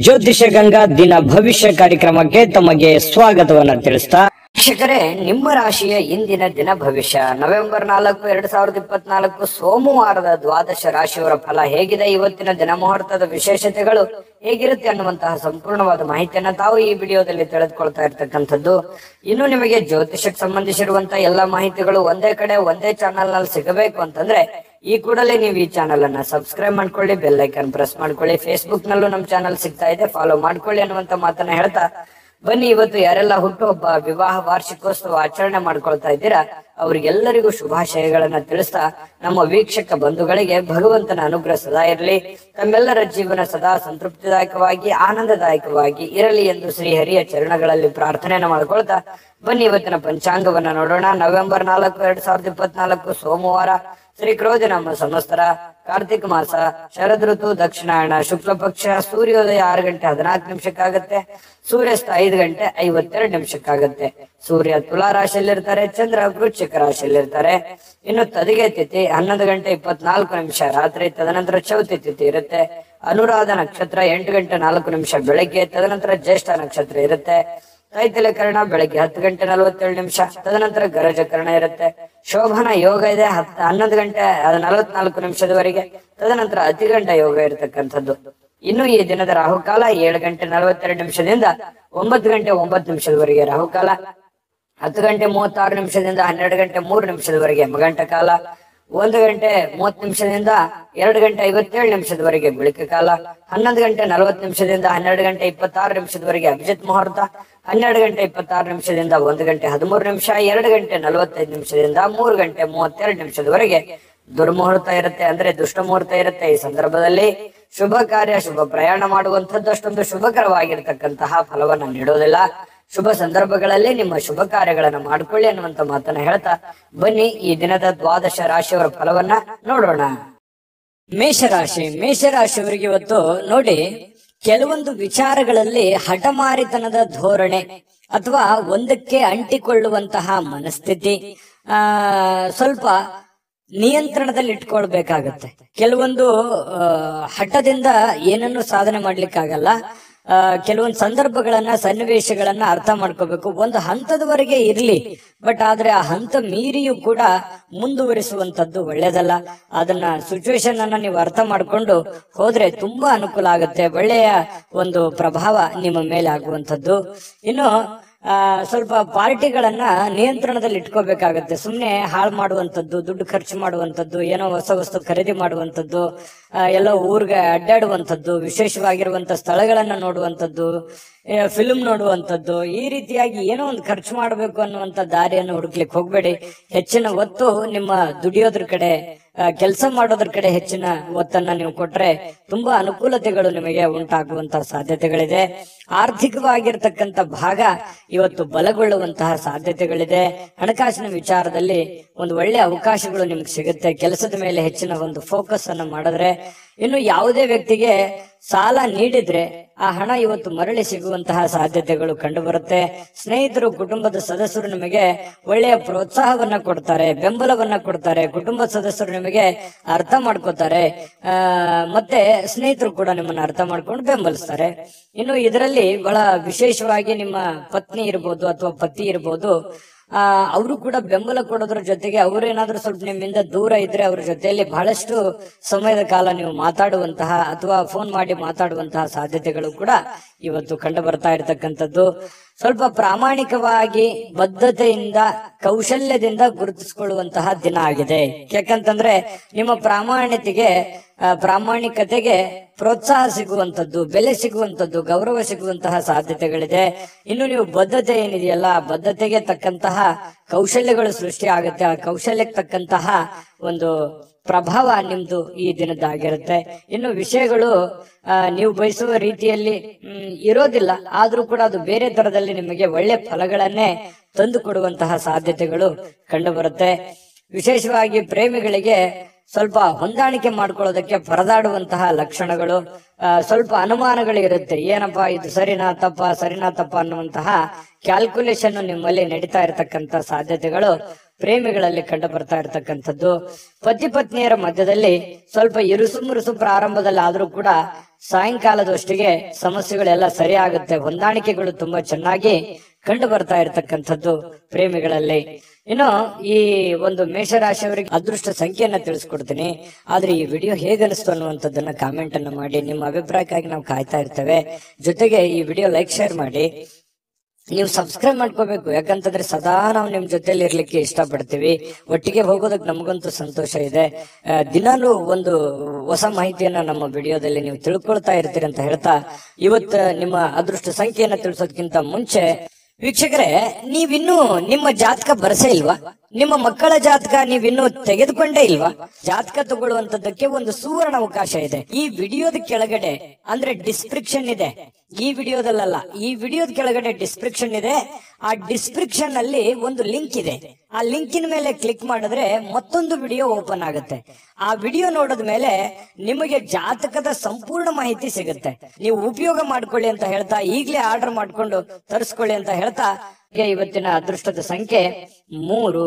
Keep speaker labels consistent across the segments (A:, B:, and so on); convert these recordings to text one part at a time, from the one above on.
A: ಜ್ಯೋತಿಷ ಗಂಗಾ ದಿನ ಭವಿಷ್ಯ ಕಾರ್ಯಕ್ರಮಕ್ಕೆ ತಮಗೆ ಸ್ವಾಗತವನ್ನ ತಿಳಿಸ್ತಾ ವೀಕ್ಷಕರೇ ನಿಮ್ಮ ರಾಶಿಯ ಇಂದಿನ ದಿನ ಭವಿಷ್ಯ ನವೆಂಬರ್ ನಾಲ್ಕು ಎರಡ್ ಸಾವಿರದ ಇಪ್ಪತ್ನಾಲ್ಕು ಸೋಮವಾರದ ದ್ವಾದಶ ರಾಶಿಯವರ ಫಲ ಹೇಗಿದೆ ಇವತ್ತಿನ ದಿನ ಮುಹೂರ್ತದ ವಿಶೇಷತೆಗಳು ಹೇಗಿರುತ್ತೆ ಅನ್ನುವಂತಹ ಸಂಪೂರ್ಣವಾದ ಮಾಹಿತಿಯನ್ನ ತಾವು ಈ ವಿಡಿಯೋದಲ್ಲಿ ತಿಳಿದುಕೊಳ್ತಾ ಇರ್ತಕ್ಕಂಥದ್ದು ಇನ್ನು ನಿಮಗೆ ಜ್ಯೋತಿಷಕ್ಕೆ ಸಂಬಂಧಿಸಿರುವಂತಹ ಎಲ್ಲಾ ಮಾಹಿತಿಗಳು ಒಂದೇ ಕಡೆ ಒಂದೇ ಚಾನಲ್ ನಲ್ಲಿ ಸಿಗಬೇಕು ಅಂತಂದ್ರೆ ಈ ಕೂಡಲೇ ನೀವು ಈ ಚಾನಲ್ ಅನ್ನ ಸಬ್ಸ್ಕ್ರೈಬ್ ಮಾಡ್ಕೊಳ್ಳಿ ಬೆಲ್ ಐಕನ್ ಪ್ರೆಸ್ ಮಾಡ್ಕೊಳ್ಳಿ ಫೇಸ್ಬುಕ್ ನಲ್ಲೂ ನಮ್ಮ ಚಾನಲ್ ಸಿಗ್ತಾ ಇದೆ ಫಾಲೋ ಮಾಡ್ಕೊಳ್ಳಿ ಅನ್ನುವಂತ ಮಾತನ್ನ ಹೇಳ್ತಾ ಬನ್ನಿ ಇವತ್ತು ಯಾರೆಲ್ಲ ಹುಟ್ಟುಹಬ್ಬ ವಿವಾಹ ವಾರ್ಷಿಕೋತ್ಸವ ಆಚರಣೆ ಮಾಡ್ಕೊಳ್ತಾ ಇದ್ದೀರಾ ಅವ್ರಿಗೆಲ್ಲರಿಗೂ ಶುಭಾಶಯಗಳನ್ನ ತಿಳಿಸ್ತಾ ನಮ್ಮ ವೀಕ್ಷಕ ಬಂಧುಗಳಿಗೆ ಭಗವಂತನ ಅನುಗ್ರಹ ಸದಾ ಇರಲಿ ತಮ್ಮೆಲ್ಲರ ಜೀವನ ಸದಾ ಸಂತೃಪ್ತಿದಾಯಕವಾಗಿ ಆನಂದದಾಯಕವಾಗಿ ಇರಲಿ ಎಂದು ಶ್ರೀಹರಿಯ ಚರಣಗಳಲ್ಲಿ ಪ್ರಾರ್ಥನೆಯನ್ನ ಮಾಡ್ಕೊಳ್ತಾ ಬನ್ನಿ ಇವತ್ತಿನ ಪಂಚಾಂಗವನ್ನ ನೋಡೋಣ ನವೆಂಬರ್ ನಾಲ್ಕು ಎರಡ್ ಸಾವಿರದ ಇಪ್ಪತ್ನಾಲ್ಕು ಸೋಮವಾರ ಶ್ರೀ ಕ್ರೋಧನಾಮ ಸಂವತ್ಸರ ಕಾರ್ತಿಕ ಮಾಸ ಶರದ್ ಋತು ದಕ್ಷಿಣಾಯಣ ಶುಕ್ಲ ಪಕ್ಷ ಸೂರ್ಯೋದಯ ಆರು ಗಂಟೆ ಹದಿನಾಲ್ಕು ನಿಮಿಷಕ್ಕಾಗತ್ತೆ ಸೂರ್ಯಾಸ್ತ ಐದು ಗಂಟೆ ಐವತ್ತೆರಡು ನಿಮಿಷಕ್ಕಾಗತ್ತೆ ಸೂರ್ಯ ತುಲಾ ರಾಶಿಯಲ್ಲಿರ್ತಾರೆ ಚಂದ್ರ ವೃಶ್ಚಿಕ ರಾಶಿಯಲ್ಲಿರ್ತಾರೆ ಇನ್ನು ತದಿಗೆ ತಿಥಿ ಹನ್ನೊಂದು ಗಂಟೆ ಇಪ್ಪತ್ನಾಲ್ಕು ನಿಮಿಷ ರಾತ್ರಿ ತದನಂತರ ಚೌತಿ ತಿಥಿ ಇರುತ್ತೆ ಅನುರಾಧ ನಕ್ಷತ್ರ ಎಂಟು ಗಂಟೆ ನಾಲ್ಕು ನಿಮಿಷ ಬೆಳಗ್ಗೆ ತದನಂತರ ಜ್ಯೇಷ್ಠ ನಕ್ಷತ್ರ ಇರುತ್ತೆ ತೈತಲಕರಣ ಬೆಳಗ್ಗೆ ಹತ್ತು ಗಂಟೆ ನಲವತ್ತೇಳು ನಿಮಿಷ ತದನಂತರ ಗರಜಕರಣ ಇರುತ್ತೆ ಶೋಭನ ಯೋಗ ಇದೆ ಹತ್ ಹನ್ನೊಂದು ಗಂಟೆ ನಲವತ್ನಾಲ್ಕು ನಿಮಿಷದವರೆಗೆ ತದನಂತರ ಅತಿಗಂಡ ಯೋಗ ಇರತಕ್ಕಂಥದ್ದು ಇನ್ನು ಈ ದಿನದ ರಾಹುಕಾಲ ಏಳು ಗಂಟೆ ನಲವತ್ತೆರಡು ನಿಮಿಷದಿಂದ ಒಂಬತ್ತು ಗಂಟೆ ಒಂಬತ್ತು ನಿಮಿಷದವರೆಗೆ ರಾಹುಕಾಲ ಹತ್ತು ಗಂಟೆ ಮೂವತ್ತಾರು ನಿಮಿಷದಿಂದ ಹನ್ನೆರಡು ಗಂಟೆ ಮೂರು ನಿಮಿಷದವರೆಗೆ ಮಗಂಟ ಕಾಲ ಒಂದು ಗಂಟೆ ಮೂವತ್ತು ನಿಮಿಷದಿಂದ ಎರಡು ಗಂಟೆ ಐವತ್ತೇಳು ನಿಮಿಷದವರೆಗೆ ಬೆಳಕ ಕಾಲ ಹನ್ನೊಂದು ಗಂಟೆ ನಲವತ್ತು ನಿಮಿಷದಿಂದ ಹನ್ನೆರಡು ಗಂಟೆ ಇಪ್ಪತ್ತಾರು ನಿಮಿಷದವರೆಗೆ ಅಭಿಜಿತ್ ಮುಹೂರ್ತ ಹನ್ನೆರಡು ಗಂಟೆ ಇಪ್ಪತ್ತಾರು ನಿಮಿಷದಿಂದ ಒಂದು ಗಂಟೆ ಹದಿಮೂರು ನಿಮಿಷ ಎರಡು ಗಂಟೆ ನಲವತ್ತೈದು ನಿಮಿಷದಿಂದ ಮೂರು ಗಂಟೆ ಮೂವತ್ತೆರಡು ನಿಮಿಷದವರೆಗೆ ದುರ್ಮುಹೂರ್ತ ಇರುತ್ತೆ ಅಂದ್ರೆ ದುಷ್ಟ ಮುಹೂರ್ತ ಇರುತ್ತೆ ಈ ಸಂದರ್ಭದಲ್ಲಿ ಶುಭ ಕಾರ್ಯ ಶುಭ ಪ್ರಯಾಣ ಮಾಡುವಂಥದ್ದು ಅಷ್ಟೊಂದು ಶುಭಕರವಾಗಿರ್ತಕ್ಕಂತಹ ಫಲವನ್ನ ನೀಡೋದಿಲ್ಲ ಶುಭ ಸಂದರ್ಭಗಳಲ್ಲಿ ನಿಮ್ಮ ಶುಭ ಕಾರ್ಯಗಳನ್ನ ಮಾಡ್ಕೊಳ್ಳಿ ಅನ್ನುವಂತ ಮಾತನ್ನ ಹೇಳ್ತಾ ಬನ್ನಿ ಈ ದಿನದ ದ್ವಾದಶ ರಾಶಿಯವರ ಫಲವನ್ನ ನೋಡೋಣ ಮೇಷರಾಶಿ ಮೇಷರಾಶಿಯವರಿಗೆ ಇವತ್ತು ನೋಡಿ ಕೆಲವೊಂದು ವಿಚಾರಗಳಲ್ಲಿ ಹಠಮಾರಿತನದ ಧೋರಣೆ ಅಥವಾ ಒಂದಕ್ಕೆ ಅಂಟಿಕೊಳ್ಳುವಂತಹ ಮನಸ್ಥಿತಿ ಆ ಸ್ವಲ್ಪ ನಿಯಂತ್ರಣದಲ್ಲಿ ಇಟ್ಕೊಳ್ಬೇಕಾಗತ್ತೆ ಕೆಲವೊಂದು ಆ, ಹಠದಿಂದ ಏನನ್ನು ಸಾಧನೆ ಮಾಡ್ಲಿಕ್ಕಾಗಲ್ಲ ಆ, ಕೆಲವೊಂದು ಸಂದರ್ಭಗಳನ್ನ ಸನ್ನಿವೇಶಗಳನ್ನ ಅರ್ಥ ಮಾಡ್ಕೋಬೇಕು ಒಂದು ಹಂತದವರೆಗೆ ಇರ್ಲಿ ಬಟ್ ಆದ್ರೆ ಆ ಹಂತ ಮೀರಿಯೂ ಕೂಡ ಮುಂದುವರಿಸುವಂತದ್ದು ಒಳ್ಳೇದಲ್ಲ ಅದನ್ನ ಸಿಚುವೇಶನ್ ಅನ್ನ ನೀವು ಅರ್ಥ ಮಾಡ್ಕೊಂಡು ಹೋದ್ರೆ ತುಂಬಾ ಅನುಕೂಲ ಆಗುತ್ತೆ ಒಳ್ಳೆಯ ಒಂದು ಪ್ರಭಾವ ನಿಮ್ಮ ಮೇಲೆ ಆಗುವಂತದ್ದು ಇನ್ನು ಆ, ಸ್ವಲ್ಪ ಪಾರ್ಟಿಗಳನ್ನ ನಿಯಂತ್ರಣದಲ್ಲಿ ಇಟ್ಕೋಬೇಕಾಗತ್ತೆ ಸುಮ್ನೆ ಹಾಳು ಮಾಡುವಂತದ್ದು ದುಡ್ಡು ಖರ್ಚು ಮಾಡುವಂತದ್ದು ಏನೋ ಹೊಸ ವಸ್ತು ಖರೀದಿ ಮಾಡುವಂತದ್ದು ಆ, ಎಲ್ಲೋ ಊರ್ಗೆ ಅಡ್ಡಾಡುವಂತದ್ದು ವಿಶೇಷವಾಗಿರುವಂತ ಸ್ಥಳಗಳನ್ನ ನೋಡುವಂತದ್ದು ಫಿಲ್ಮ್ ನೋಡುವಂತದ್ದು ಈ ರೀತಿಯಾಗಿ ಏನೋ ಒಂದು ಖರ್ಚು ಮಾಡಬೇಕು ಅನ್ನುವಂತ ದಾರಿಯನ್ನು ಹುಡುಕ್ಲಿಕ್ಕೆ ಹೋಗ್ಬೇಡಿ ಹೆಚ್ಚಿನ ಒತ್ತು ನಿಮ್ಮ ದುಡಿಯೋದ್ರ ಕಡೆ ಕೆಲಸ ಮಾಡೋದ್ರ ಕಡೆ ಹೆಚ್ಚಿನ ಒತ್ತನ್ನ ನೀವು ಕೊಟ್ರೆ ತುಂಬಾ ಅನುಕೂಲತೆಗಳು ನಿಮಗೆ ಉಂಟಾಗುವಂತಹ ಸಾಧ್ಯತೆಗಳಿದೆ ಆರ್ಥಿಕವಾಗಿರ್ತಕ್ಕಂಥ ಭಾಗ ಇವತ್ತು ಬಲಗೊಳ್ಳುವಂತಹ ಸಾಧ್ಯತೆಗಳಿದೆ ಹಣಕಾಸಿನ ವಿಚಾರದಲ್ಲಿ ಒಂದು ಒಳ್ಳೆ ಅವಕಾಶಗಳು ನಿಮ್ಗೆ ಸಿಗುತ್ತೆ ಕೆಲಸದ ಮೇಲೆ ಹೆಚ್ಚಿನ ಒಂದು ಫೋಕಸ್ ಅನ್ನ ಮಾಡಿದ್ರೆ ಇನ್ನು ಯಾವುದೇ ವ್ಯಕ್ತಿಗೆ ಸಾಲ ನೀಡಿದ್ರೆ ಆ ಹಣ ಇವತ್ತು ಮರಳಿ ಸಿಗುವಂತಹ ಸಾಧ್ಯತೆಗಳು ಕಂಡು ಬರುತ್ತೆ ಸ್ನೇಹಿತರು ಕುಟುಂಬದ ಸದಸ್ಯರು ನಿಮಗೆ ಒಳ್ಳೆಯ ಪ್ರೋತ್ಸಾಹವನ್ನ ಕೊಡ್ತಾರೆ ಬೆಂಬಲವನ್ನ ಕೊಡ್ತಾರೆ ಕುಟುಂಬ ಸದಸ್ಯರು ನಿಮಗೆ ಅರ್ಥ ಮಾಡ್ಕೋತಾರೆ ಆ ಮತ್ತೆ ಸ್ನೇಹಿತರು ಕೂಡ ನಿಮ್ಮನ್ನ ಅರ್ಥ ಮಾಡ್ಕೊಂಡು ಬೆಂಬಲಿಸ್ತಾರೆ ಇನ್ನು ಇದರಲ್ಲಿ ಬಹಳ ವಿಶೇಷವಾಗಿ ನಿಮ್ಮ ಪತ್ನಿ ಇರ್ಬೋದು ಅಥವಾ ಪತಿ ಇರ್ಬೋದು ಆ ಅವರು ಕೂಡ ಬೆಂಬಲ ಕೊಡೋದ್ರ ಜೊತೆಗೆ ಅವರೇನಾದ್ರೂ ಸ್ವಲ್ಪ ನಿಮ್ಮಿಂದ ದೂರ ಇದ್ರೆ ಅವ್ರ ಜೊತೆಯಲ್ಲಿ ಬಹಳಷ್ಟು ಸಮಯದ ಕಾಲ ನೀವು ಮಾತಾಡುವಂತಹ ಅಥವಾ ಫೋನ್ ಮಾಡಿ ಮಾತಾಡುವಂತಹ ಸಾಧ್ಯತೆಗಳು ಕೂಡ ಇವತ್ತು ಕಂಡು ಬರ್ತಾ ಇರತಕ್ಕಂಥದ್ದು ಸ್ವಲ್ಪ ಪ್ರಾಮಾಣಿಕವಾಗಿ ಬದ್ಧತೆಯಿಂದ ಕೌಶಲ್ಯದಿಂದ ಗುರುತಿಸಿಕೊಳ್ಳುವಂತಹ ದಿನ ಆಗಿದೆ ಯಾಕಂತಂದ್ರೆ ನಿಮ್ಮ ಪ್ರಾಮಾಣಿಕತೆಗೆ ಆ, ಪ್ರಾಮಾಣಿಕತೆಗೆ ಪ್ರೋತ್ಸಾಹ ಸಿಗುವಂತದ್ದು ಬೆಲೆ ಸಿಗುವಂತದ್ದು ಗೌರವ ಸಿಗುವಂತಹ ಸಾಧ್ಯತೆಗಳಿದೆ ಇನ್ನು ನೀವು ಬದ್ಧತೆ ಏನಿದೆಯಲ್ಲ ಆ ಬದ್ಧತೆಗೆ ತಕ್ಕಂತಹ ಕೌಶಲ್ಯಗಳು ಸೃಷ್ಟಿ ಆಗುತ್ತೆ ಆ ಕೌಶಲ್ಯಕ್ಕೆ ತಕ್ಕಂತಹ ಒಂದು ಪ್ರಭಾವ ನಿಮ್ದು ಈ ದಿನದ್ದಾಗಿರುತ್ತೆ ಇನ್ನು ವಿಷಯಗಳು ಆ, ನೀವು ಬಯಸುವ ರೀತಿಯಲ್ಲಿ ಮ್, ಇರೋದಿಲ್ಲ ಆದ್ರೂ ಕೂಡ ಅದು ಬೇರೆ ತರದಲ್ಲಿ ನಿಮಗೆ ಒಳ್ಳೆ ಫಲಗಳನ್ನೇ ತಂದು ಕೊಡುವಂತಹ ಸಾಧ್ಯತೆಗಳು ಕಂಡು ಬರುತ್ತೆ ವಿಶೇಷವಾಗಿ ಪ್ರೇಮಿಗಳಿಗೆ ಸ್ವಲ್ಪ ಹೊಂದಾಣಿಕೆ ಮಾಡ್ಕೊಳ್ಳೋದಕ್ಕೆ ಪರದಾಡುವಂತಹ ಲಕ್ಷಣಗಳು ಆ, ಸ್ವಲ್ಪ ಅನುಮಾನಗಳು ಇರುತ್ತೆ ಏನಪ್ಪಾ ಇದು ಸರಿನಾ ತಪ್ಪ ಸರಿನಾ ತಪ್ಪ ಅನ್ನುವಂತಹ ಕ್ಯಾಲ್ಕುಲೇಷನ್ ನಿಮ್ಮಲ್ಲಿ ನಡೀತಾ ಇರತಕ್ಕಂತ ಸಾಧ್ಯತೆಗಳು ಪ್ರೇಮಿಗಳಲ್ಲಿ ಕಂಡು ಬರ್ತಾ ಇರತಕ್ಕಂಥದ್ದು ಪತಿ ಪತ್ನಿಯರ ಮಧ್ಯದಲ್ಲಿ ಸ್ವಲ್ಪ ಇರುಸು ಮುರುಸು ಪ್ರಾರಂಭದಲ್ಲಿ ಆದ್ರೂ ಕೂಡ ಸಾಯಂಕಾಲದಷ್ಟಿಗೆ ಸಮಸ್ಯೆಗಳೆಲ್ಲ ಸರಿ ಆಗುತ್ತೆ ಹೊಂದಾಣಿಕೆಗಳು ತುಂಬಾ ಚೆನ್ನಾಗಿ ಕಂಡು ಬರ್ತಾ ಇರತಕ್ಕಂಥದ್ದು ಪ್ರೇಮಿಗಳಲ್ಲಿ ಇನ್ನು ಈ ಒಂದು ಮೇಷರಾಶಿಯವರಿಗೆ ಅದೃಷ್ಟ ಸಂಖ್ಯೆಯನ್ನ ತಿಳಿಸ್ಕೊಡ್ತೀನಿ ಆದ್ರೆ ಈ ವಿಡಿಯೋ ಹೇಗನಿಸ್ತು ಅನ್ನುವಂಥದ್ದನ್ನ ಕಾಮೆಂಟ್ ಅನ್ನ ಮಾಡಿ ನಿಮ್ಮ ಅಭಿಪ್ರಾಯಕ್ಕಾಗಿ ನಾವು ಕಾಯ್ತಾ ಇರ್ತೇವೆ ಜೊತೆಗೆ ಈ ವಿಡಿಯೋ ಲೈಕ್ ಶೇರ್ ಮಾಡಿ ನೀವು ಸಬ್ಸ್ಕ್ರೈಬ್ ಮಾಡ್ಕೋಬೇಕು ಯಾಕಂತಂದ್ರೆ ಸದಾ ನಾವು ನಿಮ್ ಜೊತೆಲಿ ಇರ್ಲಿಕ್ಕೆ ಇಷ್ಟಪಡ್ತೀವಿ ಒಟ್ಟಿಗೆ ಹೋಗೋದಕ್ಕೆ ನಮಗಂತೂ ಸಂತೋಷ ಇದೆ ಆ, ದಿನಾಲೂ ಒಂದು ಹೊಸ ಮಾಹಿತಿಯನ್ನ ನಮ್ಮ ವಿಡಿಯೋದಲ್ಲಿ ನೀವು ತಿಳ್ಕೊಳ್ತಾ ಇರ್ತೀರಿ ಅಂತ ಹೇಳ್ತಾ ಇವತ್ತು ನಿಮ್ಮ ಅದೃಷ್ಟ ಸಂಖ್ಯೆಯನ್ನ ತಿಳಿಸೋದಕ್ಕಿಂತ ಮುಂಚೆ ವೀಕ್ಷಕರೇ ನೀವಿನ್ನೂ ನಿಮ್ಮ ಜಾತಕ ಬರಸೇ ಇಲ್ವಾ ನಿಮ್ಮ ಮಕ್ಕಳ ಜಾತಕ ನೀವಿನ್ನೂ ತೆಗೆದುಕೊಂಡೇ ಇಲ್ವಾ ಜಾತಕ ತಗೊಳ್ಳುವಂತದ್ದಕ್ಕೆ ಒಂದು ಸುವರ್ಣ ಅವಕಾಶ ಇದೆ ಈ ವಿಡಿಯೋದ ಕೆಳಗಡೆ ಅಂದ್ರೆ ಡಿಸ್ಕ್ರಿಪ್ಷನ್ ಇದೆ ಈ ವಿಡಿಯೋದಲ್ಲ ಈ ವಿಡಿಯೋದ ಕೆಳಗಡೆ ಡಿಸ್ಕ್ರಿಪ್ಷನ್ ಇದೆ ಆ ಡಿಸ್ಕ್ರಿಪ್ಷನ್ ಅಲ್ಲಿ ಒಂದು ಲಿಂಕ್ ಇದೆ ಆ ಲಿಂಕಿನ ಮೇಲೆ ಕ್ಲಿಕ್ ಮಾಡಿದ್ರೆ ಮತ್ತೊಂದು ವಿಡಿಯೋ ಓಪನ್ ಆಗುತ್ತೆ ಆ ವಿಡಿಯೋ ನೋಡಿದ ಮೇಲೆ ನಿಮಗೆ ಜಾತಕದ ಸಂಪೂರ್ಣ ಮಾಹಿತಿ ಸಿಗುತ್ತೆ ನೀವು ಉಪಯೋಗ ಮಾಡ್ಕೊಳ್ಳಿ ಅಂತ ಹೇಳ್ತಾ ಈಗಲೇ ಆರ್ಡರ್ ಮಾಡ್ಕೊಂಡು ತರಿಸ್ಕೊಳ್ಳಿ ಅಂತ ಹೇಳ್ತಾ ಹೀಗೆ ಇವತ್ತಿನ ಅದೃಷ್ಟದ ಸಂಖ್ಯೆ ಮೂರು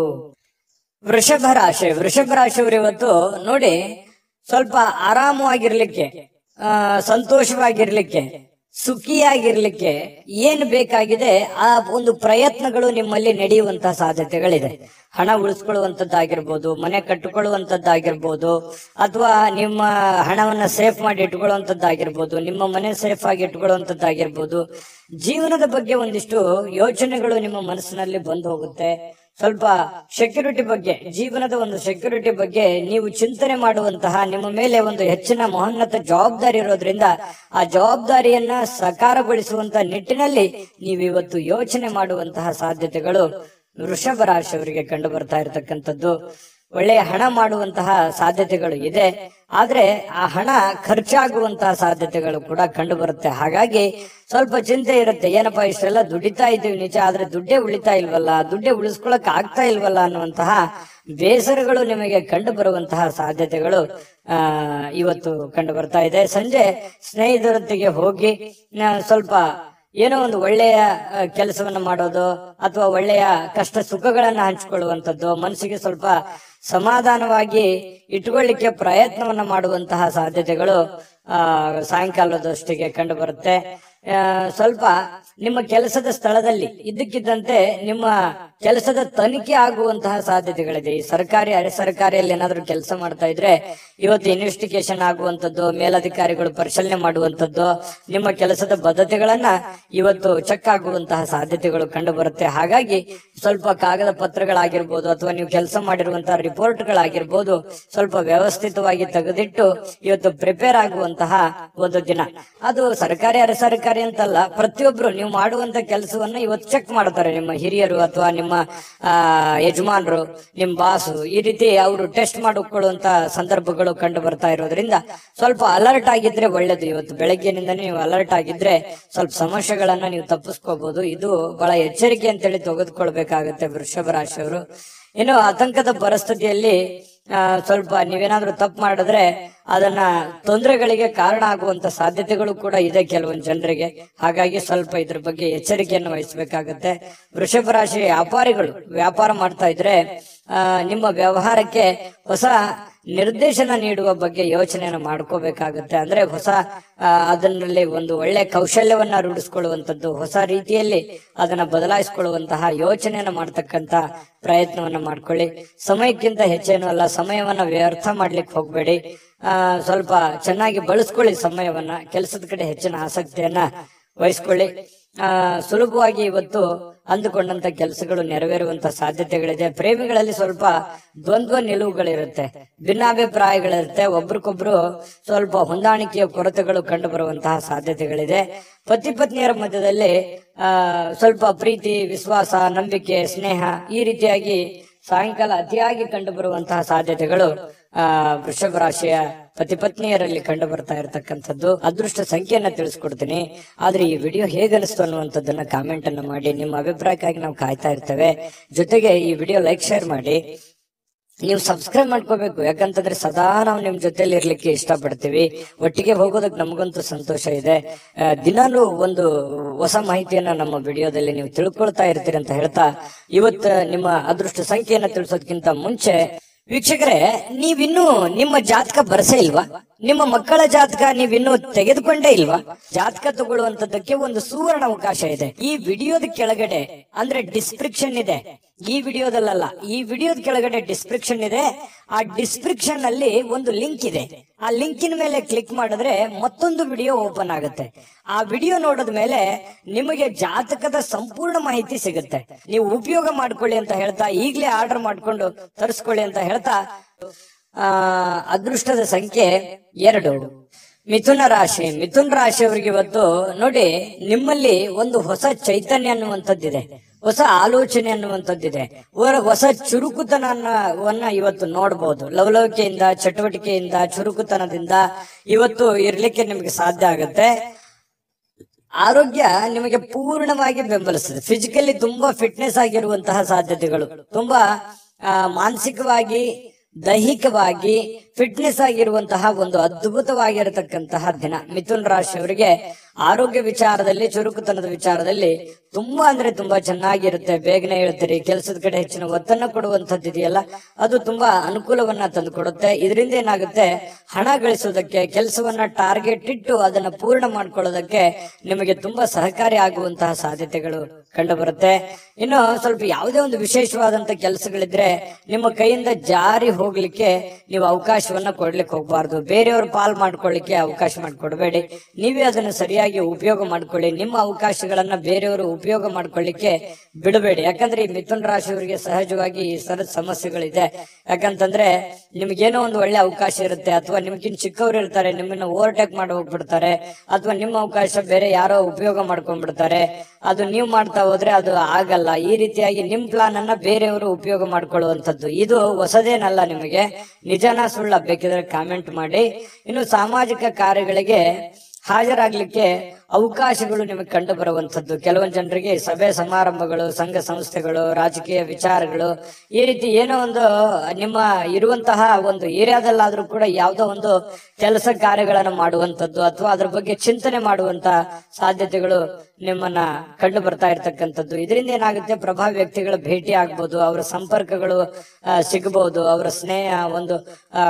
A: ವೃಷಭ ರಾಶಿ ವೃಷಭ ರಾಶಿಯವರು ಇವತ್ತು ನೋಡಿ ಸ್ವಲ್ಪ ಆರಾಮವಾಗಿರ್ಲಿಕ್ಕೆ ಆ ಸಂತೋಷವಾಗಿರ್ಲಿಕ್ಕೆ ಸುಖಿಯಾಗಿರ್ಲಿಕ್ಕೆ ಏನು ಬೇಕಾಗಿದೆ ಆ ಒಂದು ಪ್ರಯತ್ನಗಳು ನಿಮ್ಮಲ್ಲಿ ನಡೆಯುವಂತಹ ಸಾಧ್ಯತೆಗಳಿದೆ ಹಣ ಉಳಿಸ್ಕೊಳ್ಳುವಂತದ್ದಾಗಿರ್ಬೋದು ಮನೆ ಕಟ್ಟಿಕೊಳ್ಳುವಂತದ್ದಾಗಿರ್ಬೋದು ಅಥವಾ ನಿಮ್ಮ ಹಣವನ್ನ ಸೇಫ್ ಮಾಡಿ ಇಟ್ಕೊಳ್ಳುವಂತದ್ದಾಗಿರ್ಬೋದು ನಿಮ್ಮ ಮನೆ ಸೇಫ್ ಆಗಿ ಇಟ್ಕೊಳ್ಳುವಂತದ್ದಾಗಿರ್ಬೋದು ಜೀವನದ ಬಗ್ಗೆ ಒಂದಿಷ್ಟು ಯೋಚನೆಗಳು ನಿಮ್ಮ ಮನಸ್ಸಿನಲ್ಲಿ ಬಂದು ಹೋಗುತ್ತೆ ಸ್ವಲ್ಪ ಸೆಕ್ಯೂರಿಟಿ ಬಗ್ಗೆ ಜೀವನದ ಒಂದು ಸೆಕ್ಯೂರಿಟಿ ಬಗ್ಗೆ ನೀವು ಚಿಂತನೆ ಮಾಡುವಂತಹ ನಿಮ್ಮ ಮೇಲೆ ಒಂದು ಹೆಚ್ಚಿನ ಮಹೋನ್ನತ ಜವಾಬ್ದಾರಿ ಇರೋದ್ರಿಂದ ಆ ಜವಾಬ್ದಾರಿಯನ್ನ ಸಕಾರಗೊಳಿಸುವಂತಹ ನಿಟ್ಟಿನಲ್ಲಿ ನೀವು ಇವತ್ತು ಯೋಚನೆ ಮಾಡುವಂತಹ ಸಾಧ್ಯತೆಗಳು ವೃಷಭ ರಾಶಿಯವರಿಗೆ ಕಂಡು ಬರ್ತಾ ಇರತಕ್ಕಂಥದ್ದು ಒಳ್ಳೆಯ ಹಣ ಮಾಡುವಂತಹ ಸಾಧ್ಯತೆಗಳು ಇದೆ ಆದ್ರೆ ಆ ಹಣ ಖರ್ಚಾಗುವಂತಹ ಸಾಧ್ಯತೆಗಳು ಕೂಡ ಕಂಡು ಬರುತ್ತೆ ಹಾಗಾಗಿ ಸ್ವಲ್ಪ ಚಿಂತೆ ಇರುತ್ತೆ ಏನಪ್ಪಾ ಇಷ್ಟೆಲ್ಲ ದುಡಿತಾ ಇದ್ದೀವಿ ನಿಜ ಆದ್ರೆ ದುಡ್ಡೇ ಉಳಿತಾ ಇಲ್ವಲ್ಲ ದುಡ್ಡೇ ಉಳಿಸ್ಕೊಳಕ್ ಆಗ್ತಾ ಇಲ್ವಲ್ಲ ಅನ್ನುವಂತಹ ಬೇಸರಗಳು ನಿಮಗೆ ಕಂಡು ಬರುವಂತಹ ಸಾಧ್ಯತೆಗಳು ಆ ಇವತ್ತು ಕಂಡು ಬರ್ತಾ ಇದೆ ಸಂಜೆ ಸ್ನೇಹಿತರೊತ್ತಿಗೆ ಹೋಗಿ ಆ, ಸ್ವಲ್ಪ ಏನೋ ಒಂದು ಒಳ್ಳೆಯ ಆ, ಕೆಲಸವನ್ನ ಮಾಡೋದು ಅಥವಾ ಒಳ್ಳೆಯ ಕಷ್ಟ ಸುಖಗಳನ್ನ ಹಂಚಿಕೊಳ್ಳುವಂಥದ್ದು ಮನಸ್ಸಿಗೆ ಸ್ವಲ್ಪ ಸಮಾಧಾನವಾಗಿ ಇಟ್ಕೊಳ್ಳಿಕ್ಕೆ ಪ್ರಯತ್ನವನ್ನ ಮಾಡುವಂತಹ ಸಾಧ್ಯತೆಗಳು ಆ ಸಾಯಂಕಾಲದಷ್ಟಿಗೆ ಕಂಡು ಬರುತ್ತೆ ಆ, ಸ್ವಲ್ಪ ನಿಮ್ಮ ಕೆಲಸದ ಸ್ಥಳದಲ್ಲಿ ಇದ್ದಕ್ಕಿದ್ದಂತೆ ನಿಮ್ಮ ಕೆಲಸದ ತನಿಖೆ ಆಗುವಂತಹ ಸಾಧ್ಯತೆಗಳಿದೆ ಈ ಸರ್ಕಾರಿ ಅರೆ ಸರ್ಕಾರಿಯಲ್ಲಿ ಏನಾದ್ರೂ ಕೆಲಸ ಮಾಡ್ತಾ ಇದ್ರೆ ಇವತ್ತು ಇನ್ವೆಸ್ಟಿಗೇಷನ್ ಆಗುವಂತದ್ದು ಮೇಲಧಿಕಾರಿಗಳು ಪರಿಶೀಲನೆ ಮಾಡುವಂತದ್ದು ನಿಮ್ಮ ಕೆಲಸದ ಬದ್ಧತೆಗಳನ್ನ ಇವತ್ತು ಚೆಕ್ ಆಗುವಂತಹ ಸಾಧ್ಯತೆಗಳು ಕಂಡು ಬರುತ್ತೆ ಹಾಗಾಗಿ ಸ್ವಲ್ಪ ಕಾಗದ ಪತ್ರಗಳಾಗಿರ್ಬೋದು ಅಥವಾ ನೀವು ಕೆಲಸ ಮಾಡಿರುವಂತಹ ರಿಪೋರ್ಟ್ಗಳಾಗಿರ್ಬೋದು ಸ್ವಲ್ಪ ವ್ಯವಸ್ಥಿತವಾಗಿ ತೆಗೆದಿಟ್ಟು ಇವತ್ತು ಪ್ರಿಪೇರ್ ಆಗುವಂತಹ ಒಂದು ದಿನ ಅದು ಸರ್ಕಾರಿ ಅರೆ ಸರ್ಕಾರಿ ಅಂತಲ್ಲ ಪ್ರತಿಯೊಬ್ರು ನೀವು ಮಾಡುವಂತ ಕೆಲಸವನ್ನ ಇವತ್ತು ಚೆಕ್ ಮಾಡ್ತಾರೆ ನಿಮ್ಮ ಹಿರಿಯರು ಅಥವಾ ನಿಮ್ಮ ಆ, ಯಜಮಾನರು ನಿಮ್ಮ ಬಾಸು ಈ ರೀತಿ ಅವರು ಟೆಸ್ಟ್ ಮಾಡಿಕೊಳ್ಳುವಂತ ಸಂದರ್ಭಗಳು ಕಂಡು ಬರ್ತಾ ಇರೋದ್ರಿಂದ ಸ್ವಲ್ಪ ಅಲರ್ಟ್ ಆಗಿದ್ರೆ ಒಳ್ಳೇದು ಇವತ್ತು ಬೆಳಗ್ಗೆನಿಂದ ನೀವು ಅಲರ್ಟ್ ಆಗಿದ್ರೆ ಸ್ವಲ್ಪ ಸಮಸ್ಯೆಗಳನ್ನ ನೀವು ತಪ್ಪಿಸ್ಕೋಬಹುದು ಇದು ಬಹಳ ಎಚ್ಚರಿಕೆ ಅಂತೇಳಿ ತೆಗೆದುಕೊಳ್ಬೇಕಾಗತ್ತೆ ವೃಷಭ ರಾಶಿಯವರು ಇನ್ನು ಆತಂಕದ ಪರಿಸ್ಥಿತಿಯಲ್ಲಿ ಆ, ಸ್ವಲ್ಪ ನೀವೇನಾದ್ರೂ ತಪ್ಪು ಮಾಡಿದ್ರೆ ಅದನ್ನ ತೊಂದರೆಗಳಿಗೆ ಕಾರಣ ಆಗುವಂತ ಸಾಧ್ಯತೆಗಳು ಕೂಡ ಇದೆ ಕೆಲವೊಂದು ಜನರಿಗೆ ಹಾಗಾಗಿ ಸ್ವಲ್ಪ ಇದ್ರ ಬಗ್ಗೆ ಎಚ್ಚರಿಕೆಯನ್ನು ವಹಿಸಬೇಕಾಗತ್ತೆ ವೃಷಭ ರಾಶಿ ವ್ಯಾಪಾರಿಗಳು ವ್ಯಾಪಾರ ಮಾಡ್ತಾ ಇದ್ರೆ ಆ, ನಿಮ್ಮ ವ್ಯವಹಾರಕ್ಕೆ ಹೊಸ ನಿರ್ದೇಶನ ನೀಡುವ ಬಗ್ಗೆ ಯೋಚನೆಯನ್ನು ಮಾಡ್ಕೋಬೇಕಾಗತ್ತೆ ಅಂದ್ರೆ ಹೊಸ ಆ, ಅದರಲ್ಲಿ ಒಂದು ಒಳ್ಳೆ ಕೌಶಲ್ಯವನ್ನ ರೂಢಿಸ್ಕೊಳ್ಳುವಂತದ್ದು ಹೊಸ ರೀತಿಯಲ್ಲಿ ಅದನ್ನ ಬದಲಾಯಿಸಿಕೊಳ್ಳುವಂತಹ ಯೋಚನೆಯನ್ನ ಮಾಡ್ತಕ್ಕಂತ ಪ್ರಯತ್ನವನ್ನ ಮಾಡ್ಕೊಳ್ಳಿ ಸಮಯಕ್ಕಿಂತ ಹೆಚ್ಚೇನು ಅಲ್ಲ ಸಮಯವನ್ನ ವ್ಯರ್ಥ ಮಾಡ್ಲಿಕ್ಕೆ ಹೋಗ್ಬೇಡಿ ಆ ಸ್ವಲ್ಪ ಚೆನ್ನಾಗಿ ಬಳಸ್ಕೊಳ್ಳಿ ಸಮಯವನ್ನ ಕೆಲಸದ ಕಡೆ ಹೆಚ್ಚಿನ ಆಸಕ್ತಿಯನ್ನ ವಹಿಸ್ಕೊಳ್ಳಿ ಆ ಸುಲಭವಾಗಿ ಇವತ್ತು ಅಂದುಕೊಂಡಂತ ಕೆಲಸಗಳು ನೆರವೇರುವಂತ ಸಾಧ್ಯತೆಗಳಿದೆ ಪ್ರೇಮಿಗಳಲ್ಲಿ ಸ್ವಲ್ಪ ದ್ವಂದ್ವ ನಿಲುವುಗಳಿರುತ್ತೆ ಭಿನ್ನಾಭಿಪ್ರಾಯಗಳಿರುತ್ತೆ ಒಬ್ರಿಗೊಬ್ರು ಸ್ವಲ್ಪ ಹೊಂದಾಣಿಕೆಯ ಕೊರತೆಗಳು ಕಂಡು ಬರುವಂತಹ ಸಾಧ್ಯತೆಗಳಿದೆ ಪತಿ ಪತ್ನಿಯರ ಮಧ್ಯದಲ್ಲಿ ಆ ಸ್ವಲ್ಪ ಪ್ರೀತಿ ವಿಶ್ವಾಸ ನಂಬಿಕೆ ಸ್ನೇಹ ಈ ರೀತಿಯಾಗಿ ಸಾಯಂಕಾಲ ಅತಿಯಾಗಿ ಕಂಡು ಬರುವಂತಹ ಸಾಧ್ಯತೆಗಳು ಆ ವೃಷಭ ರಾಶಿಯ ಪತಿ ಪತ್ನಿಯರಲ್ಲಿ ಕಂಡು ಬರ್ತಾ ಇರತಕ್ಕಂಥದ್ದು ಅದೃಷ್ಟ ಸಂಖ್ಯೆಯನ್ನ ತಿಳಿಸ್ಕೊಡ್ತೀನಿ ಆದ್ರೆ ಈ ವಿಡಿಯೋ ಹೇಗನಿಸ್ತು ಅನ್ನುವಂಥದ್ದನ್ನ ಕಾಮೆಂಟ್ ಅನ್ನ ಮಾಡಿ ನಿಮ್ಮ ಅಭಿಪ್ರಾಯಕ್ಕಾಗಿ ನಾವು ಕಾಯ್ತಾ ಇರ್ತೇವೆ ಜೊತೆಗೆ ಈ ವಿಡಿಯೋ ಲೈಕ್ ಶೇರ್ ಮಾಡಿ ನೀವು ಸಬ್ಸ್ಕ್ರೈಬ್ ಮಾಡ್ಕೋಬೇಕು ಯಾಕಂತಂದ್ರೆ ಸದಾ ನಾವು ನಿಮ್ ಜೊತೆಲಿ ಇರ್ಲಿಕ್ಕೆ ಇಷ್ಟಪಡ್ತೀವಿ ಒಟ್ಟಿಗೆ ಹೋಗೋದಕ್ಕೆ ನಮಗಂತೂ ಸಂತೋಷ ಇದೆ ಆ, ದಿನಾಲೂ ಒಂದು ಹೊಸ ಮಾಹಿತಿಯನ್ನ ನಮ್ಮ ವಿಡಿಯೋದಲ್ಲಿ ನೀವು ತಿಳ್ಕೊಳ್ತಾ ಇರ್ತೀರಿ ಅಂತ ಹೇಳ್ತಾ ಇವತ್ತು ನಿಮ್ಮ ಅದೃಷ್ಟ ಸಂಖ್ಯೆಯನ್ನ ತಿಳಿಸೋದಕ್ಕಿಂತ ಮುಂಚೆ ವೀಕ್ಷಕರೇ ನೀವಿನ್ನೂ ನಿಮ್ಮ ಜಾತಕ ಬರಸೇ ಇಲ್ವಾ ನಿಮ್ಮ ಮಕ್ಕಳ ಜಾತಕ ನೀವಿನ್ನೂ ತೆಗೆದುಕೊಂಡೇ ಇಲ್ವಾ ಜಾತಕ ತಗೊಳ್ಳುವಂತದ್ದಕ್ಕೆ ಒಂದು ಸುವರ್ಣ ಅವಕಾಶ ಇದೆ ಈ ವಿಡಿಯೋದ ಕೆಳಗಡೆ ಅಂದ್ರೆ ಡಿಸ್ಕ್ರಿಪ್ಷನ್ ಇದೆ ಈ ವಿಡಿಯೋದಲ್ಲ ಈ ವಿಡಿಯೋದ ಕೆಳಗಡೆ ಡಿಸ್ಕ್ರಿಪ್ಷನ್ ಇದೆ ಆ ಡಿಸ್ಕ್ರಿಪ್ಷನ್ ಅಲ್ಲಿ ಒಂದು ಲಿಂಕ್ ಇದೆ ಆ ಲಿಂಕಿನ ಮೇಲೆ ಕ್ಲಿಕ್ ಮಾಡಿದ್ರೆ ಮತ್ತೊಂದು ವಿಡಿಯೋ ಓಪನ್ ಆಗುತ್ತೆ ಆ ವಿಡಿಯೋ ನೋಡಿದ ಮೇಲೆ ನಿಮಗೆ ಜಾತಕದ ಸಂಪೂರ್ಣ ಮಾಹಿತಿ ಸಿಗುತ್ತೆ ನೀವು ಉಪಯೋಗ ಮಾಡ್ಕೊಳ್ಳಿ ಅಂತ ಹೇಳ್ತಾ ಈಗಲೇ ಆರ್ಡರ್ ಮಾಡ್ಕೊಂಡು ತರಿಸ್ಕೊಳ್ಳಿ ಅಂತ ಹೇಳ್ತಾ ಆ ಅದೃಷ್ಟದ ಸಂಖ್ಯೆ ಎರಡು ಮಿಥುನ ರಾಶಿ ಮಿಥುನ ರಾಶಿಯವರಿಗೆ ಇವತ್ತು ನೋಡಿ ನಿಮ್ಮಲ್ಲಿ ಒಂದು ಹೊಸ ಚೈತನ್ಯ ಅನ್ನುವಂಥದ್ದಿದೆ ಹೊಸ ಆಲೋಚನೆ ಅನ್ನುವಂಥದ್ದಿದೆ ಹೊರ- ಹೊಸ ಚುರುಕುತನವನ್ನ ಇವತ್ತು ನೋಡಬಹುದು ಲವಲವಿಕೆಯಿಂದ ಚಟುವಟಿಕೆಯಿಂದ ಚುರುಕುತನದಿಂದ ಇವತ್ತು ಇರ್ಲಿಕ್ಕೆ ನಿಮಗೆ ಸಾಧ್ಯ ಆಗುತ್ತೆ ಆರೋಗ್ಯ ನಿಮಗೆ ಪೂರ್ಣವಾಗಿ ಬೆಂಬಲಿಸ್ತದೆ ಫಿಸಿಕಲಿ ತುಂಬಾ ಫಿಟ್ನೆಸ್ ಆಗಿರುವಂತಹ ಸಾಧ್ಯತೆಗಳು ತುಂಬಾ ಆ, ಮಾನಸಿಕವಾಗಿ ದೈಹಿಕವಾಗಿ ಫಿಟ್ನೆಸ್ ಆಗಿರುವಂತಹ ಒಂದು ಅದ್ಭುತವಾಗಿರತಕ್ಕಂತಹ ದಿನ ಮಿಥುನ್ ರಾಶಿಯವರಿಗೆ ಆರೋಗ್ಯ ವಿಚಾರದಲ್ಲಿ ಚುರುಕುತನದ ವಿಚಾರದಲ್ಲಿ ತುಂಬಾ ಅಂದ್ರೆ ತುಂಬಾ ಚೆನ್ನಾಗಿರುತ್ತೆ ಬೇಗನೆ ಹೇಳ್ತೀರಿ ಕೆಲಸದ ಕಡೆ ಹೆಚ್ಚಿನ ಒತ್ತನ್ನು ಕೊಡುವಂತದ್ದು ಇದೆಯಲ್ಲ ಅದು ತುಂಬಾ ಅನುಕೂಲವನ್ನ ತಂದು ಕೊಡುತ್ತೆ ಇದರಿಂದ ಏನಾಗುತ್ತೆ ಹಣ ಗಳಿಸೋದಕ್ಕೆ ಕೆಲಸವನ್ನ ಟಾರ್ಗೆಟ್ ಇಟ್ಟು ಅದನ್ನ ಪೂರ್ಣ ಮಾಡ್ಕೊಳ್ಳೋದಕ್ಕೆ ನಿಮಗೆ ತುಂಬಾ ಸಹಕಾರಿ ಆಗುವಂತಹ ಸಾಧ್ಯತೆಗಳು ಕಂಡು ಬರುತ್ತೆ ಇನ್ನು ಸ್ವಲ್ಪ ಯಾವುದೇ ಒಂದು ವಿಶೇಷವಾದಂತ ಕೆಲಸಗಳಿದ್ರೆ ನಿಮ್ಮ ಕೈಯಿಂದ ಜಾರಿ ಹೋಗ್ಲಿಕ್ಕೆ ನೀವು ಅವಕಾಶವನ್ನ ಕೊಡ್ಲಿಕ್ಕೆ ಹೋಗ್ಬಾರ್ದು ಬೇರೆಯವ್ರ ಪಾಲ್ ಮಾಡ್ಕೊಳ್ಳಿಕ್ಕೆ ಅವಕಾಶ ಮಾಡಿಕೊಡ್ಬೇಡಿ ನೀವೇ ಅದನ್ನ ಸರಿಯಾಗಿ ಉಪಯೋಗ ಮಾಡ್ಕೊಳ್ಳಿ ನಿಮ್ಮ ಅವಕಾಶಗಳನ್ನ ಬೇರೆಯವರು ಉಪಯೋಗ ಮಾಡ್ಕೊಳ್ಳಿಕ್ಕೆ ಬಿಡಬೇಡಿ ಯಾಕಂದ್ರೆ ಈ ಮಿಥುನ್ ರಾಶಿಯವರಿಗೆ ಸಹಜವಾಗಿ ಈ ಸರದ ಸಮಸ್ಯೆಗಳಿದೆ ಯಾಕಂತಂದ್ರೆ ನಿಮ್ಗೇನೋ ಒಂದು ಒಳ್ಳೆ ಅವಕಾಶ ಇರುತ್ತೆ ಅಥವಾ ನಿಮ್ಗಿನ್ ಚಿಕ್ಕವ್ರು ಇರ್ತಾರೆ ನಿಮ್ಮನ್ನ ಓವರ್ಟೇಕ್ ಮಾಡಿ ಹೋಗ್ಬಿಡ್ತಾರೆ ಅಥವಾ ನಿಮ್ಮ ಅವಕಾಶ ಬೇರೆ ಯಾರೋ ಉಪಯೋಗ ಮಾಡ್ಕೊಂಡ್ಬಿಡ್ತಾರೆ ಅದು ನೀವು ಮಾಡ್ತಾ ಹೋದ್ರೆ ಅದು ಆಗಲ್ಲ ಈ ರೀತಿಯಾಗಿ ನಿಮ್ ಪ್ಲಾನ್ ಅನ್ನ ಬೇರೆಯವರು ಉಪಯೋಗ ಮಾಡ್ಕೊಳ್ಳುವಂಥದ್ದು ಇದು ಹೊಸದೇನಲ್ಲ ನಿಮಗೆ ನಿಜನ ಸುಳ್ಳ ಬೇಕಿದ್ರೆ ಕಾಮೆಂಟ್ ಮಾಡಿ ಇನ್ನು ಸಾಮಾಜಿಕ ಕಾರ್ಯಗಳಿಗೆ ಹಾಜರಾಗ್ಲಿಕ್ಕೆ ಅವಕಾಶಗಳು ನಿಮಗೆ ಕಂಡು ಬರುವಂತದ್ದು ಕೆಲವೊಂದು ಜನರಿಗೆ ಸಭೆ ಸಮಾರಂಭಗಳು ಸಂಘ ಸಂಸ್ಥೆಗಳು ರಾಜಕೀಯ ವಿಚಾರಗಳು ಈ ರೀತಿ ಏನೋ ಒಂದು ನಿಮ್ಮ ಇರುವಂತಹ ಒಂದು ಏರಿಯಾದಲ್ಲಾದ್ರೂ ಕೂಡ ಯಾವುದೋ ಒಂದು ಕೆಲಸ ಕಾರ್ಯಗಳನ್ನು ಮಾಡುವಂತದ್ದು ಅಥವಾ ಅದ್ರ ಬಗ್ಗೆ ಚಿಂತನೆ ಮಾಡುವಂತ ಸಾಧ್ಯತೆಗಳು ನಿಮ್ಮನ್ನ ಕಂಡು ಬರ್ತಾ ಇರ್ತಕ್ಕಂಥದ್ದು ಇದರಿಂದ ಏನಾಗುತ್ತೆ ಪ್ರಭಾವಿ ವ್ಯಕ್ತಿಗಳ ಭೇಟಿ ಆಗ್ಬೋದು ಅವರ ಸಂಪರ್ಕಗಳು ಆ, ಸಿಗಬಹುದು ಅವರ ಸ್ನೇಹ ಒಂದು ಆ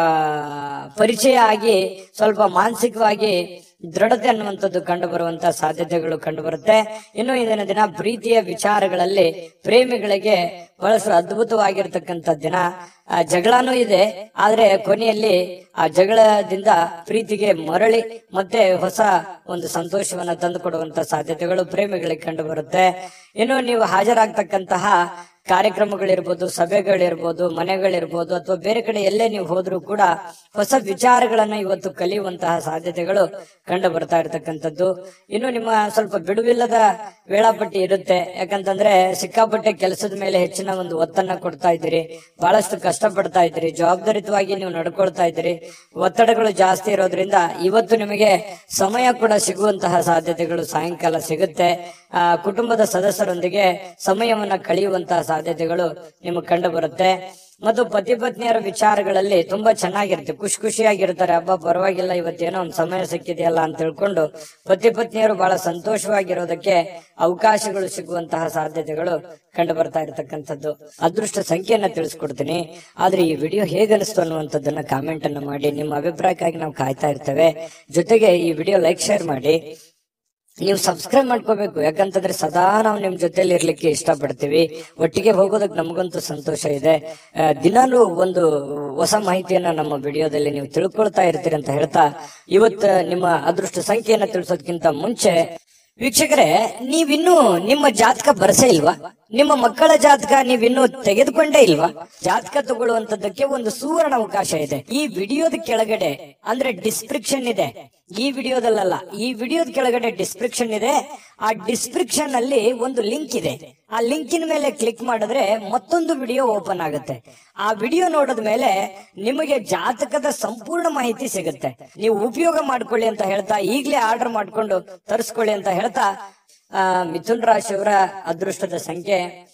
A: ಪರಿಚಯ ಆಗಿ ಸ್ವಲ್ಪ ಮಾನಸಿಕವಾಗಿ ದೃಢತೆ ಅನ್ನುವಂಥದ್ದು ಕಂಡು ಬರುವಂತಹ ಸಾಧ್ಯತೆಗಳು ಕಂಡು ಬರುತ್ತೆ ಇನ್ನು ಇಂದಿನ ದಿನ ಪ್ರೀತಿಯ ವಿಚಾರಗಳಲ್ಲಿ ಪ್ರೇಮಿಗಳಿಗೆ ಬಹಳಷ್ಟು ಅದ್ಭುತವಾಗಿರ್ತಕ್ಕಂಥ ದಿನ ಆ, ಜಗಳನೂ ಇದೆ ಆದ್ರೆ ಕೊನೆಯಲ್ಲಿ ಆ ಜಗಳದಿಂದ ಪ್ರೀತಿಗೆ ಮರಳಿ ಮತ್ತೆ ಹೊಸ ಒಂದು ಸಂತೋಷವನ್ನ ತಂದು ಕೊಡುವಂತ ಸಾಧ್ಯತೆಗಳು ಪ್ರೇಮಿಗಳಿಗೆ ಕಂಡು ಬರುತ್ತೆ ಇನ್ನು ನೀವು ಹಾಜರಾಗ್ತಕ್ಕಂತಹ ಕಾರ್ಯಕ್ರಮಗಳಿರ್ಬೋದು ಸಭೆಗಳಿರ್ಬೋದು ಮನೆಗಳಿರ್ಬೋದು ಅಥವಾ ಬೇರೆ ಕಡೆ ಎಲ್ಲೇ ನೀವು ಹೋದ್ರೂ ಕೂಡ ಹೊಸ ವಿಚಾರಗಳನ್ನ ಇವತ್ತು ಕಲಿಯುವಂತಹ ಸಾಧ್ಯತೆಗಳು ಕಂಡು ಬರ್ತಾ ಇರತಕ್ಕಂಥದ್ದು ಇನ್ನು ನಿಮ್ಮ ಸ್ವಲ್ಪ ಬಿಡುವಿಲ್ಲದ ವೇಳಾಪಟ್ಟಿ ಇರುತ್ತೆ ಯಾಕಂತಂದ್ರೆ ಸಿಕ್ಕಾಪಟ್ಟೆ ಕೆಲಸದ ಮೇಲೆ ಹೆಚ್ಚಿನ ಒಂದು ಒತ್ತನ್ನ ಕೊಡ್ತಾ ಇದ್ದೀರಿ ಬಹಳಷ್ಟು ಕಷ್ಟ ಪಡ್ತಾ ಇದ್ದೀರಿ ಜವಾಬ್ದಾರಿತವಾಗಿ ನೀವು ನಡ್ಕೊಳ್ತಾ ಇದ್ದೀರಿ ಒತ್ತಡಗಳು ಜಾಸ್ತಿ ಇರೋದ್ರಿಂದ ಇವತ್ತು ನಿಮಗೆ ಸಮಯ ಕೂಡ ಸಿಗುವಂತಹ ಸಾಧ್ಯತೆಗಳು ಸಾಯಂಕಾಲ ಸಿಗುತ್ತೆ ಆ ಕುಟುಂಬದ ಸದಸ್ಯರೊಂದಿಗೆ ಸಮಯವನ್ನ ಕಳೆಯುವಂತಹ ಸಾಧ್ಯತೆಗಳು ನಿಮಗೆ ಕಂಡು ಬರುತ್ತೆ ಮತ್ತು ಪತಿ ಪತ್ನಿಯರ ವಿಚಾರಗಳಲ್ಲಿ ತುಂಬಾ ಚೆನ್ನಾಗಿರುತ್ತೆ ಖುಷಿ ಖುಷಿಯಾಗಿರ್ತಾರೆ ಹಬ್ಬ ಪರವಾಗಿಲ್ಲ ಇವತ್ತೇನೋ ಒಂದು ಸಮಯ ಸಿಕ್ಕಿದೆಯಲ್ಲ ಅಂತ ತಿಳ್ಕೊಂಡು ಪತಿ ಪತ್ನಿಯರು ಬಹಳ ಸಂತೋಷವಾಗಿರೋದಕ್ಕೆ ಅವಕಾಶಗಳು ಸಿಗುವಂತಹ ಸಾಧ್ಯತೆಗಳು ಕಂಡು ಬರ್ತಾ ಇರತಕ್ಕಂಥದ್ದು ಅದೃಷ್ಟ ಸಂಖ್ಯೆಯನ್ನ ತಿಳಿಸ್ಕೊಡ್ತೀನಿ ಆದ್ರೆ ಈ ವಿಡಿಯೋ ಹೇಗನಿಸ್ತು ಅನ್ನುವಂಥದ್ದನ್ನ ಕಾಮೆಂಟ್ ಅನ್ನ ಮಾಡಿ ನಿಮ್ಮ ಅಭಿಪ್ರಾಯಕ್ಕಾಗಿ ನಾವು ಕಾಯ್ತಾ ಇರ್ತೇವೆ ಜೊತೆಗೆ ಈ ವಿಡಿಯೋ ಲೈಕ್ ಶೇರ್ ಮಾಡಿ ನೀವು ಸಬ್ಸ್ಕ್ರೈಬ್ ಮಾಡ್ಕೋಬೇಕು ಯಾಕಂತಂದ್ರೆ ಸದಾ ನಾವು ನಿಮ್ ಜೊತೆಲಿ ಇರ್ಲಿಕ್ಕೆ ಇಷ್ಟಪಡ್ತೀವಿ ಒಟ್ಟಿಗೆ ಹೋಗೋದಕ್ಕೆ ನಮಗಂತೂ ಸಂತೋಷ ಇದೆ ಆ, ದಿನಾಲೂ ಒಂದು ಹೊಸ ಮಾಹಿತಿಯನ್ನ ನಮ್ಮ ವಿಡಿಯೋದಲ್ಲಿ ನೀವು ತಿಳ್ಕೊಳ್ತಾ ಇರ್ತೀರಿ ಅಂತ ಹೇಳ್ತಾ ಇವತ್ತು ನಿಮ್ಮ ಅದೃಷ್ಟ ಸಂಖ್ಯೆಯನ್ನ ತಿಳಿಸೋದಕ್ಕಿಂತ ಮುಂಚೆ ವೀಕ್ಷಕರೇ ನೀವಿನ್ನೂ ನಿಮ್ಮ ಜಾತಕ ಬರಸೇ ಇಲ್ವಾ ನಿಮ್ಮ ಮಕ್ಕಳ ಜಾತಕ ನೀವಿನ್ನೂ ತೆಗೆದುಕೊಂಡೇ ಇಲ್ವಾ ಜಾತಕ ತಗೊಳ್ಳುವಂತದ್ದಕ್ಕೆ ಒಂದು ಸುವರ್ಣ ಅವಕಾಶ ಇದೆ ಈ ವಿಡಿಯೋದ ಕೆಳಗಡೆ ಅಂದ್ರೆ ಡಿಸ್ಕ್ರಿಪ್ಷನ್ ಇದೆ ಈ ವಿಡಿಯೋದಲ್ಲ ಈ ವಿಡಿಯೋದ ಕೆಳಗಡೆ ಡಿಸ್ಕ್ರಿಪ್ಷನ್ ಇದೆ ಆ ಡಿಸ್ಕ್ರಿಪ್ಷನ್ ಅಲ್ಲಿ ಒಂದು ಲಿಂಕ್ ಇದೆ ಆ ಲಿಂಕಿನ ಮೇಲೆ ಕ್ಲಿಕ್ ಮಾಡಿದ್ರೆ ಮತ್ತೊಂದು ವಿಡಿಯೋ ಓಪನ್ ಆಗುತ್ತೆ ಆ ವಿಡಿಯೋ ನೋಡಿದ ಮೇಲೆ ನಿಮಗೆ ಜಾತಕದ ಸಂಪೂರ್ಣ ಮಾಹಿತಿ ಸಿಗುತ್ತೆ ನೀವು ಉಪಯೋಗ ಮಾಡ್ಕೊಳ್ಳಿ ಅಂತ ಹೇಳ್ತಾ ಈಗಲೇ ಆರ್ಡರ್ ಮಾಡ್ಕೊಂಡು ತರಿಸ್ಕೊಳ್ಳಿ ಅಂತ ಹೇಳ್ತಾ ಆ, ಮಿಥುನ್ ರಾಶಿಯವರ ಅದೃಷ್ಟದ ಸಂಖ್ಯೆ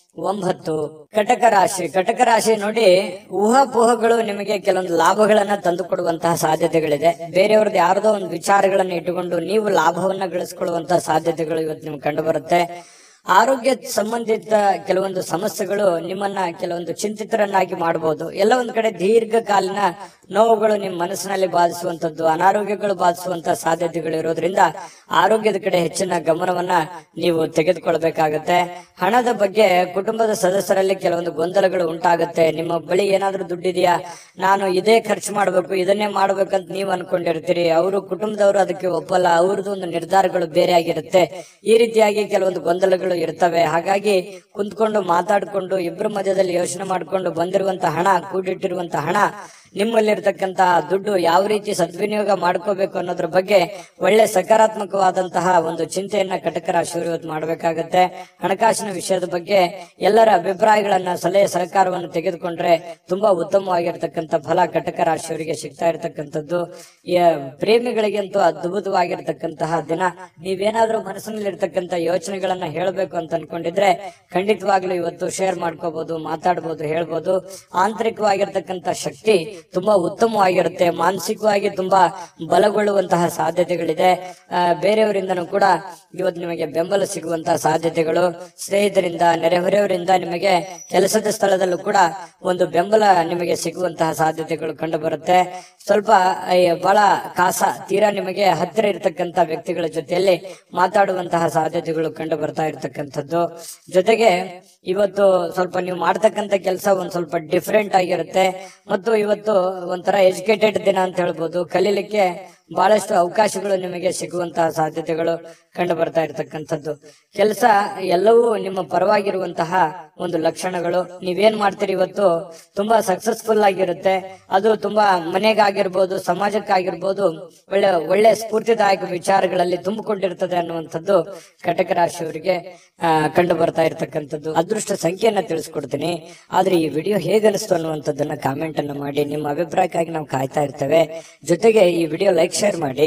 A: ಒಂಬತ್ತು ಕಟಕ ರಾಶಿ ಕಟಕ ರಾಶಿ ನೋಡಿ ಊಹಾಪೋಹಗಳು ನಿಮಗೆ ಕೆಲವೊಂದು ಲಾಭಗಳನ್ನ ತಂದು ಕೊಡುವಂತಹ ಸಾಧ್ಯತೆಗಳಿದೆ ಬೇರೆಯವ್ರದ್ದು ಯಾರದೋ ಒಂದು ವಿಚಾರಗಳನ್ನ ಇಟ್ಟುಕೊಂಡು ನೀವು ಲಾಭವನ್ನ ಗಳಿಸ್ಕೊಳ್ಳುವಂತಹ ಸಾಧ್ಯತೆಗಳು ಇವತ್ತು ನಿಮ್ಗೆ ಕಂಡು ಬರುತ್ತೆ ಆರೋಗ್ಯ ಸಂಬಂಧಿತ ಕೆಲವೊಂದು ಸಮಸ್ಯೆಗಳು ನಿಮ್ಮನ್ನ ಕೆಲವೊಂದು ಚಿಂತಿತರನ್ನಾಗಿ ಮಾಡಬಹುದು ಎಲ್ಲ ಒಂದ್ ಕಡೆ ದೀರ್ಘಕಾಲೀನ ನೋವುಗಳು ನಿಮ್ಮ ಮನಸ್ಸಿನಲ್ಲಿ ಬಾಧಿಸುವಂತದ್ದು ಅನಾರೋಗ್ಯಗಳು ಬಾಧಿಸುವಂತ ಸಾಧ್ಯತೆಗಳು ಇರೋದ್ರಿಂದ ಆರೋಗ್ಯದ ಕಡೆ ಹೆಚ್ಚಿನ ಗಮನವನ್ನ ನೀವು ತೆಗೆದುಕೊಳ್ಬೇಕಾಗತ್ತೆ ಹಣದ ಬಗ್ಗೆ ಕುಟುಂಬದ ಸದಸ್ಯರಲ್ಲಿ ಕೆಲವೊಂದು ಗೊಂದಲಗಳು ಉಂಟಾಗುತ್ತೆ ನಿಮ್ಮ ಬಳಿ ಏನಾದ್ರೂ ದುಡ್ಡಿದೆಯಾ ನಾನು ಇದೇ ಖರ್ಚು ಮಾಡ್ಬೇಕು ಇದನ್ನೇ ಮಾಡ್ಬೇಕಂತ ನೀವು ಅನ್ಕೊಂಡಿರ್ತೀರಿ ಅವರು ಕುಟುಂಬದವರು ಅದಕ್ಕೆ ಒಪ್ಪಲ್ಲ ಅವ್ರದ್ದು ಒಂದು ನಿರ್ಧಾರಗಳು ಬೇರೆ ಆಗಿರುತ್ತೆ ಈ ರೀತಿಯಾಗಿ ಕೆಲವೊಂದು ಗೊಂದಲಗಳು ಇರ್ತವೆ ಹಾಗಾಗಿ ಕುಂತ್ಕೊಂಡು ಮಾತಾಡ್ಕೊಂಡು ಇಬ್ಬರ ಮಧ್ಯದಲ್ಲಿ ಯೋಚನೆ ಮಾಡ್ಕೊಂಡು ಬಂದಿರುವಂತ ಹಣ ಕೂಡಿಟ್ಟಿರುವಂತ ಹಣ ನಿಮ್ಮಲ್ಲಿರ್ತಕ್ಕಂತಹ ದುಡ್ಡು ಯಾವ ರೀತಿ ಸದ್ವಿನಿಯೋಗ ಮಾಡ್ಕೋಬೇಕು ಅನ್ನೋದ್ರ ಬಗ್ಗೆ ಒಳ್ಳೆ ಸಕಾರಾತ್ಮಕವಾದಂತಹ ಒಂದು ಚಿಂತೆಯನ್ನ ಕಟಕ ರಾಶಿಯವರು ಇವತ್ತು ಮಾಡಬೇಕಾಗತ್ತೆ ಹಣಕಾಸಿನ ವಿಷಯದ ಬಗ್ಗೆ ಎಲ್ಲರ ಅಭಿಪ್ರಾಯಗಳನ್ನ ಸಲಹೆ ಸಹಕಾರವನ್ನು ತೆಗೆದುಕೊಂಡ್ರೆ ತುಂಬಾ ಉತ್ತಮವಾಗಿರ್ತಕ್ಕಂಥ ಫಲ ಕಟಕ ರಾಶಿಯವರಿಗೆ ಸಿಗ್ತಾ ಇರತಕ್ಕಂಥದ್ದು ಯ- ಪ್ರೇಮಿಗಳಿಗಂತೂ ಅದ್ಭುತವಾಗಿರ್ತಕ್ಕಂತಹ ದಿನ ನೀವೇನಾದ್ರೂ ಮನಸ್ಸಿನಲ್ಲಿರ್ತಕ್ಕಂಥ ಯೋಚನೆಗಳನ್ನ ಹೇಳಬೇಕು ಅಂತ ಅನ್ಕೊಂಡಿದ್ರೆ ಖಂಡಿತವಾಗ್ಲೂ ಇವತ್ತು ಶೇರ್ ಮಾಡ್ಕೋಬಹುದು ಮಾತಾಡ್ಬೋದು ಹೇಳ್ಬೋದು ಆಂತರಿಕವಾಗಿರ್ತಕ್ಕಂಥ ಶಕ್ತಿ ತುಂಬಾ ಉತ್ತಮವಾಗಿರುತ್ತೆ ಮಾನಸಿಕವಾಗಿ ತುಂಬಾ ಬಲಗೊಳ್ಳುವಂತಹ ಸಾಧ್ಯತೆಗಳಿದೆ ಆ, ಬೇರೆಯವರಿಂದನೂ ಕೂಡ ಇವತ್ತು ನಿಮಗೆ ಬೆಂಬಲ ಸಿಗುವಂತಹ ಸಾಧ್ಯತೆಗಳು ಸ್ನೇಹಿತರಿಂದ ನೆರೆಹೊರೆಯವರಿಂದ ನಿಮಗೆ ಕೆಲಸದ ಸ್ಥಳದಲ್ಲೂ ಕೂಡ ಒಂದು ಬೆಂಬಲ ನಿಮಗೆ ಸಿಗುವಂತಹ ಸಾಧ್ಯತೆಗಳು ಕಂಡು ಬರುತ್ತೆ ಸ್ವಲ್ಪ ಆ, ಬಹಳ ಕಾಸ ತೀರಾ ನಿಮಗೆ ಹತ್ತಿರ ಇರತಕ್ಕಂತ ವ್ಯಕ್ತಿಗಳ ಜೊತೆಯಲ್ಲಿ ಮಾತಾಡುವಂತಹ ಸಾಧ್ಯತೆಗಳು ಕಂಡು ಬರ್ತಾ ಇರತಕ್ಕಂಥದ್ದು ಜೊತೆಗೆ ಇವತ್ತು ಸ್ವಲ್ಪ ನೀವು ಮಾಡ್ತಕ್ಕಂಥ ಕೆಲಸ ಒಂದ್ ಸ್ವಲ್ಪ ಡಿಫ್ರೆಂಟ್ ಆಗಿರುತ್ತೆ ಮತ್ತು ಇವತ್ತು ಒಂಥರ ಎಜುಕೇಟೆಡ್ ದಿನ ಅಂತ ಹೇಳ್ಬೋದು ಕಲೀಲಿಕ್ಕೆ ಬಹಳಷ್ಟು ಅವಕಾಶಗಳು ನಿಮಗೆ ಸಿಗುವಂತಹ ಸಾಧ್ಯತೆಗಳು ಕಂಡು ಬರ್ತಾ ಇರತಕ್ಕಂಥದ್ದು ಕೆಲಸ ಎಲ್ಲವೂ ನಿಮ್ಮ ಪರವಾಗಿರುವಂತಹ ಒಂದು ಲಕ್ಷಣಗಳು ನೀವೇನ್ ಮಾಡ್ತೀರಿ ಇವತ್ತು ತುಂಬಾ ಸಕ್ಸಸ್ಫುಲ್ ಆಗಿರುತ್ತೆ ಅದು ತುಂಬಾ ಮನೆಗಾಗಿರ್ಬೋದು ಸಮಾಜಕ್ಕಾಗಿರ್ಬೋದು ಒಳ್ಳೆ ಒಳ್ಳೆ ಸ್ಫೂರ್ತಿದಾಯಕ ವಿಚಾರಗಳಲ್ಲಿ ತುಂಬಿಕೊಂಡಿರ್ತದೆ ಅನ್ನುವಂಥದ್ದು ಕಟಕ ರಾಶಿಯವರಿಗೆ ಆ, ಕಂಡು ಬರ್ತಾ ಇರತಕ್ಕಂಥದ್ದು ಅದೃಷ್ಟ ಸಂಖ್ಯೆಯನ್ನ ತಿಳಿಸ್ಕೊಡ್ತೀನಿ ಆದ್ರೆ ಈ ವಿಡಿಯೋ ಹೇಗನಿಸ್ತು ಅನ್ನುವಂಥದ್ದನ್ನ ಕಾಮೆಂಟ್ ಅನ್ನ ಮಾಡಿ ನಿಮ್ಮ ಅಭಿಪ್ರಾಯಕ್ಕಾಗಿ ನಾವು ಕಾಯ್ತಾ ಇರ್ತೇವೆ ಜೊತೆಗೆ ಈ ವಿಡಿಯೋ ಲೈಕ್ ಶೇರ್ ಮಾಡಿ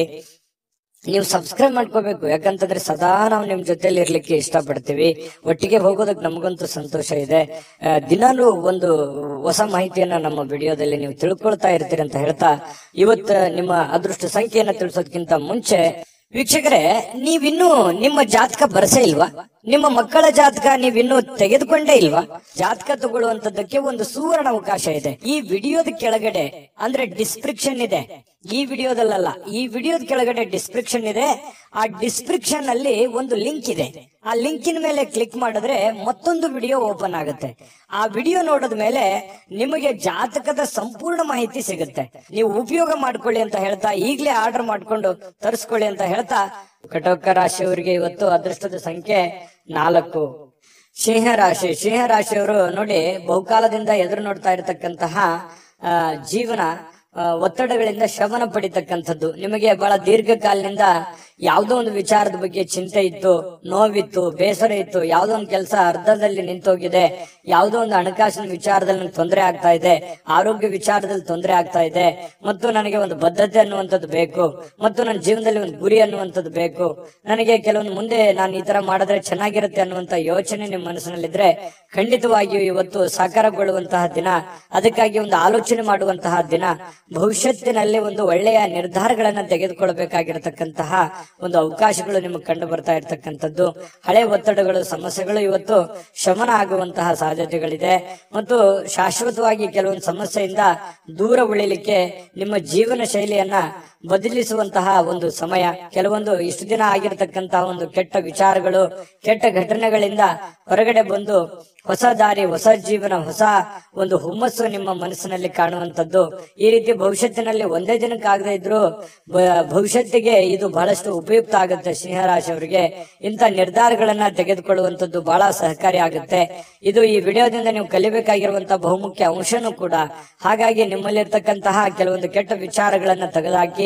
A: ನೀವು ಸಬ್ಸ್ಕ್ರೈಬ್ ಮಾಡ್ಕೋಬೇಕು ಯಾಕಂತಂದ್ರೆ ಸದಾ ನಾವು ನಿಮ್ ಜೊತೆಲಿ ಇರ್ಲಿಕ್ಕೆ ಇಷ್ಟಪಡ್ತೀವಿ ಒಟ್ಟಿಗೆ ಹೋಗೋದಕ್ಕೆ ನಮಗಂತೂ ಸಂತೋಷ ಇದೆ ಆ, ದಿನಾಲೂ ಒಂದು ಹೊಸ ಮಾಹಿತಿಯನ್ನ ನಮ್ಮ ವಿಡಿಯೋದಲ್ಲಿ ನೀವು ತಿಳ್ಕೊಳ್ತಾ ಇರ್ತೀರಿ ಅಂತ ಹೇಳ್ತಾ ಇವತ್ತು ನಿಮ್ಮ ಅದೃಷ್ಟ ಸಂಖ್ಯೆಯನ್ನ ತಿಳಿಸೋದಕ್ಕಿಂತ ಮುಂಚೆ ವೀಕ್ಷಕರೇ ನೀವಿನ್ನೂ ನಿಮ್ಮ ಜಾತಕ ಬರಸೇ ಇಲ್ವಾ ನಿಮ್ಮ ಮಕ್ಕಳ ಜಾತಕ ನೀವಿನ್ನೂ ತೆಗೆದುಕೊಂಡೇ ಇಲ್ವಾ ಜಾತಕ ತಗೊಳ್ಳುವಂತದ್ದಕ್ಕೆ ಒಂದು ಸುವರ್ಣ ಅವಕಾಶ ಇದೆ ಈ ವಿಡಿಯೋದ ಕೆಳಗಡೆ ಅಂದ್ರೆ ಡಿಸ್ಕ್ರಿಪ್ಷನ್ ಇದೆ ಈ ವಿಡಿಯೋದಲ್ಲ ಈ ವಿಡಿಯೋದ ಕೆಳಗಡೆ ಡಿಸ್ಕ್ರಿಪ್ಷನ್ ಇದೆ ಆ ಡಿಸ್ಕ್ರಿಪ್ಷನ್ ಅಲ್ಲಿ ಒಂದು ಲಿಂಕ್ ಇದೆ ಆ ಲಿಂಕಿನ ಮೇಲೆ ಕ್ಲಿಕ್ ಮಾಡಿದ್ರೆ ಮತ್ತೊಂದು ವಿಡಿಯೋ ಓಪನ್ ಆಗುತ್ತೆ ಆ ವಿಡಿಯೋ ನೋಡಿದ ಮೇಲೆ ನಿಮಗೆ ಜಾತಕದ ಸಂಪೂರ್ಣ ಮಾಹಿತಿ ಸಿಗುತ್ತೆ ನೀವು ಉಪಯೋಗ ಮಾಡ್ಕೊಳ್ಳಿ ಅಂತ ಹೇಳ್ತಾ ಈಗಲೇ ಆರ್ಡರ್ ಮಾಡ್ಕೊಂಡು ತರಿಸ್ಕೊಳ್ಳಿ ಅಂತ ಹೇಳ್ತಾ ಕಟೋಕ ರಾಶಿಯವರಿಗೆ ಇವತ್ತು ಅದೃಷ್ಟದ ಸಂಖ್ಯೆ ನಾಲ್ಕು ಸಿಂಹ ರಾಶಿ ಸಿಂಹ ರಾಶಿಯವರು ನೋಡಿ ಬಹುಕಾಲದಿಂದ ಎದುರು ನೋಡ್ತಾ ಇರತಕ್ಕಂತಹ ಆ, ಜೀವನ ಆ, ಒತ್ತಡಗಳಿಂದ ಶಮನ ಪಡಿತಕ್ಕಂಥದ್ದು ನಿಮಗೆ ಬಹಳ ದೀರ್ಘಕಾಲದಿಂದ ಯಾವುದೋ ಒಂದು ವಿಚಾರದ ಬಗ್ಗೆ ಚಿಂತೆ ಇತ್ತು ನೋವಿತ್ತು ಬೇಸರ ಇತ್ತು ಯಾವುದೋ ಒಂದು ಕೆಲಸ ಅರ್ಧದಲ್ಲಿ ನಿಂತೋಗಿದೆ ಯಾವುದೋ ಒಂದು ಹಣಕಾಸಿನ ವಿಚಾರದಲ್ಲಿ ನನಗೆ ತೊಂದರೆ ಆಗ್ತಾ ಇದೆ ಆರೋಗ್ಯ ವಿಚಾರದಲ್ಲಿ ತೊಂದರೆ ಆಗ್ತಾ ಇದೆ ಮತ್ತು ನನಗೆ ಒಂದು ಬದ್ಧತೆ ಅನ್ನುವಂಥದ್ದು ಬೇಕು ಮತ್ತು ನನ್ನ ಜೀವನದಲ್ಲಿ ಒಂದು ಗುರಿ ಅನ್ನುವಂಥದ್ದು ಬೇಕು ನನಗೆ ಕೆಲವೊಂದು ಮುಂದೆ ನಾನು ಈ ತರ ಮಾಡಿದ್ರೆ ಚೆನ್ನಾಗಿರುತ್ತೆ ಅನ್ನುವಂತ ಯೋಚನೆ ನಿಮ್ಮ ಮನಸ್ಸಿನಲ್ಲಿದ್ರೆ ಖಂಡಿತವಾಗಿಯೂ ಇವತ್ತು ಸಾಕಾರಗೊಳ್ಳುವಂತಹ ದಿನ ಅದಕ್ಕಾಗಿ ಒಂದು ಆಲೋಚನೆ ಮಾಡುವಂತಹ ದಿನ ಭವಿಷ್ಯತ್ತಿನಲ್ಲಿ ಒಂದು ಒಳ್ಳೆಯ ನಿರ್ಧಾರಗಳನ್ನ ತೆಗೆದುಕೊಳ್ಬೇಕಾಗಿರತಕ್ಕಂತಹ ಒಂದು ಅವಕಾಶಗಳು ನಿಮಗೆ ಕಂಡು ಬರ್ತಾ ಇರತಕ್ಕಂಥದ್ದು ಹಳೆ ಒತ್ತಡಗಳು ಸಮಸ್ಯೆಗಳು ಇವತ್ತು ಶಮನ ಆಗುವಂತಹ ಸಾಧ್ಯತೆಗಳಿದೆ ಮತ್ತು ಶಾಶ್ವತವಾಗಿ ಕೆಲವೊಂದು ಸಮಸ್ಯೆಯಿಂದ ದೂರ ಉಳಿಲಿಕ್ಕೆ ನಿಮ್ಮ ಜೀವನ ಶೈಲಿಯನ್ನ ಬದಲಿಸುವಂತಹ ಒಂದು ಸಮಯ ಕೆಲವೊಂದು ಇಷ್ಟು ದಿನ ಆಗಿರತಕ್ಕಂತಹ ಒಂದು ಕೆಟ್ಟ ವಿಚಾರಗಳು ಕೆಟ್ಟ ಘಟನೆಗಳಿಂದ ಹೊರಗಡೆ ಬಂದು ಹೊಸ ದಾರಿ ಹೊಸ ಜೀವನ ಹೊಸ ಒಂದು ಹುಮ್ಮಸ್ಸು ನಿಮ್ಮ ಮನಸ್ಸಿನಲ್ಲಿ ಕಾಣುವಂತದ್ದು ಈ ರೀತಿ ಭವಿಷ್ಯತ್ತಿನಲ್ಲಿ ಒಂದೇ ದಿನಕ್ಕಾಗದೇ ಇದ್ರು ಬ- ಭವಿಷ್ಯತ್ತಿಗೆ ಇದು ಬಹಳಷ್ಟು ಉಪಯುಕ್ತ ಆಗುತ್ತೆ ಸಿಂಹರಾಶಿಯವರಿಗೆ ಇಂಥ ನಿರ್ಧಾರಗಳನ್ನ ತೆಗೆದುಕೊಳ್ಳುವಂತದ್ದು ಬಹಳ ಸಹಕಾರಿ ಆಗುತ್ತೆ ಇದು ಈ ವಿಡಿಯೋದಿಂದ ನೀವು ಕಲಿಬೇಕಾಗಿರುವಂತಹ ಬಹುಮುಖ್ಯ ಅಂಶನೂ ಕೂಡ ಹಾಗಾಗಿ ನಿಮ್ಮಲ್ಲಿರ್ತಕ್ಕಂತಹ ಕೆಲವೊಂದು ಕೆಟ್ಟ ವಿಚಾರಗಳನ್ನ ತೆಗೆದುಹಾಕಿ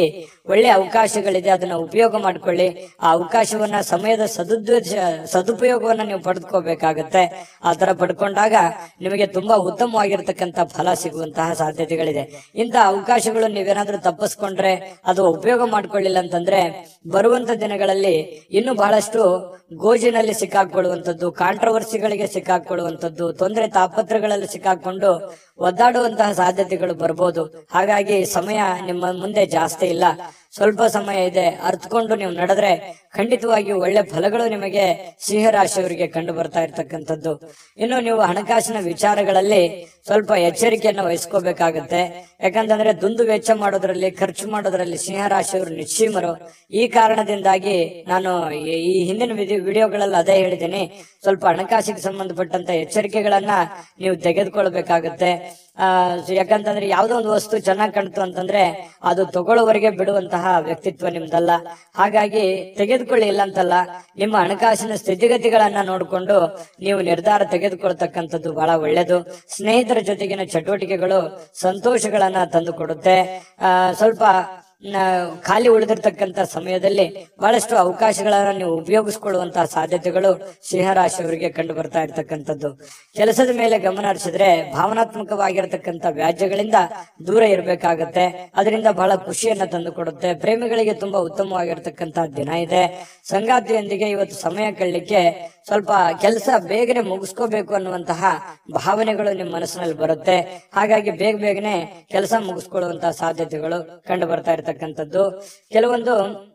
A: ಒಳ್ಳೆ ಅವಕಾಶಗಳಿದೆ ಅದನ್ನ ಉಪಯೋಗ ಮಾಡ್ಕೊಳ್ಳಿ ಆ ಅವಕಾಶವನ್ನ ಸಮಯದ ಸದುದ್ದ ಸದುಪಯೋಗವನ್ನ ನೀವು ಪಡೆದುಕೋಬೇಕಾಗತ್ತೆ ಆ ತರ ಪಡ್ಕೊಂಡಾಗ ನಿಮಗೆ ತುಂಬಾ ಉತ್ತಮವಾಗಿರ್ತಕ್ಕಂಥ ಫಲ ಸಿಗುವಂತಹ ಸಾಧ್ಯತೆಗಳಿದೆ ಇಂತಹ ಅವಕಾಶಗಳು ನೀವೇನಾದ್ರೂ ತಪ್ಪಿಸ್ಕೊಂಡ್ರೆ ಅದು ಉಪಯೋಗ ಮಾಡ್ಕೊಳ್ಳಿಲ್ಲ ಅಂತಂದ್ರೆ ಬರುವಂತ ದಿನಗಳಲ್ಲಿ ಇನ್ನು ಬಹಳಷ್ಟು ಗೋಜಿನಲ್ಲಿ ಸಿಕ್ಕಾಕೊಳ್ಳುವಂಥದ್ದು ಕಾಂಟ್ರವರ್ಸಿಗಳಿಗೆ ಸಿಕ್ಕಾಕೊಳ್ಳುವಂಥದ್ದು ತೊಂದರೆ ತಾಪತ್ರಗಳಲ್ಲಿ ಸಿಕ್ಕಾಕೊಂಡು ಒದ್ದಾಡುವಂತಹ ಸಾಧ್ಯತೆಗಳು ಬರ್ಬೋದು ಹಾಗಾಗಿ ಸಮಯ ನಿಮ್ಮ ಮುಂದೆ ಜಾಸ್ತಿ ಇಲ್ಲ ಸ್ವಲ್ಪ ಸಮಯ ಇದೆ ಅರ್ಥಕೊಂಡು ನೀವು ನಡೆದ್ರೆ ಖಂಡಿತವಾಗಿಯೂ ಒಳ್ಳೆ ಫಲಗಳು ನಿಮಗೆ ಸಿಂಹರಾಶಿಯವರಿಗೆ ಕಂಡು ಬರ್ತಾ ಇರ್ತಕ್ಕಂಥದ್ದು ಇನ್ನು ನೀವು ಹಣಕಾಸಿನ ವಿಚಾರಗಳಲ್ಲಿ ಸ್ವಲ್ಪ ಎಚ್ಚರಿಕೆಯನ್ನು ವಹಿಸ್ಕೋಬೇಕಾಗತ್ತೆ ಯಾಕಂತಂದ್ರೆ ದುಂದು ವೆಚ್ಚ ಮಾಡೋದ್ರಲ್ಲಿ ಖರ್ಚು ಮಾಡೋದ್ರಲ್ಲಿ ಸಿಂಹರಾಶಿಯವರು ನಿಶ್ಚೀಮರು ಈ ಕಾರಣದಿಂದಾಗಿ ನಾನು ಈ- ಈ ಹಿಂದಿನ ವಿಡಿ- ವಿಡಿಯೋಗಳಲ್ಲಿ ಅದೇ ಹೇಳಿದ್ದೀನಿ ಸ್ವಲ್ಪ ಹಣಕಾಸಿಗೆ ಸಂಬಂಧಪಟ್ಟಂತ ಎಚ್ಚರಿಕೆಗಳನ್ನ ನೀವು ತೆಗೆದುಕೊಳ್ಬೇಕಾಗತ್ತೆ ಆ ಯಾಕಂತಂದ್ರೆ ಯಾವ್ದೋ ಒಂದು ವಸ್ತು ಚೆನ್ನಾಗಿ ಕಾಣ್ತು ಅಂತಂದ್ರೆ ಅದು ತಗೊಳ್ಳೋವರೆಗೆ ಬಿಡುವಂತಹ ವ್ಯಕ್ತಿತ್ವ ನಿಮ್ದಲ್ಲ ಹಾಗಾಗಿ ತೆಗೆದುಕೊಳ್ಳಿ ಇಲ್ಲ ಅಂತಲ್ಲ ನಿಮ್ಮ ಹಣಕಾಸಿನ ಸ್ಥಿತಿಗತಿಗಳನ್ನ ನೋಡಿಕೊಂಡು ನೀವು ನಿರ್ಧಾರ ತೆಗೆದುಕೊಳ್ತಕ್ಕಂಥದ್ದು ಬಹಳ ಒಳ್ಳೇದು ಸ್ನೇಹಿತರ ಜೊತೆಗಿನ ಚಟುವಟಿಕೆಗಳು ಸಂತೋಷಗಳನ್ನ ತಂದು ಕೊಡುತ್ತೆ ಆ ಸ್ವಲ್ಪ ನ- ಖಾಲಿ ಉಳಿದಿರ್ತಕ್ಕಂಥ ಸಮಯದಲ್ಲಿ ಬಹಳಷ್ಟು ಅವಕಾಶಗಳನ್ನ ನೀವು ಉಪಯೋಗಿಸ್ಕೊಳ್ಳುವಂತಹ ಸಾಧ್ಯತೆಗಳು ಸಿಂಹರಾಶಿಯವರಿಗೆ ಕಂಡು ಬರ್ತಾ ಇರ್ತಕ್ಕಂಥದ್ದು ಕೆಲಸದ ಮೇಲೆ ಗಮನ ಹರಿಸಿದ್ರೆ ಭಾವನಾತ್ಮಕವಾಗಿರ್ತಕ್ಕಂಥ ವ್ಯಾಜ್ಯಗಳಿಂದ ದೂರ ಇರಬೇಕಾಗತ್ತೆ ಅದರಿಂದ ಬಹಳ ಖುಷಿಯನ್ನ ತಂದು ಕೊಡುತ್ತೆ ಪ್ರೇಮಿಗಳಿಗೆ ತುಂಬಾ ಉತ್ತಮವಾಗಿರ್ತಕ್ಕಂಥ ದಿನ ಇದೆ ಸಂಗಾತಿಯೊಂದಿಗೆ ಇವತ್ತು ಸಮಯ ಕಳಲಿಕ್ಕೆ ಸ್ವಲ್ಪ ಕೆಲಸ ಬೇಗನೆ ಮುಗಿಸ್ಕೋಬೇಕು ಅನ್ನುವಂತಹ ಭಾವನೆಗಳು ನಿಮ್ಮ ಮನಸ್ಸಿನಲ್ಲಿ ಬರುತ್ತೆ ಹಾಗಾಗಿ ಬೇಗ ಬೇಗನೆ ಕೆಲಸ ಮುಗಿಸ್ಕೊಳ್ಳುವಂತಹ ಸಾಧ್ಯತೆಗಳು ಕಂಡು ಬರ್ತಾ ಇರತಕ್ಕಂಥದ್ದು ಕೆಲವೊಂದು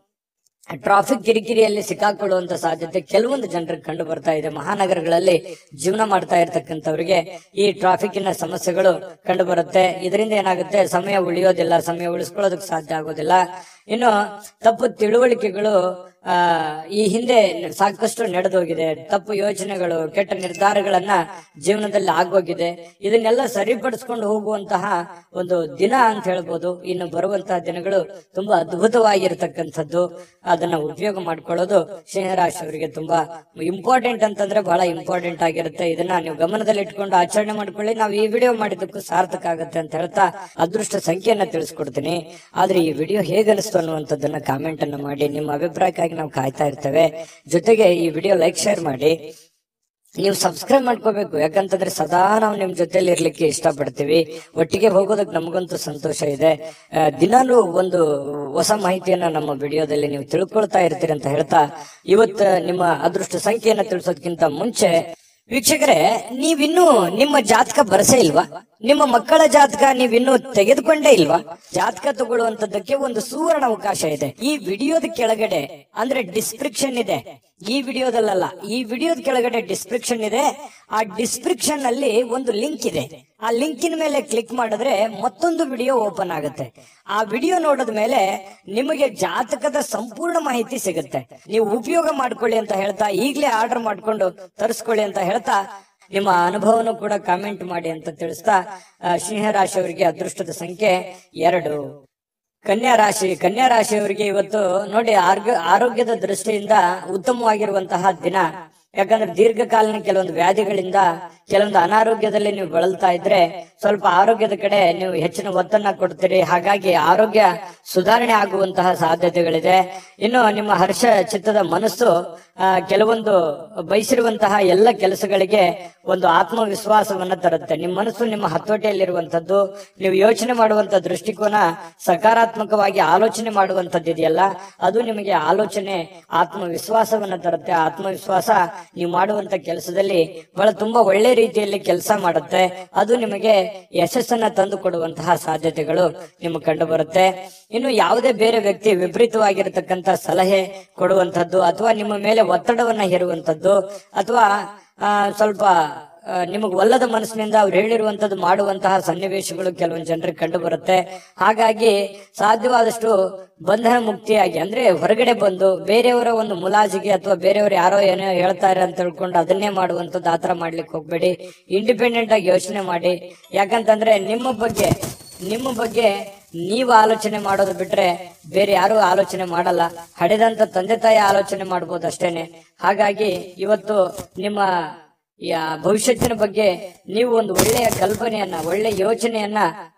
A: ಟ್ರಾಫಿಕ್ ಕಿರಿಕಿರಿಯಲ್ಲಿ ಸಿಕ್ಕಾಕೊಳ್ಳುವಂತ ಸಾಧ್ಯತೆ ಕೆಲವೊಂದು ಜನರಿಗೆ ಕಂಡು ಬರ್ತಾ ಇದೆ ಮಹಾನಗರಗಳಲ್ಲಿ ಜೀವನ ಮಾಡ್ತಾ ಇರ್ತಕ್ಕಂಥವ್ರಿಗೆ ಈ ಟ್ರಾಫಿಕ್ಕಿನ ಸಮಸ್ಯೆಗಳು ಕಂಡು ಬರುತ್ತೆ ಇದರಿಂದ ಏನಾಗುತ್ತೆ ಸಮಯ ಉಳಿಯೋದಿಲ್ಲ ಸಮಯ ಉಳಿಸ್ಕೊಳ್ಳೋದಕ್ಕೆ ಸಾಧ್ಯ ಆಗೋದಿಲ್ಲ ಇನ್ನು ತಪ್ಪು ತಿಳುವಳಿಕೆಗಳು ಆ ಈ ಹಿಂದೆ ಸಾಕಷ್ಟು ನಡೆದೋಗಿದೆ ತಪ್ಪು ಯೋಚನೆಗಳು ಕೆಟ್ಟ ನಿರ್ಧಾರಗಳನ್ನ ಜೀವನದಲ್ಲಿ ಆಗೋಗಿದೆ ಇದನ್ನೆಲ್ಲ ಸರಿಪಡಿಸ್ಕೊಂಡು ಹೋಗುವಂತಹ ಒಂದು ದಿನ ಅಂತ ಹೇಳ್ಬೋದು ಇನ್ನು ಬರುವಂತಹ ದಿನಗಳು ತುಂಬಾ ಅದ್ಭುತವಾಗಿರ್ತಕ್ಕಂಥದ್ದು ಅದನ್ನ ಉಪಯೋಗ ಮಾಡ್ಕೊಳ್ಳೋದು ಸಿಂಹರಾಶಿಯವರಿಗೆ ತುಂಬಾ ಇಂಪಾರ್ಟೆಂಟ್ ಅಂತಂದ್ರೆ ಬಹಳ ಇಂಪಾರ್ಟೆಂಟ್ ಆಗಿರುತ್ತೆ ಇದನ್ನ ನೀವು ಗಮನದಲ್ಲಿ ಇಟ್ಕೊಂಡು ಆಚರಣೆ ಮಾಡ್ಕೊಳ್ಳಿ ನಾವು ಈ ವಿಡಿಯೋ ಮಾಡಿದ್ದಕ್ಕೂ ಸಾರ್ಥಕ ಆಗುತ್ತೆ ಅಂತ ಹೇಳ್ತಾ ಅದೃಷ್ಟ ಸಂಖ್ಯೆಯನ್ನ ತಿಳಿಸ್ಕೊಡ್ತೀನಿ ಆದ್ರೆ ಈ ವಿಡಿಯೋ ಹೇಗನಿಸ್ತು ಅನ್ನುವಂಥದ್ದನ್ನ ಕಾಮೆಂಟ್ ಅನ್ನ ಮಾಡಿ ನಿಮ್ಮ ಅಭಿಪ್ರಾಯಕ್ಕಾಗಿ ನಾವು ಕಾಯ್ತಾ ಇರ್ತೇವೆ ಜೊತೆಗೆ ಈ ವಿಡಿಯೋ ಲೈಕ್ ಶೇರ್ ಮಾಡಿ ನೀವು ಸಬ್ಸ್ಕ್ರೈಬ್ ಮಾಡ್ಕೋಬೇಕು ಯಾಕಂತಂದ್ರೆ ಸದಾ ನಾವು ನಿಮ್ ಜೊತೆಲಿ ಇರ್ಲಿಕ್ಕೆ ಇಷ್ಟಪಡ್ತೀವಿ ಒಟ್ಟಿಗೆ ಹೋಗೋದಕ್ಕೆ ನಮಗಂತೂ ಸಂತೋಷ ಇದೆ ಆ, ದಿನಾಲೂ ಒಂದು ಹೊಸ ಮಾಹಿತಿಯನ್ನ ನಮ್ಮ ವಿಡಿಯೋದಲ್ಲಿ ನೀವು ತಿಳ್ಕೊಳ್ತಾ ಇರ್ತೀರಿ ಅಂತ ಹೇಳ್ತಾ ಇವತ್ತು ನಿಮ್ಮ ಅದೃಷ್ಟ ಸಂಖ್ಯೆಯನ್ನ ತಿಳಿಸೋದಕ್ಕಿಂತ ಮುಂಚೆ ವೀಕ್ಷಕರೇ ನೀವಿನ್ನೂ ನಿಮ್ಮ ಜಾತಕ ಬರಸೇ ಇಲ್ವಾ ನಿಮ್ಮ ಮಕ್ಕಳ ಜಾತಕ ನೀವಿನ್ನೂ ತೆಗೆದುಕೊಂಡೇ ಇಲ್ವಾ ಜಾತಕ ತಗೊಳ್ಳುವಂತದ್ದಕ್ಕೆ ಒಂದು ಸುವರ್ಣ ಅವಕಾಶ ಇದೆ ಈ ವಿಡಿಯೋದ ಕೆಳಗಡೆ ಅಂದ್ರೆ ಡಿಸ್ಕ್ರಿಪ್ಷನ್ ಇದೆ ಈ ವಿಡಿಯೋದಲ್ಲ ಈ ವಿಡಿಯೋದ ಕೆಳಗಡೆ ಡಿಸ್ಕ್ರಿಪ್ಷನ್ ಇದೆ ಆ ಡಿಸ್ಕ್ರಿಪ್ಷನ್ ಅಲ್ಲಿ ಒಂದು ಲಿಂಕ್ ಇದೆ ಆ ಲಿಂಕಿನ ಮೇಲೆ ಕ್ಲಿಕ್ ಮಾಡಿದ್ರೆ ಮತ್ತೊಂದು ವಿಡಿಯೋ ಓಪನ್ ಆಗುತ್ತೆ ಆ ವಿಡಿಯೋ ನೋಡಿದ ಮೇಲೆ ನಿಮಗೆ ಜಾತಕದ ಸಂಪೂರ್ಣ ಮಾಹಿತಿ ಸಿಗುತ್ತೆ ನೀವು ಉಪಯೋಗ ಮಾಡ್ಕೊಳ್ಳಿ ಅಂತ ಹೇಳ್ತಾ ಈಗಲೇ ಆರ್ಡರ್ ಮಾಡ್ಕೊಂಡು ತರಿಸ್ಕೊಳ್ಳಿ ಅಂತ ಹೇಳ್ತಾ ನಿಮ್ಮ ಅನುಭವನೂ ಕೂಡ ಕಾಮೆಂಟ್ ಮಾಡಿ ಅಂತ ತಿಳಿಸ್ತಾ ಆ, ಸಿಂಹರಾಶಿಯವರಿಗೆ ಅದೃಷ್ಟದ ಸಂಖ್ಯೆ ಎರಡು ಕನ್ಯಾ ರಾಶಿ ಕನ್ಯಾ ರಾಶಿಯವರಿಗೆ ಇವತ್ತು ನೋಡಿ ಆರೋಗ್ಯ ಆರೋಗ್ಯದ ದೃಷ್ಟಿಯಿಂದ ಉತ್ತಮವಾಗಿರುವಂತಹ ದಿನ ಯಾಕಂದ್ರೆ ದೀರ್ಘಕಾಲೀನ ಕೆಲವೊಂದು ವ್ಯಾಧಿಗಳಿಂದ ಕೆಲವೊಂದು ಅನಾರೋಗ್ಯದಲ್ಲಿ ನೀವು ಬಳಲ್ತಾ ಇದ್ರೆ ಸ್ವಲ್ಪ ಆರೋಗ್ಯದ ಕಡೆ ನೀವು ಹೆಚ್ಚಿನ ಒತ್ತನ್ನ ಕೊಡ್ತೀರಿ ಹಾಗಾಗಿ ಆರೋಗ್ಯ ಸುಧಾರಣೆ ಆಗುವಂತಹ ಸಾಧ್ಯತೆಗಳಿದೆ ಇನ್ನು ನಿಮ್ಮ ಹರ್ಷ ಚಿತ್ತದ ಮನಸ್ಸು ಆ, ಕೆಲವೊಂದು ಬಯಸಿರುವಂತಹ ಎಲ್ಲ ಕೆಲಸಗಳಿಗೆ ಒಂದು ಆತ್ಮವಿಶ್ವಾಸವನ್ನ ತರುತ್ತೆ ನಿಮ್ಮ ಮನಸ್ಸು ನಿಮ್ಮ ಹತೋಟಿಯಲ್ಲಿರುವಂತದ್ದು ನೀವು ಯೋಚನೆ ಮಾಡುವಂತ ದೃಷ್ಟಿಕೋನ ಸಕಾರಾತ್ಮಕವಾಗಿ ಆಲೋಚನೆ ಮಾಡುವಂತದ್ದು ಇದೆಯಲ್ಲ ಅದು ನಿಮಗೆ ಆಲೋಚನೆ ಆತ್ಮವಿಶ್ವಾಸವನ್ನ ತರುತ್ತೆ ಆತ್ಮವಿಶ್ವಾಸ ನೀವು ಮಾಡುವಂತ ಕೆಲಸದಲ್ಲಿ ಬಹಳ ತುಂಬಾ ಒಳ್ಳೆ ರೀತಿಯಲ್ಲಿ ಕೆಲಸ ಮಾಡುತ್ತೆ ಅದು ನಿಮಗೆ ಯಶಸ್ಸನ್ನ ತಂದು ಕೊಡುವಂತಹ ಸಾಧ್ಯತೆಗಳು ನಿಮಗೆ ಕಂಡು ಬರುತ್ತೆ ಇನ್ನು ಯಾವುದೇ ಬೇರೆ ವ್ಯಕ್ತಿ ವಿಪರೀತವಾಗಿರತಕ್ಕಂತ ಸಲಹೆ ಕೊಡುವಂತದ್ದು ಅಥವಾ ನಿಮ್ಮ ಮೇಲೆ ಒತ್ತಡವನ್ನ ಹೇರುವಂತದ್ದು ಅಥವಾ ಆ, ಸ್ವಲ್ಪ ನಿಮಗೆ ಒಲ್ಲದ ಮನಸ್ಸಿನಿಂದ ಅವ್ರು ಹೇಳಿರುವಂತದ್ದು ಮಾಡುವಂತಹ ಸನ್ನಿವೇಶಗಳು ಕೆಲವೊಂದು ಜನರಿಗೆ ಕಂಡು ಬರುತ್ತೆ ಹಾಗಾಗಿ ಸಾಧ್ಯವಾದಷ್ಟು ಬಂಧನ ಮುಕ್ತಿಯಾಗಿ ಅಂದ್ರೆ ಹೊರಗಡೆ ಬಂದು ಬೇರೆಯವರ ಒಂದು ಮುಲಾಜಿಗೆ ಅಥವಾ ಬೇರೆಯವರು ಯಾರೋ ಏನೋ ಹೇಳ್ತಾರೆ ಅಂತ ತಿಳ್ಕೊಂಡು ಅದನ್ನೇ ಮಾಡುವಂತದ್ದು ಆತರ ಮಾಡ್ಲಿಕ್ಕೆ ಹೋಗ್ಬೇಡಿ ಇಂಡಿಪೆಂಡೆಂಟ್ ಆಗಿ ಯೋಚನೆ ಮಾಡಿ ಯಾಕಂತಂದ್ರೆ ನಿಮ್ಮ ಬಗ್ಗೆ ನಿಮ್ಮ ಬಗ್ಗೆ ನೀವು ಆಲೋಚನೆ ಮಾಡೋದು ಬಿಟ್ರೆ ಬೇರೆ ಯಾರು ಆಲೋಚನೆ ಮಾಡಲ್ಲ ಹಡೆದಂತ ತಂದೆ ತಾಯಿ ಆಲೋಚನೆ ಮಾಡ್ಬೋದು ಅಷ್ಟೇನೆ ಹಾಗಾಗಿ ಇವತ್ತು ನಿಮ್ಮ ಯಾ- ಭವಿಷ್ಯತ್ತಿನ ಬಗ್ಗೆ ನೀವು ಒಂದು ಒಳ್ಳೆಯ ಕಲ್ಪನೆಯನ್ನ ಒಳ್ಳೆಯ ಯೋಚನೆಯನ್ನ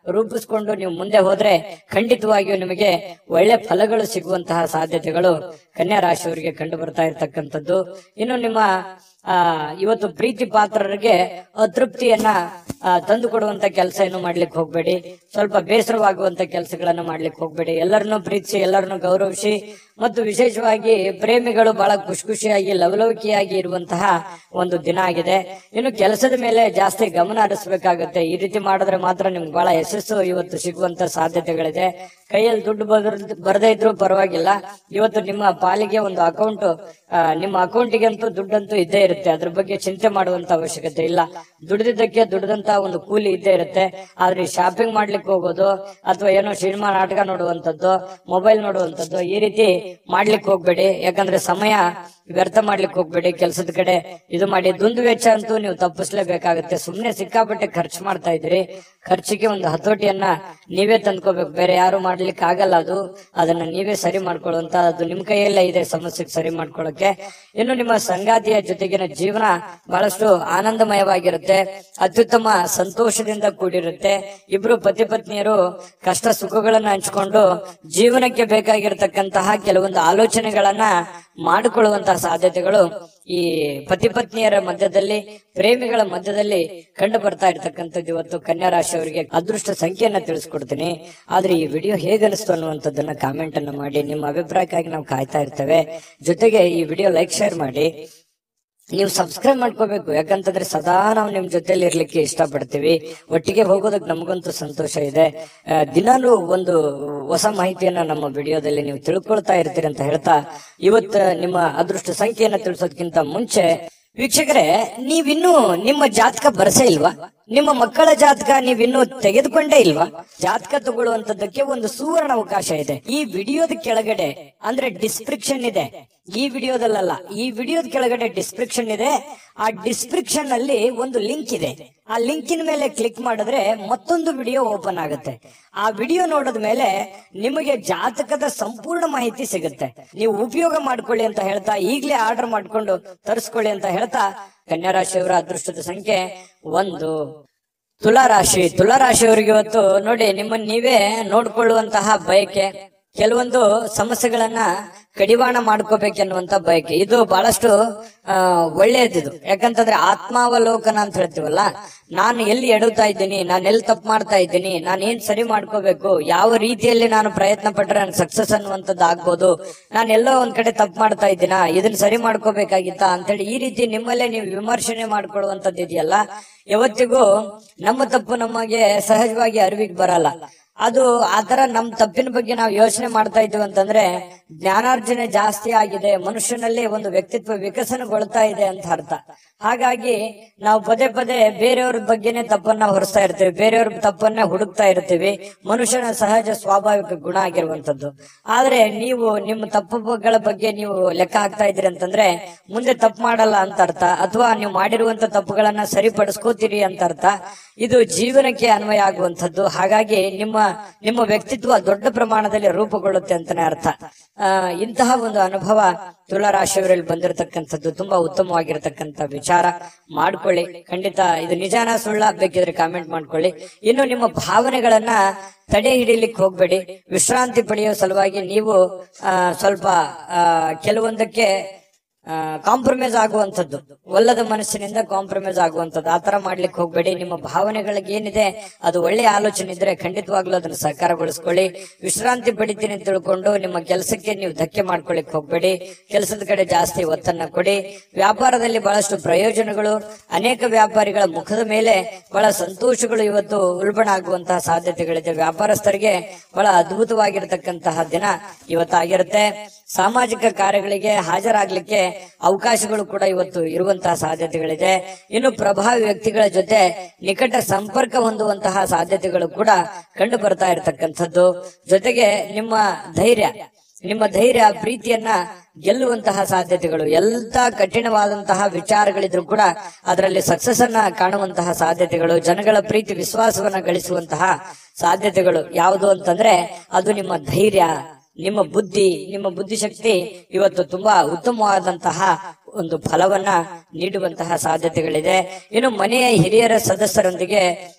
A: ರೂಪಿಸ್ಕೊಂಡು ನೀವು ಮುಂದೆ ಹೋದ್ರೆ ಖಂಡಿತವಾಗಿಯೂ ನಿಮಗೆ ಒಳ್ಳೆ ಫಲಗಳು ಸಿಗುವಂತಹ ಸಾಧ್ಯತೆಗಳು ಕನ್ಯಾ ರಾಶಿಯವರಿಗೆ ಕಂಡು ಬರ್ತಾ ಇರ್ತಕ್ಕಂಥದ್ದು ಇನ್ನು ನಿಮ್ಮ ಆ ಇವತ್ತು ಪ್ರೀತಿ ಪಾತ್ರರಿಗೆ ಅತೃಪ್ತಿಯನ್ನ ಆ, ತಂದು ಕೊಡುವಂತ ಕೆಲಸ ಏನು ಮಾಡ್ಲಿಕ್ಕೆ ಹೋಗ್ಬೇಡಿ ಸ್ವಲ್ಪ ಬೇಸರವಾಗುವಂತ ಕೆಲಸಗಳನ್ನ ಮಾಡ್ಲಿಕ್ಕೆ ಹೋಗ್ಬೇಡಿ ಎಲ್ಲರನ್ನೂ ಪ್ರೀತಿಸಿ ಎಲ್ಲರನ್ನೂ ಗೌರವಿಸಿ ಮತ್ತು ವಿಶೇಷವಾಗಿ ಪ್ರೇಮಿಗಳು ಬಹಳ ಖುಷಿ ಖುಷಿಯಾಗಿ ಲವಲವಿಕೆಯಾಗಿ ಇರುವಂತಹ ಒಂದು ದಿನ ಆಗಿದೆ ಇನ್ನು ಕೆಲಸದ ಮೇಲೆ ಜಾಸ್ತಿ ಗಮನ ಹರಿಸಬೇಕಾಗುತ್ತೆ ಈ ರೀತಿ ಮಾಡಿದ್ರೆ ಮಾತ್ರ ನಿಮ್ಗೆ ಬಹಳ ಯಶಸ್ಸು ಇವತ್ತು ಸಿಗುವಂತ ಸಾಧ್ಯತೆಗಳಿದೆ ಕೈಯಲ್ಲಿ ದುಡ್ಡು ಬರ್ ಬರದೇ ಇದ್ರೂ ಪರವಾಗಿಲ್ಲ ಇವತ್ತು ನಿಮ್ಮ ಪಾಲಿಗೆ ಒಂದು ಅಕೌಂಟ್ ನಿಮ್ಮ ಅಕೌಂಟಿಗೆ ಅಂತೂ ದುಡ್ಡಂತೂ ಇದ್ದೇ ಇರುತ್ತೆ ಅದ್ರ ಬಗ್ಗೆ ಚಿಂತೆ ಮಾಡುವಂತ ಅವಶ್ಯಕತೆ ಇಲ್ಲ ದುಡಿದಿದ್ದಕ್ಕೆ ದುಡಿದಂತ ಒಂದು ಕೂಲಿ ಇದ್ದೇ ಇರುತ್ತೆ ಆದ್ರೆ ಶಾಪಿಂಗ್ ಮಾಡ್ಲಿಕ್ಕೆ ಹೋಗೋದು ಅಥವಾ ಏನೋ ಸಿನಿಮಾ ನಾಟಕ ನೋಡುವಂತದ್ದು ಮೊಬೈಲ್ ನೋಡುವಂತದ್ದು ಈ ರೀತಿ ಮಾಡ್ಲಿಕ್ಕೆ ಹೋಗ್ಬೇಡಿ ಯಾಕಂದ್ರೆ ಸಮಯ ವ್ಯರ್ಥ ಮಾಡ್ಲಿಕ್ಕೆ ಹೋಗ್ಬೇಡಿ ಕೆಲಸದ ಕಡೆ ಇದು ಮಾಡಿ ದುಂದು ವೆಚ್ಚ ಅಂತೂ ನೀವು ತಪ್ಪಿಸ್ಲೇಬೇಕಾಗುತ್ತೆ ಸುಮ್ನೆ ಸಿಕ್ಕಾಪಟ್ಟೆ ಖರ್ಚು ಮಾಡ್ತಾ ಇದ್ರಿ ಖರ್ಚಿಗೆ ಒಂದು ಹತೋಟಿಯನ್ನ ನೀವೇ ತಂದ್ಕೋಬೇಕು ಬೇರೆ ಯಾರು ಮಾಡ್ಲಿಕ್ಕೆ ಆಗಲ್ಲ ಅದು ಅದನ್ನ ನೀವೇ ಸರಿ ಮಾಡ್ಕೊಳ್ಳುವಂತ ಅದು ನಿಮ್ ಕೈಯಲ್ಲೇ ಇದೆ ಸಮಸ್ಯೆಗೆ ಸರಿ ಮಾಡ್ಕೊಳ್ಳೋಕೆ ಇನ್ನು ನಿಮ್ಮ ಸಂಗಾತಿಯ ಜೊತೆಗಿನ ಜೀವನ ಬಹಳಷ್ಟು ಆನಂದಮಯವಾಗಿರುತ್ತೆ ಅತ್ಯುತ್ತಮ ಸಂತೋಷದಿಂದ ಕೂಡಿರುತ್ತೆ ಇಬ್ರು ಪತಿ ಪತ್ನಿಯರು ಕಷ್ಟ ಸುಖಗಳನ್ನ ಹಂಚಿಕೊಂಡು ಜೀವನಕ್ಕೆ ಬೇಕಾಗಿರತಕ್ಕಂತಹ ಕೆಲವೊಂದು ಆಲೋಚನೆಗಳನ್ನ ಮಾಡಿಕೊಳ್ಳುವಂತಹ ಸಾಧ್ಯತೆಗಳು ಈ ಪತಿ ಪತ್ನಿಯರ ಮಧ್ಯದಲ್ಲಿ ಪ್ರೇಮಿಗಳ ಮಧ್ಯದಲ್ಲಿ ಕಂಡು ಬರ್ತಾ ಇರ್ತಕ್ಕಂಥದ್ದು ಇವತ್ತು ಕನ್ಯಾ ರಾಶಿಯವರಿಗೆ ಅದೃಷ್ಟ ಸಂಖ್ಯೆಯನ್ನ ತಿಳಿಸ್ಕೊಡ್ತೀನಿ ಆದ್ರೆ ಈ ವಿಡಿಯೋ ಹೇಗನಿಸ್ತು ಅನ್ನುವಂಥದ್ದನ್ನ ಕಾಮೆಂಟ್ ಅನ್ನ ಮಾಡಿ ನಿಮ್ಮ ಅಭಿಪ್ರಾಯಕ್ಕಾಗಿ ನಾವು ಕಾಯ್ತಾ ಇರ್ತೇವೆ ಜೊತೆಗೆ ಈ ವಿಡಿಯೋ ಲೈಕ್ ಶೇರ್ ಮಾಡಿ ನೀವು ಸಬ್ಸ್ಕ್ರೈಬ್ ಮಾಡ್ಕೋಬೇಕು ಯಾಕಂತಂದ್ರೆ ಸದಾ ನಾವು ನಿಮ್ ಜೊತೆಲಿ ಇರ್ಲಿಕ್ಕೆ ಇಷ್ಟಪಡ್ತೀವಿ ಒಟ್ಟಿಗೆ ಹೋಗೋದಕ್ಕೆ ನಮಗಂತೂ ಸಂತೋಷ ಇದೆ ಆ, ದಿನಾಲೂ ಒಂದು ಹೊಸ ಮಾಹಿತಿಯನ್ನ ನಮ್ಮ ವಿಡಿಯೋದಲ್ಲಿ ನೀವು ತಿಳ್ಕೊಳ್ತಾ ಇರ್ತೀರಿ ಅಂತ ಹೇಳ್ತಾ ಇವತ್ತು ನಿಮ್ಮ ಅದೃಷ್ಟ ಸಂಖ್ಯೆಯನ್ನ ತಿಳಿಸೋದಕ್ಕಿಂತ ಮುಂಚೆ ವೀಕ್ಷಕರೇ ನೀವಿನ್ನೂ ನಿಮ್ಮ ಜಾತಕ ಬರಸೇ ಇಲ್ವಾ ನಿಮ್ಮ ಮಕ್ಕಳ ಜಾತಕ ನೀವಿನ್ನೂ ತೆಗೆದುಕೊಂಡೇ ಇಲ್ವಾ ಜಾತಕ ತಗೊಳ್ಳುವಂತದ್ದಕ್ಕೆ ಒಂದು ಸುವರ್ಣ ಅವಕಾಶ ಇದೆ ಈ ವಿಡಿಯೋದ ಕೆಳಗಡೆ ಅಂದ್ರೆ ಡಿಸ್ಕ್ರಿಪ್ಷನ್ ಇದೆ ಈ ವಿಡಿಯೋದಲ್ಲ ಈ ವಿಡಿಯೋದ ಕೆಳಗಡೆ ಡಿಸ್ಕ್ರಿಪ್ಷನ್ ಇದೆ ಆ ಡಿಸ್ಕ್ರಿಪ್ಷನ್ ಅಲ್ಲಿ ಒಂದು ಲಿಂಕ್ ಇದೆ ಆ ಲಿಂಕಿನ ಮೇಲೆ ಕ್ಲಿಕ್ ಮಾಡಿದ್ರೆ ಮತ್ತೊಂದು ವಿಡಿಯೋ ಓಪನ್ ಆಗುತ್ತೆ ಆ ವಿಡಿಯೋ ನೋಡಿದ ಮೇಲೆ ನಿಮಗೆ ಜಾತಕದ ಸಂಪೂರ್ಣ ಮಾಹಿತಿ ಸಿಗುತ್ತೆ ನೀವು ಉಪಯೋಗ ಮಾಡ್ಕೊಳ್ಳಿ ಅಂತ ಹೇಳ್ತಾ ಈಗಲೇ ಆರ್ಡರ್ ಮಾಡ್ಕೊಂಡು ತರಿಸ್ಕೊಳ್ಳಿ ಅಂತ ಹೇಳ್ತಾ ಕನ್ಯಾ ರಾಶಿಯವರ ಅದೃಷ್ಟದ ಸಂಖ್ಯೆ ಒಂದು ತುಲಾ ರಾಶಿ ತುಲಾ ರಾಶಿಯವರಿಗೆ ಇವತ್ತು ನೋಡಿ ನಿಮ್ಮನ್ನ ನೀವೇ ನೋಡ್ಕೊಳ್ಳುವಂತಹ ಬಯಕೆ ಕೆಲವೊಂದು ಸಮಸ್ಯೆಗಳನ್ನ ಕಡಿವಾಣ ಮಾಡ್ಕೋಬೇಕೆನ್ನುವಂತ ಬಯಕೆ ಇದು ಬಹಳಷ್ಟು ಆ ಒಳ್ಳೆಯದಿದು ಯಾಕಂತಂದ್ರೆ ಆತ್ಮಾವಲೋಕನ ಅಂತ ಹೇಳ್ತೀವಲ್ಲ ನಾನು ಎಲ್ಲಿ ಎಡುತ್ತಾ ಇದ್ದೀನಿ ನಾನು ಎಲ್ಲಿ ತಪ್ಪು ಮಾಡ್ತಾ ಇದ್ದೀನಿ ನಾನು ಏನ್ ಸರಿ ಮಾಡ್ಕೋಬೇಕು ಯಾವ ರೀತಿಯಲ್ಲಿ ನಾನು ಪ್ರಯತ್ನ ಪಟ್ರೆ ನನ್ ಸಕ್ಸಸ್ ಅನ್ನುವಂಥದ್ದು ಆಗ್ಬೋದು ನಾನು ಎಲ್ಲೋ ಒಂದ್ ಕಡೆ ತಪ್ಪು ಮಾಡ್ತಾ ಇದ್ದೀನಾ ಇದನ್ನ ಸರಿ ಮಾಡ್ಕೋಬೇಕಾಗಿತ್ತಾ ಅಂತೇಳಿ ಈ ರೀತಿ ನಿಮ್ಮಲ್ಲೇ ನೀವು ವಿಮರ್ಶನೆ ಮಾಡ್ಕೊಳ್ಳುವಂಥದ್ದು ಇದೆಯಲ್ಲ ಯಾವತ್ತಿಗೂ ನಮ್ಮ ತಪ್ಪು ನಮಗೆ ಸಹಜವಾಗಿ ಅರಿವಿಗೆ ಬರಲ್ಲ ಅದು ಆತರ ನಮ್ ತಪ್ಪಿನ ಬಗ್ಗೆ ನಾವು ಯೋಚನೆ ಮಾಡ್ತಾ ಇದ್ದೀವಿ ಅಂತಂದ್ರೆ ಜ್ಞಾನಾರ್ಜನೆ ಜಾಸ್ತಿ ಆಗಿದೆ ಮನುಷ್ಯನಲ್ಲಿ ಒಂದು ವ್ಯಕ್ತಿತ್ವ ವಿಕಸನಗೊಳ್ತಾ ಇದೆ ಅಂತ ಅರ್ಥ ಹಾಗಾಗಿ ನಾವು ಪದೇ ಪದೇ ಬೇರೆಯವ್ರ ಬಗ್ಗೆನೆ ತಪ್ಪನ್ನ ಹೊರಿಸ್ತಾ ಇರ್ತೀವಿ ಬೇರೆಯವ್ರ ತಪ್ಪನ್ನ ಹುಡುಕ್ತಾ ಇರ್ತೀವಿ ಮನುಷ್ಯನ ಸಹಜ ಸ್ವಾಭಾವಿಕ ಗುಣ ಆಗಿರುವಂತದ್ದು ಆದ್ರೆ ನೀವು ನಿಮ್ಮ ತಪ್ಪುಗಳ ಬಗ್ಗೆ ನೀವು ಲೆಕ್ಕ ಹಾಕ್ತಾ ಇದ್ದೀರಿ ಅಂತಂದ್ರೆ ಮುಂದೆ ತಪ್ಪು ಮಾಡಲ್ಲ ಅಂತ ಅರ್ಥ ಅಥವಾ ನೀವು ಮಾಡಿರುವಂತ ತಪ್ಪುಗಳನ್ನ ಸರಿಪಡಿಸ್ಕೋತೀರಿ ಅಂತ ಅರ್ಥ ಇದು ಜೀವನಕ್ಕೆ ಅನ್ವಯ ಆಗುವಂತದ್ದು ಹಾಗಾಗಿ ನಿಮ್ಮ ನಿಮ್ಮ ವ್ಯಕ್ತಿತ್ವ ದೊಡ್ಡ ಪ್ರಮಾಣದಲ್ಲಿ ರೂಪುಗೊಳ್ಳುತ್ತೆ ಅಂತಾನೆ ಅರ್ಥ ಆ, ಇಂತಹ ಒಂದು ಅನುಭವ ತುಲಾ ರಾಶಿಯವರಲ್ಲಿ ಬಂದಿರತಕ್ಕಂಥದ್ದು ತುಂಬಾ ಉತ್ತಮವಾಗಿರತಕ್ಕಂಥ ವಿಚಾರ ಮಾಡ್ಕೊಳ್ಳಿ ಖಂಡಿತ ಇದು ನಿಜಾನ ಸುಳ್ಳ ಬೇಕಿದ್ರೆ ಕಾಮೆಂಟ್ ಮಾಡ್ಕೊಳ್ಳಿ ಇನ್ನು ನಿಮ್ಮ ಭಾವನೆಗಳನ್ನ ತಡೆ ಹಿಡಿಲಿಕ್ಕೆ ಹೋಗ್ಬೇಡಿ ವಿಶ್ರಾಂತಿ ಪಡೆಯೋ ಸಲುವಾಗಿ ನೀವು ಆ, ಸ್ವಲ್ಪ ಆ, ಕೆಲವೊಂದಕ್ಕೆ ಕಾಂಪ್ರಮೈಸ್ ಆಗುವಂಥದ್ದು ಒಲ್ಲದ ಮನಸ್ಸಿನಿಂದ ಕಾಂಪ್ರಮೈಸ್ ಆಗುವಂಥದ್ದು ಆತರ ಮಾಡ್ಲಿಕ್ಕೆ ಹೋಗ್ಬೇಡಿ ನಿಮ್ಮ ಭಾವನೆಗಳಿಗೆ ಏನಿದೆ ಅದು ಒಳ್ಳೆಯ ಆಲೋಚನೆ ಇದ್ರೆ ಖಂಡಿತವಾಗ್ಲೂ ಅದನ್ನು ಸಹಕಾರಗೊಳಿಸ್ಕೊಳ್ಳಿ ವಿಶ್ರಾಂತಿ ಪಡಿತೀನಿ ಅಂತ ತಿಳ್ಕೊಂಡು ನಿಮ್ಮ ಕೆಲಸಕ್ಕೆ ನೀವು ಧಕ್ಕೆ ಮಾಡ್ಕೊಳ್ಳಿಕ್ ಹೋಗ್ಬೇಡಿ ಕೆಲಸದ ಕಡೆ ಜಾಸ್ತಿ ಒತ್ತನ್ನ ಕೊಡಿ ವ್ಯಾಪಾರದಲ್ಲಿ ಬಹಳಷ್ಟು ಪ್ರಯೋಜನಗಳು ಅನೇಕ ವ್ಯಾಪಾರಿಗಳ ಮುಖದ ಮೇಲೆ ಬಹಳ ಸಂತೋಷಗಳು ಇವತ್ತು ಉಲ್ಬಣ ಆಗುವಂತಹ ಸಾಧ್ಯತೆಗಳಿದೆ ವ್ಯಾಪಾರಸ್ಥರಿಗೆ ಬಹಳ ಅದ್ಭುತವಾಗಿರತಕ್ಕಂತಹ ದಿನ ಇವತ್ತಾಗಿರುತ್ತೆ ಸಾಮಾಜಿಕ ಕಾರ್ಯಗಳಿಗೆ ಹಾಜರಾಗ್ಲಿಕ್ಕೆ ಅವಕಾಶಗಳು ಕೂಡ ಇವತ್ತು ಇರುವಂತಹ ಸಾಧ್ಯತೆಗಳಿದೆ ಇನ್ನು ಪ್ರಭಾವಿ ವ್ಯಕ್ತಿಗಳ ಜೊತೆ ನಿಕಟ ಸಂಪರ್ಕ ಹೊಂದುವಂತಹ ಸಾಧ್ಯತೆಗಳು ಕೂಡ ಕಂಡು ಬರ್ತಾ ಇರತಕ್ಕಂಥದ್ದು ಜೊತೆಗೆ ನಿಮ್ಮ ಧೈರ್ಯ ನಿಮ್ಮ ಧೈರ್ಯ ಪ್ರೀತಿಯನ್ನ ಗೆಲ್ಲುವಂತಹ ಸಾಧ್ಯತೆಗಳು ಎಂತ ಕಠಿಣವಾದಂತಹ ವಿಚಾರಗಳಿದ್ರು ಕೂಡ ಅದರಲ್ಲಿ ಸಕ್ಸಸ್ ಅನ್ನ ಕಾಣುವಂತಹ ಸಾಧ್ಯತೆಗಳು ಜನಗಳ ಪ್ರೀತಿ ವಿಶ್ವಾಸವನ್ನ ಗಳಿಸುವಂತಹ ಸಾಧ್ಯತೆಗಳು ಯಾವುದು ಅಂತಂದ್ರೆ ಅದು ನಿಮ್ಮ ಧೈರ್ಯ ನಿಮ್ಮ ಬುದ್ಧಿ ನಿಮ್ಮ ಬುದ್ಧಿಶಕ್ತಿ ಇವತ್ತು ತುಂಬಾ ಉತ್ತಮವಾದಂತಹ ಒಂದು ಫಲವನ್ನ ನೀಡುವಂತಹ ಸಾಧ್ಯತೆಗಳಿದೆ ಇನ್ನು ಮನೆಯ ಹಿರಿಯರ ಸದಸ್ಯರೊಂದಿಗೆ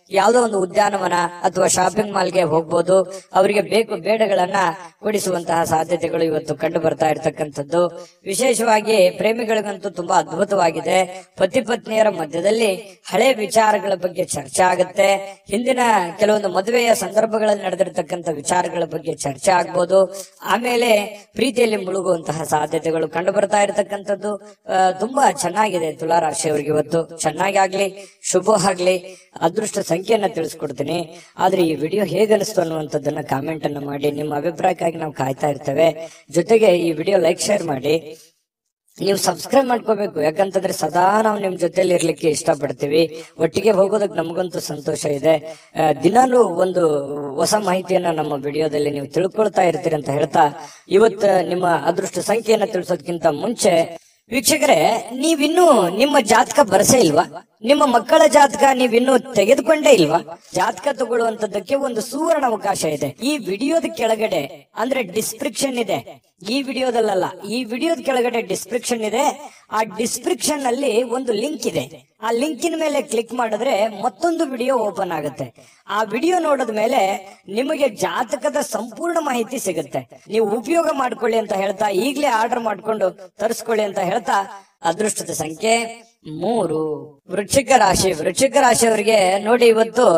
A: ಯಾವುದೋ ಒಂದು ಉದ್ಯಾನವನ ಅಥವಾ ಶಾಪಿಂಗ್ ಮಾಲ್ಗೆ ಹೋಗ್ಬೋದು ಅವರಿಗೆ ಬೇಕು ಬೇಡಗಳನ್ನ ಕೊಡಿಸುವಂತಹ ಸಾಧ್ಯತೆಗಳು ಇವತ್ತು ಕಂಡು ಬರ್ತಾ ಇರತಕ್ಕಂಥದ್ದು ವಿಶೇಷವಾಗಿ ಪ್ರೇಮಿಗಳಿಗಂತೂ ತುಂಬಾ ಅದ್ಭುತವಾಗಿದೆ ಪತಿ ಪತ್ನಿಯರ ಮಧ್ಯದಲ್ಲಿ ಹಳೆ ವಿಚಾರಗಳ ಬಗ್ಗೆ ಚರ್ಚೆ ಆಗುತ್ತೆ ಹಿಂದಿನ ಕೆಲವೊಂದು ಮದುವೆಯ ಸಂದರ್ಭಗಳಲ್ಲಿ ನಡೆದಿರ್ತಕ್ಕಂಥ ವಿಚಾರಗಳ ಬಗ್ಗೆ ಚರ್ಚೆ ಆಗ್ಬೋದು ಆಮೇಲೆ ಪ್ರೀತಿಯಲ್ಲಿ ಮುಳುಗುವಂತಹ ಸಾಧ್ಯತೆಗಳು ಕಂಡು ಬರ್ತಾ ಇರತಕ್ಕಂಥದ್ದು ಆ, ತುಂಬಾ ಚೆನ್ನಾಗಿದೆ ತುಲಾ ರಾಶಿಯವರಿಗೆ ಇವತ್ತು ಚೆನ್ನಾಗಿ ಆಗ್ಲಿ ಶುಭ ಆಗ್ಲಿ ಅದೃಷ್ಟ ಸಂಖ್ಯೆಯನ್ನ ತಿಳಿಸ್ಕೊಡ್ತೀನಿ ಆದ್ರೆ ಈ ವಿಡಿಯೋ ಹೇಗನಿಸ್ತು ಅನ್ನುವಂಥದ್ದನ್ನ ಕಾಮೆಂಟ್ ಅನ್ನ ಮಾಡಿ ನಿಮ್ಮ ಅಭಿಪ್ರಾಯಕ್ಕಾಗಿ ನಾವು ಕಾಯ್ತಾ ಇರ್ತೇವೆ ಜೊತೆಗೆ ಈ ವಿಡಿಯೋ ಲೈಕ್ ಶೇರ್ ಮಾಡಿ ನೀವು ಸಬ್ಸ್ಕ್ರೈಬ್ ಮಾಡ್ಕೋಬೇಕು ಯಾಕಂತಂದ್ರೆ ಸದಾ ನಾವು ನಿಮ್ ಜೊತೆಲಿ ಇರ್ಲಿಕ್ಕೆ ಇಷ್ಟಪಡ್ತೀವಿ ಒಟ್ಟಿಗೆ ಹೋಗೋದಕ್ಕೆ ನಮಗಂತೂ ಸಂತೋಷ ಇದೆ ಆ, ದಿನಾಲೂ ಒಂದು ಹೊಸ ಮಾಹಿತಿಯನ್ನ ನಮ್ಮ ವಿಡಿಯೋದಲ್ಲಿ ನೀವು ತಿಳ್ಕೊಳ್ತಾ ಇರ್ತೀರಿ ಅಂತ ಹೇಳ್ತಾ ಇವತ್ತು ನಿಮ್ಮ ಅದೃಷ್ಟ ಸಂಖ್ಯೆಯನ್ನ ತಿಳಿಸೋದಕ್ಕಿಂತ ಮುಂಚೆ ವೀಕ್ಷಕರೇ ನೀವಿನ್ನೂ ನಿಮ್ಮ ಜಾತಕ ಬರಸೇ ಇಲ್ವಾ ನಿಮ್ಮ ಮಕ್ಕಳ ಜಾತಕ ನೀವಿನ್ನೂ ತೆಗೆದುಕೊಂಡೇ ಇಲ್ವಾ ಜಾತಕ ತಗೊಳ್ಳುವಂತದ್ದಕ್ಕೆ ಒಂದು ಸುವರ್ಣ ಅವಕಾಶ ಇದೆ ಈ ವಿಡಿಯೋದ ಕೆಳಗಡೆ ಅಂದ್ರೆ ಡಿಸ್ಕ್ರಿಪ್ಷನ್ ಇದೆ ಈ ವಿಡಿಯೋದಲ್ಲ ಈ ವಿಡಿಯೋದ ಕೆಳಗಡೆ ಡಿಸ್ಕ್ರಿಪ್ಷನ್ ಇದೆ ಆ ಡಿಸ್ಕ್ರಿಪ್ಷನ್ ಅಲ್ಲಿ ಒಂದು ಲಿಂಕ್ ಇದೆ ಆ ಲಿಂಕಿನ ಮೇಲೆ ಕ್ಲಿಕ್ ಮಾಡಿದ್ರೆ ಮತ್ತೊಂದು ವಿಡಿಯೋ ಓಪನ್ ಆಗುತ್ತೆ ಆ ವಿಡಿಯೋ ನೋಡಿದ ಮೇಲೆ ನಿಮಗೆ ಜಾತಕದ ಸಂಪೂರ್ಣ ಮಾಹಿತಿ ಸಿಗುತ್ತೆ ನೀವು ಉಪಯೋಗ ಮಾಡ್ಕೊಳ್ಳಿ ಅಂತ ಹೇಳ್ತಾ ಈಗಲೇ ಆರ್ಡರ್ ಮಾಡ್ಕೊಂಡು ತರಿಸ್ಕೊಳ್ಳಿ ಅಂತ ಹೇಳ್ತಾ ಅದೃಷ್ಟದ ಸಂಖ್ಯೆ ಮೂರು ವೃಶ್ಚಿಕ ರಾಶಿ ವೃಶ್ಚಿಕ ರಾಶಿಯವರಿಗೆ ನೋಡಿ ಇವತ್ತು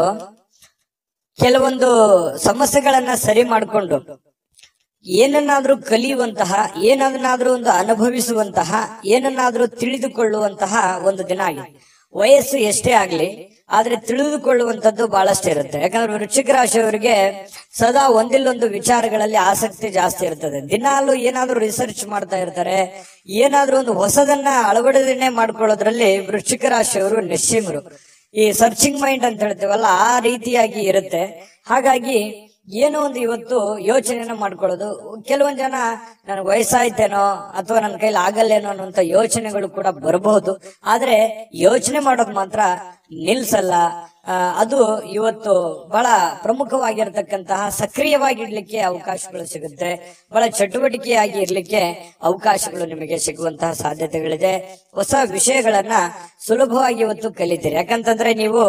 A: ಕೆಲವೊಂದು ಸಮಸ್ಯೆಗಳನ್ನ ಸರಿ ಮಾಡಿಕೊಂಡು ಏನನ್ನಾದ್ರೂ ಕಲಿಯುವಂತಹ ಏನನ್ನಾದ್ರೂ ಒಂದು ಅನುಭವಿಸುವಂತಹ ಏನನ್ನಾದ್ರೂ ತಿಳಿದುಕೊಳ್ಳುವಂತಹ ಒಂದು ದಿನ ಆಗಿದೆ ವಯಸ್ಸು ಎಷ್ಟೇ ಆಗ್ಲಿ ಆದ್ರೆ ತಿಳಿದುಕೊಳ್ಳುವಂತದ್ದು ಬಹಳಷ್ಟು ಇರುತ್ತೆ ಯಾಕಂದ್ರೆ ವೃಶ್ಚಿಕ ರಾಶಿಯವರಿಗೆ ಸದಾ ಒಂದಿಲ್ಲೊಂದು ವಿಚಾರಗಳಲ್ಲಿ ಆಸಕ್ತಿ ಜಾಸ್ತಿ ಇರ್ತದೆ ದಿನಾಲು ಏನಾದ್ರೂ ರಿಸರ್ಚ್ ಮಾಡ್ತಾ ಇರ್ತಾರೆ ಏನಾದ್ರೂ ಒಂದು ಹೊಸದನ್ನ ಅಳವಡಿಕೆ ಮಾಡ್ಕೊಳ್ಳೋದ್ರಲ್ಲಿ ವೃಶ್ಚಿಕ ರಾಶಿಯವರು ನಿಶ್ಚಿಮರು ಈ ಸರ್ಚಿಂಗ್ ಮೈಂಡ್ ಅಂತ ಹೇಳ್ತೀವಲ್ಲ ಆ ರೀತಿಯಾಗಿ ಇರುತ್ತೆ ಹಾಗಾಗಿ ಏನೋ ಒಂದು ಇವತ್ತು ಯೋಚನೆನ ಮಾಡ್ಕೊಳ್ಳೋದು ಕೆಲವೊಂದ್ ಜನ ನನಗೆ ವಯಸ್ಸಾಯ್ತೇನೋ ಅಥವಾ ನನ್ನ ಕೈಲಿ ಆಗಲ್ಲೇನೋ ಅನ್ನುವಂತ ಯೋಚನೆಗಳು ಕೂಡ ಬರಬಹುದು ಆದ್ರೆ ಯೋಚನೆ ಮಾಡೋದು ಮಾತ್ರ ನಿಲ್ಸಲ್ಲ ಆ, ಅದು ಇವತ್ತು ಬಹಳ ಪ್ರಮುಖವಾಗಿರ್ತಕ್ಕಂತಹ ಸಕ್ರಿಯವಾಗಿರ್ಲಿಕ್ಕೆ ಅವಕಾಶಗಳು ಸಿಗುತ್ತೆ ಬಹಳ ಚಟುವಟಿಕೆಯಾಗಿ ಇರ್ಲಿಕ್ಕೆ ಅವಕಾಶಗಳು ನಿಮಗೆ ಸಿಗುವಂತಹ ಸಾಧ್ಯತೆಗಳಿದೆ ಹೊಸ ವಿಷಯಗಳನ್ನ ಸುಲಭವಾಗಿ ಇವತ್ತು ಕಲಿತೀರಿ ಯಾಕಂತಂದ್ರೆ ನೀವು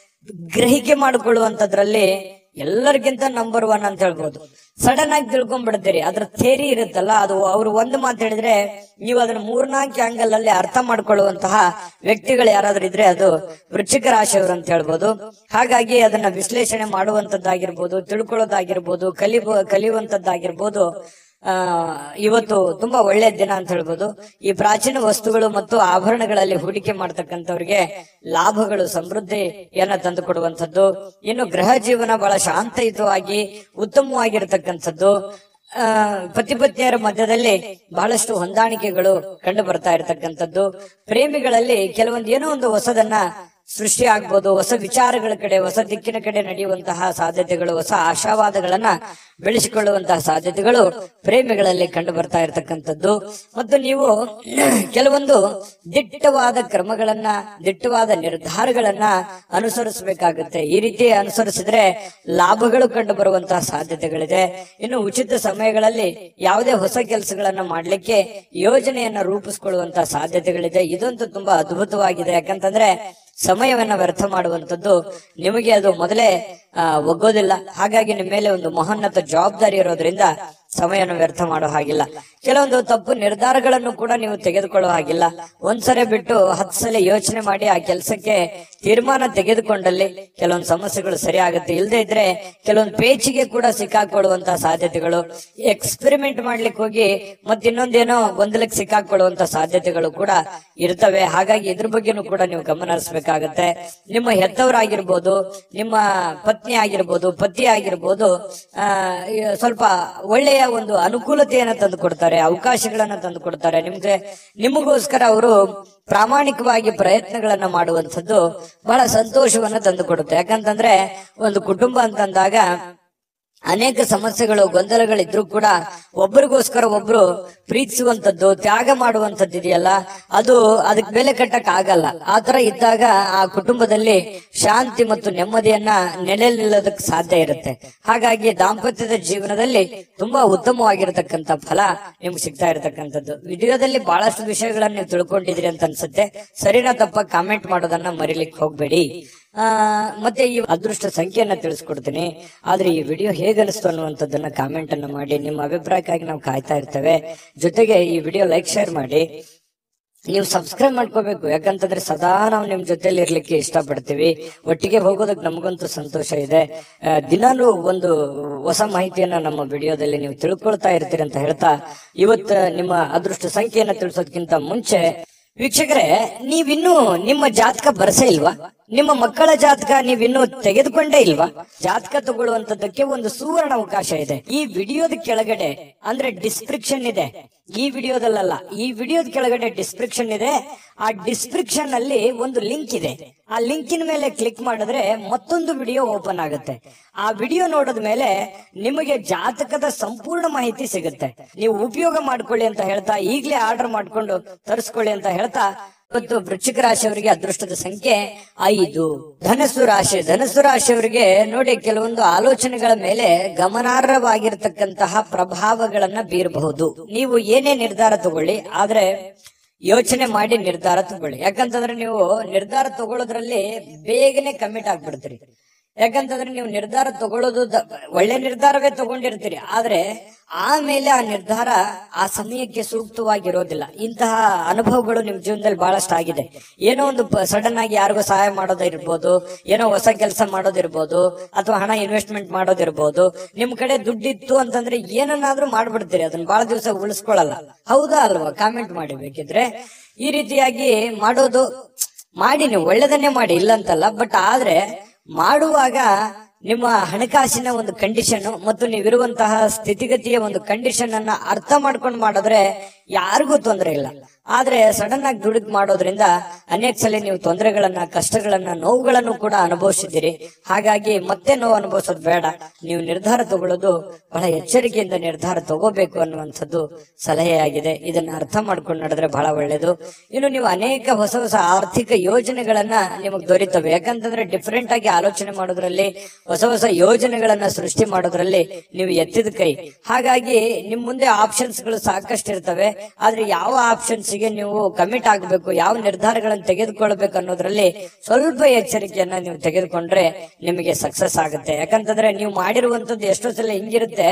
A: ಗ್ರಹಿಕೆ ಮಾಡಿಕೊಳ್ಳುವಂತದ್ರಲ್ಲಿ ಎಲ್ಲರಿಗಿಂತ ನಂಬರ್ ಒನ್ ಅಂತ ಹೇಳ್ಬೋದು ಸಡನ್ ಆಗಿ ತಿಳ್ಕೊಂಡ್ಬಿಡ್ತೀರಿ ಅದ್ರ ಥೇರಿ ಇರುತ್ತಲ್ಲ ಅದು ಅವ್ರು ಒಂದು ಮಾತು ಹೇಳಿದ್ರೆ ನೀವು ಅದನ್ನ ಮೂರ್ನಾಲ್ಕು ಆಂಗಲ್ ಅಲ್ಲಿ ಅರ್ಥ ಮಾಡ್ಕೊಳ್ಳುವಂತಹ ವ್ಯಕ್ತಿಗಳು ಯಾರಾದ್ರೂ ಇದ್ರೆ ಅದು ವೃಶ್ಚಿಕ ರಾಶಿಯವರು ಅಂತ ಹೇಳ್ಬೋದು ಹಾಗಾಗಿ ಅದನ್ನ ವಿಶ್ಲೇಷಣೆ ಮಾಡುವಂತದ್ದಾಗಿರ್ಬೋದು ತಿಳ್ಕೊಳ್ಳೋದಾಗಿರ್ಬೋದು ಕಲಿಬೋ ಕಲಿಯುವಂತದ್ದಾಗಿರ್ಬೋದು ಆ ಇವತ್ತು ತುಂಬಾ ಒಳ್ಳೆಯ ದಿನ ಅಂತ ಹೇಳ್ಬೋದು ಈ ಪ್ರಾಚೀನ ವಸ್ತುಗಳು ಮತ್ತು ಆಭರಣಗಳಲ್ಲಿ ಹೂಡಿಕೆ ಮಾಡ್ತಕ್ಕಂಥವ್ರಿಗೆ ಲಾಭಗಳು ಸಮೃದ್ಧಿಯನ್ನ ತಂದು ಕೊಡುವಂಥದ್ದು ಇನ್ನು ಗೃಹ ಜೀವನ ಬಹಳ ಶಾಂತಯುತವಾಗಿ ಉತ್ತಮವಾಗಿರ್ತಕ್ಕಂಥದ್ದು ಆ ಪತಿ ಪತ್ನಿಯರ ಮಧ್ಯದಲ್ಲಿ ಬಹಳಷ್ಟು ಹೊಂದಾಣಿಕೆಗಳು ಕಂಡು ಬರ್ತಾ ಇರತಕ್ಕಂಥದ್ದು ಪ್ರೇಮಿಗಳಲ್ಲಿ ಕೆಲವೊಂದು ಏನೋ ಒಂದು ಹೊಸದನ್ನ ಸೃಷ್ಟಿ ಆಗ್ಬೋದು ಹೊಸ ವಿಚಾರಗಳ ಕಡೆ ಹೊಸ ದಿಕ್ಕಿನ ಕಡೆ ನಡೆಯುವಂತಹ ಸಾಧ್ಯತೆಗಳು ಹೊಸ ಆಶಾವಾದಗಳನ್ನ ಬೆಳೆಸಿಕೊಳ್ಳುವಂತಹ ಸಾಧ್ಯತೆಗಳು ಪ್ರೇಮಿಗಳಲ್ಲಿ ಕಂಡು ಬರ್ತಾ ಇರತಕ್ಕಂಥದ್ದು ಮತ್ತು ನೀವು ಕೆಲವೊಂದು ದಿಟ್ಟವಾದ ಕ್ರಮಗಳನ್ನ ದಿಟ್ಟವಾದ ನಿರ್ಧಾರಗಳನ್ನ ಅನುಸರಿಸಬೇಕಾಗುತ್ತೆ ಈ ರೀತಿ ಅನುಸರಿಸಿದ್ರೆ ಲಾಭಗಳು ಕಂಡು ಬರುವಂತಹ ಸಾಧ್ಯತೆಗಳಿದೆ ಇನ್ನು ಉಚಿತ ಸಮಯಗಳಲ್ಲಿ ಯಾವುದೇ ಹೊಸ ಕೆಲಸಗಳನ್ನ ಮಾಡ್ಲಿಕ್ಕೆ ಯೋಜನೆಯನ್ನ ರೂಪಿಸಿಕೊಳ್ಳುವಂತಹ ಸಾಧ್ಯತೆಗಳಿದೆ ಇದಂತೂ ತುಂಬಾ ಅದ್ಭುತವಾಗಿದೆ ಯಾಕಂತಂದ್ರೆ ಸಮಯವನ್ನ ವ್ಯರ್ಥ ಮಾಡುವಂತದ್ದು ನಿಮಗೆ ಅದು ಮೊದಲೇ ಆ, ಒಗ್ಗೋದಿಲ್ಲ ಹಾಗಾಗಿ ನಿಮ್ಮ ಮೇಲೆ ಒಂದು ಮಹೋನ್ನತ ಜವಾಬ್ದಾರಿ ಇರೋದ್ರಿಂದ ಸಮಯವನ್ನು ವ್ಯರ್ಥ ಮಾಡೋ ಹಾಗಿಲ್ಲ ಕೆಲವೊಂದು ತಪ್ಪು ನಿರ್ಧಾರಗಳನ್ನು ಕೂಡ ನೀವು ತೆಗೆದುಕೊಳ್ಳೋ ಹಾಗಿಲ್ಲ ಒಂದ್ಸರಿ ಬಿಟ್ಟು ಹತ್ತು ಸಲ ಯೋಚನೆ ಮಾಡಿ ಆ ಕೆಲಸಕ್ಕೆ ತೀರ್ಮಾನ ತೆಗೆದುಕೊಂಡಲ್ಲಿ ಕೆಲವೊಂದು ಸಮಸ್ಯೆಗಳು ಸರಿ ಆಗುತ್ತೆ ಇಲ್ಲದೆ ಇದ್ರೆ ಕೆಲವೊಂದು ಪೇಚಿಗೆ ಕೂಡ ಸಿಕ್ಕಾಕೊಳ್ಳುವಂತಹ ಸಾಧ್ಯತೆಗಳು ಎಕ್ಸ್ಪೆರಿಮೆಂಟ್ ಮಾಡ್ಲಿಕ್ಕೆ ಹೋಗಿ ಮತ್ತೆ ಇನ್ನೊಂದೇನೋ ಗೊಂದಲಕ್ಕೆ ಸಿಕ್ಕಾಕೊಳ್ಳುವಂತ ಸಾಧ್ಯತೆಗಳು ಕೂಡ ಇರ್ತವೆ ಹಾಗಾಗಿ ಇದ್ರ ಬಗ್ಗೆನೂ ಕೂಡ ನೀವು ಗಮನ ಹರಿಸಬೇಕಾಗತ್ತೆ ನಿಮ್ಮ ಹೆತ್ತವರಾಗಿರ್ಬೋದು ನಿಮ್ಮ ಪತ್ನಿ ಆಗಿರ್ಬೋದು ಪತಿ ಆಗಿರ್ಬೋದು ಆ ಈ ಸ್ವಲ್ಪ ಒಳ್ಳೆಯ ಒಂದು ಅನುಕೂಲತೆಯನ್ನ ತಂದು ಕೊಡ್ತಾರೆ ಅವಕಾಶಗಳನ್ನ ತಂದು ಕೊಡ್ತಾರೆ ನಿಮ್ಗೆ ನಿಮಗೋಸ್ಕರ ಅವರು ಪ್ರಾಮಾಣಿಕವಾಗಿ ಪ್ರಯತ್ನಗಳನ್ನ ಮಾಡುವಂಥದ್ದು ಬಹಳ ಸಂತೋಷವನ್ನ ತಂದು ಕೊಡುತ್ತೆ ಯಾಕಂತಂದ್ರೆ ಒಂದು ಕುಟುಂಬ ಅಂತಂದಾಗ ಅನೇಕ ಸಮಸ್ಯೆಗಳು ಗೊಂದಲಗಳಿದ್ರು ಕೂಡ ಒಬ್ರಿಗೋಸ್ಕರ ಒಬ್ರು ಪ್ರೀತಿಸುವಂತದ್ದು ತ್ಯಾಗ ಮಾಡುವಂತದ್ದು ಇದೆಯಲ್ಲ ಅದು ಅದಕ್ಕೆ ಬೆಲೆ ಕಟ್ಟಕ್ ಆಗಲ್ಲ ಆ ತರ ಇದ್ದಾಗ ಆ ಕುಟುಂಬದಲ್ಲಿ ಶಾಂತಿ ಮತ್ತು ನೆಮ್ಮದಿಯನ್ನ ನೆಲೆ ನಿಲ್ಲೋದಕ್ಕೆ ಸಾಧ್ಯ ಇರುತ್ತೆ ಹಾಗಾಗಿ ದಾಂಪತ್ಯದ ಜೀವನದಲ್ಲಿ ತುಂಬಾ ಉತ್ತಮವಾಗಿರತಕ್ಕಂತ ಫಲ ನಿಮ್ಗೆ ಸಿಗ್ತಾ ಇರತಕ್ಕಂಥದ್ದು ವಿಡಿಯೋದಲ್ಲಿ ಬಹಳಷ್ಟು ವಿಷಯಗಳನ್ನ ನೀವು ತಿಳ್ಕೊಂಡಿದ್ರಿ ಅಂತ ಅನ್ಸುತ್ತೆ ಸರಿನಾ ತಪ್ಪ ಕಾಮೆಂಟ್ ಮಾಡೋದನ್ನ ಮರಿಲಿಕ್ಕೆ ಹೋಗ್ಬೇಡಿ ಆ ಮತ್ತೆ ಈ ಅದೃಷ್ಟ ಸಂಖ್ಯೆಯನ್ನ ತಿಳಿಸ್ಕೊಡ್ತೀನಿ ಆದ್ರೆ ಈ ವಿಡಿಯೋ ಹೇಗನಿಸ್ತು ಅನ್ನುವಂಥದ್ದನ್ನ ಕಾಮೆಂಟ್ ಅನ್ನ ಮಾಡಿ ನಿಮ್ಮ ಅಭಿಪ್ರಾಯಕ್ಕಾಗಿ ನಾವು ಕಾಯ್ತಾ ಇರ್ತೇವೆ ಜೊತೆಗೆ ಈ ವಿಡಿಯೋ ಲೈಕ್ ಶೇರ್ ಮಾಡಿ ನೀವು ಸಬ್ಸ್ಕ್ರೈಬ್ ಮಾಡ್ಕೋಬೇಕು ಯಾಕಂತಂದ್ರೆ ಸದಾ ನಾವು ನಿಮ್ ಜೊತೆಲಿ ಇರ್ಲಿಕ್ಕೆ ಇಷ್ಟಪಡ್ತೀವಿ ಒಟ್ಟಿಗೆ ಹೋಗೋದಕ್ಕೆ ನಮಗಂತೂ ಸಂತೋಷ ಇದೆ ಆ, ದಿನಾಲೂ ಒಂದು ಹೊಸ ಮಾಹಿತಿಯನ್ನ ನಮ್ಮ ವಿಡಿಯೋದಲ್ಲಿ ನೀವು ತಿಳ್ಕೊಳ್ತಾ ಇರ್ತೀರಿ ಅಂತ ಹೇಳ್ತಾ ಇವತ್ತು ನಿಮ್ಮ ಅದೃಷ್ಟ ಸಂಖ್ಯೆಯನ್ನ ತಿಳಿಸೋದಕ್ಕಿಂತ ಮುಂಚೆ ವೀಕ್ಷಕರೇ ನೀವಿನ್ನೂ ನಿಮ್ಮ ಜಾತಕ ಬರಸೇ ಇಲ್ವಾ ನಿಮ್ಮ ಮಕ್ಕಳ ಜಾತಕ ನೀವಿನ್ನೂ ತೆಗೆದುಕೊಂಡೇ ಇಲ್ವಾ ಜಾತಕ ತಗೊಳ್ಳುವಂತದ್ದಕ್ಕೆ ಒಂದು ಸುವರ್ಣ ಅವಕಾಶ ಇದೆ ಈ ವಿಡಿಯೋದ ಕೆಳಗಡೆ ಅಂದ್ರೆ ಡಿಸ್ಕ್ರಿಪ್ಷನ್ ಇದೆ ಈ ವಿಡಿಯೋದಲ್ಲ ಈ ವಿಡಿಯೋದ ಕೆಳಗಡೆ ಡಿಸ್ಕ್ರಿಪ್ಷನ್ ಇದೆ ಆ ಡಿಸ್ಕ್ರಿಪ್ಷನ್ ಅಲ್ಲಿ ಒಂದು ಲಿಂಕ್ ಇದೆ ಆ ಲಿಂಕಿನ ಮೇಲೆ ಕ್ಲಿಕ್ ಮಾಡಿದ್ರೆ ಮತ್ತೊಂದು ವಿಡಿಯೋ ಓಪನ್ ಆಗುತ್ತೆ ಆ ವಿಡಿಯೋ ನೋಡಿದ ಮೇಲೆ ನಿಮಗೆ ಜಾತಕದ ಸಂಪೂರ್ಣ ಮಾಹಿತಿ ಸಿಗುತ್ತೆ ನೀವು ಉಪಯೋಗ ಮಾಡ್ಕೊಳ್ಳಿ ಅಂತ ಹೇಳ್ತಾ ಈಗಲೇ ಆರ್ಡರ್ ಮಾಡ್ಕೊಂಡು ತರಿಸ್ಕೊಳ್ಳಿ ಅಂತ ಹೇಳ್ತಾ ಇವತ್ತು ವೃಶ್ಚಿಕ ರಾಶಿಯವರಿಗೆ ಅದೃಷ್ಟದ ಸಂಖ್ಯೆ ಐದು ಧನಸ್ಸು ರಾಶಿ ಧನಸ್ಸು ರಾಶಿಯವರಿಗೆ ನೋಡಿ ಕೆಲವೊಂದು ಆಲೋಚನೆಗಳ ಮೇಲೆ ಗಮನಾರ್ಹವಾಗಿರ್ತಕ್ಕಂತಹ ಪ್ರಭಾವಗಳನ್ನ ಬೀರಬಹುದು ನೀವು ಏನೇ ನಿರ್ಧಾರ ತಗೊಳ್ಳಿ ಆದ್ರೆ ಯೋಚನೆ ಮಾಡಿ ನಿರ್ಧಾರ ತಗೊಳ್ಳಿ ಯಾಕಂತಂದ್ರೆ ನೀವು ನಿರ್ಧಾರ ತಗೊಳ್ಳೋದ್ರಲ್ಲಿ ಬೇಗನೆ ಕಮಿಟ್ ಆಗ್ಬಿಡ್ತೀರಿ ಯಾಕಂತಂದ್ರೆ ನೀವು ನಿರ್ಧಾರ ತಗೊಳ್ಳೋದು ದ- ಒಳ್ಳೆ ನಿರ್ಧಾರವೇ ತಗೊಂಡಿರ್ತೀರಿ ಆದ್ರೆ ಆಮೇಲೆ ಆ ನಿರ್ಧಾರ ಆ ಸಮಯಕ್ಕೆ ಸೂಕ್ತವಾಗಿರೋದಿಲ್ಲ ಇಂತಹ ಅನುಭವಗಳು ನಿಮ್ ಜೀವನದಲ್ಲಿ ಬಹಳಷ್ಟು ಆಗಿದೆ ಏನೋ ಒಂದು ಸಡನ್ ಆಗಿ ಯಾರಿಗೋ ಸಹಾಯ ಮಾಡೋದಿರ್ಬೋದು ಏನೋ ಹೊಸ ಕೆಲಸ ಮಾಡೋದಿರ್ಬೋದು ಅಥವಾ ಹಣ ಇನ್ವೆಸ್ಟ್ಮೆಂಟ್ ಮಾಡೋದಿರ್ಬೋದು ನಿಮ್ ಕಡೆ ದುಡ್ಡಿತ್ತು ಅಂತಂದ್ರೆ ಏನನ್ನಾದ್ರೂ ಮಾಡ್ಬಿಡ್ತೀರಿ ಅದನ್ನ ಬಹಳ ದಿವಸ ಉಳಿಸ್ಕೊಳಲ್ಲ ಹೌದಾ ಅಲ್ವಾ ಕಾಮೆಂಟ್ ಮಾಡಿ ಬೇಕಿದ್ರೆ ಈ ರೀತಿಯಾಗಿ ಮಾಡೋದು ಮಾಡಿ ನೀವು ಒಳ್ಳೇದನ್ನೇ ಮಾಡಿ ಇಲ್ಲಂತಲ್ಲ ಬಟ್ ಆದ್ರೆ ಮಾಡುವಾಗ ನಿಮ್ಮ ಹಣಕಾಸಿನ ಒಂದು ಕಂಡೀಷನ್ ಮತ್ತು ನೀವಿರುವಂತಹ ಸ್ಥಿತಿಗತಿಯ ಒಂದು ಕಂಡೀಷನ್ ಅನ್ನ ಅರ್ಥ ಮಾಡ್ಕೊಂಡು ಮಾಡಿದ್ರೆ ಯಾರಿಗೂ ತೊಂದರೆ ಇಲ್ಲ ಆದ್ರೆ ಸಡನ್ ಆಗಿ ದುಡುಕ್ ಮಾಡೋದ್ರಿಂದ ಅನೇಕ ಸಲ ನೀವು ತೊಂದರೆಗಳನ್ನ ಕಷ್ಟಗಳನ್ನ ನೋವುಗಳನ್ನು ಕೂಡ ಅನುಭವಿಸಿದ್ದೀರಿ ಹಾಗಾಗಿ ಮತ್ತೆ ನೋವು ಅನುಭವಿಸೋದು ಬೇಡ ನೀವು ನಿರ್ಧಾರ ತಗೊಳ್ಳೋದು ಬಹಳ ಎಚ್ಚರಿಕೆಯಿಂದ ನಿರ್ಧಾರ ತಗೋಬೇಕು ಅನ್ನುವಂಥದ್ದು ಸಲಹೆಯಾಗಿದೆ ಇದನ್ನ ಅರ್ಥ ಮಾಡ್ಕೊಂಡು ನಡೆದ್ರೆ ಬಹಳ ಒಳ್ಳೇದು ಇನ್ನು ನೀವು ಅನೇಕ ಹೊಸ ಹೊಸ ಆರ್ಥಿಕ ಯೋಜನೆಗಳನ್ನ ನಿಮಗೆ ದೊರೀತವೆ ಯಾಕಂತಂದ್ರೆ ಡಿಫರೆಂಟ್ ಆಗಿ ಆಲೋಚನೆ ಮಾಡೋದ್ರಲ್ಲಿ ಹೊಸ ಹೊಸ ಯೋಜನೆಗಳನ್ನ ಸೃಷ್ಟಿ ಮಾಡೋದ್ರಲ್ಲಿ ನೀವು ಎತ್ತಿದ ಕೈ ಹಾಗಾಗಿ ನಿಮ್ ಮುಂದೆ ಆಪ್ಷನ್ಸ್ ಗಳು ಸಾಕಷ್ಟು ಇರ್ತವೆ ಆದ್ರೆ ಯಾವ ಆಪ್ಷನ್ಸ್ ಗೆ ನೀವು ಕಮಿಟ್ ಆಗಬೇಕು ಯಾವ ನಿರ್ಧಾರಗಳನ್ನು ತೆಗೆದುಕೊಳ್ಬೇಕು ಅನ್ನೋದ್ರಲ್ಲಿ ಸ್ವಲ್ಪ ಎಚ್ಚರಿಕೆಯನ್ನ ನೀವು ತೆಗೆದುಕೊಂಡ್ರೆ ನಿಮಗೆ ಸಕ್ಸಸ್ ಆಗುತ್ತೆ ಯಾಕಂತಂದ್ರೆ ನೀವು ಮಾಡಿರುವಂತದ್ದು ಎಷ್ಟೋ ಸಲ ಹಿಂಗಿರುತ್ತೆ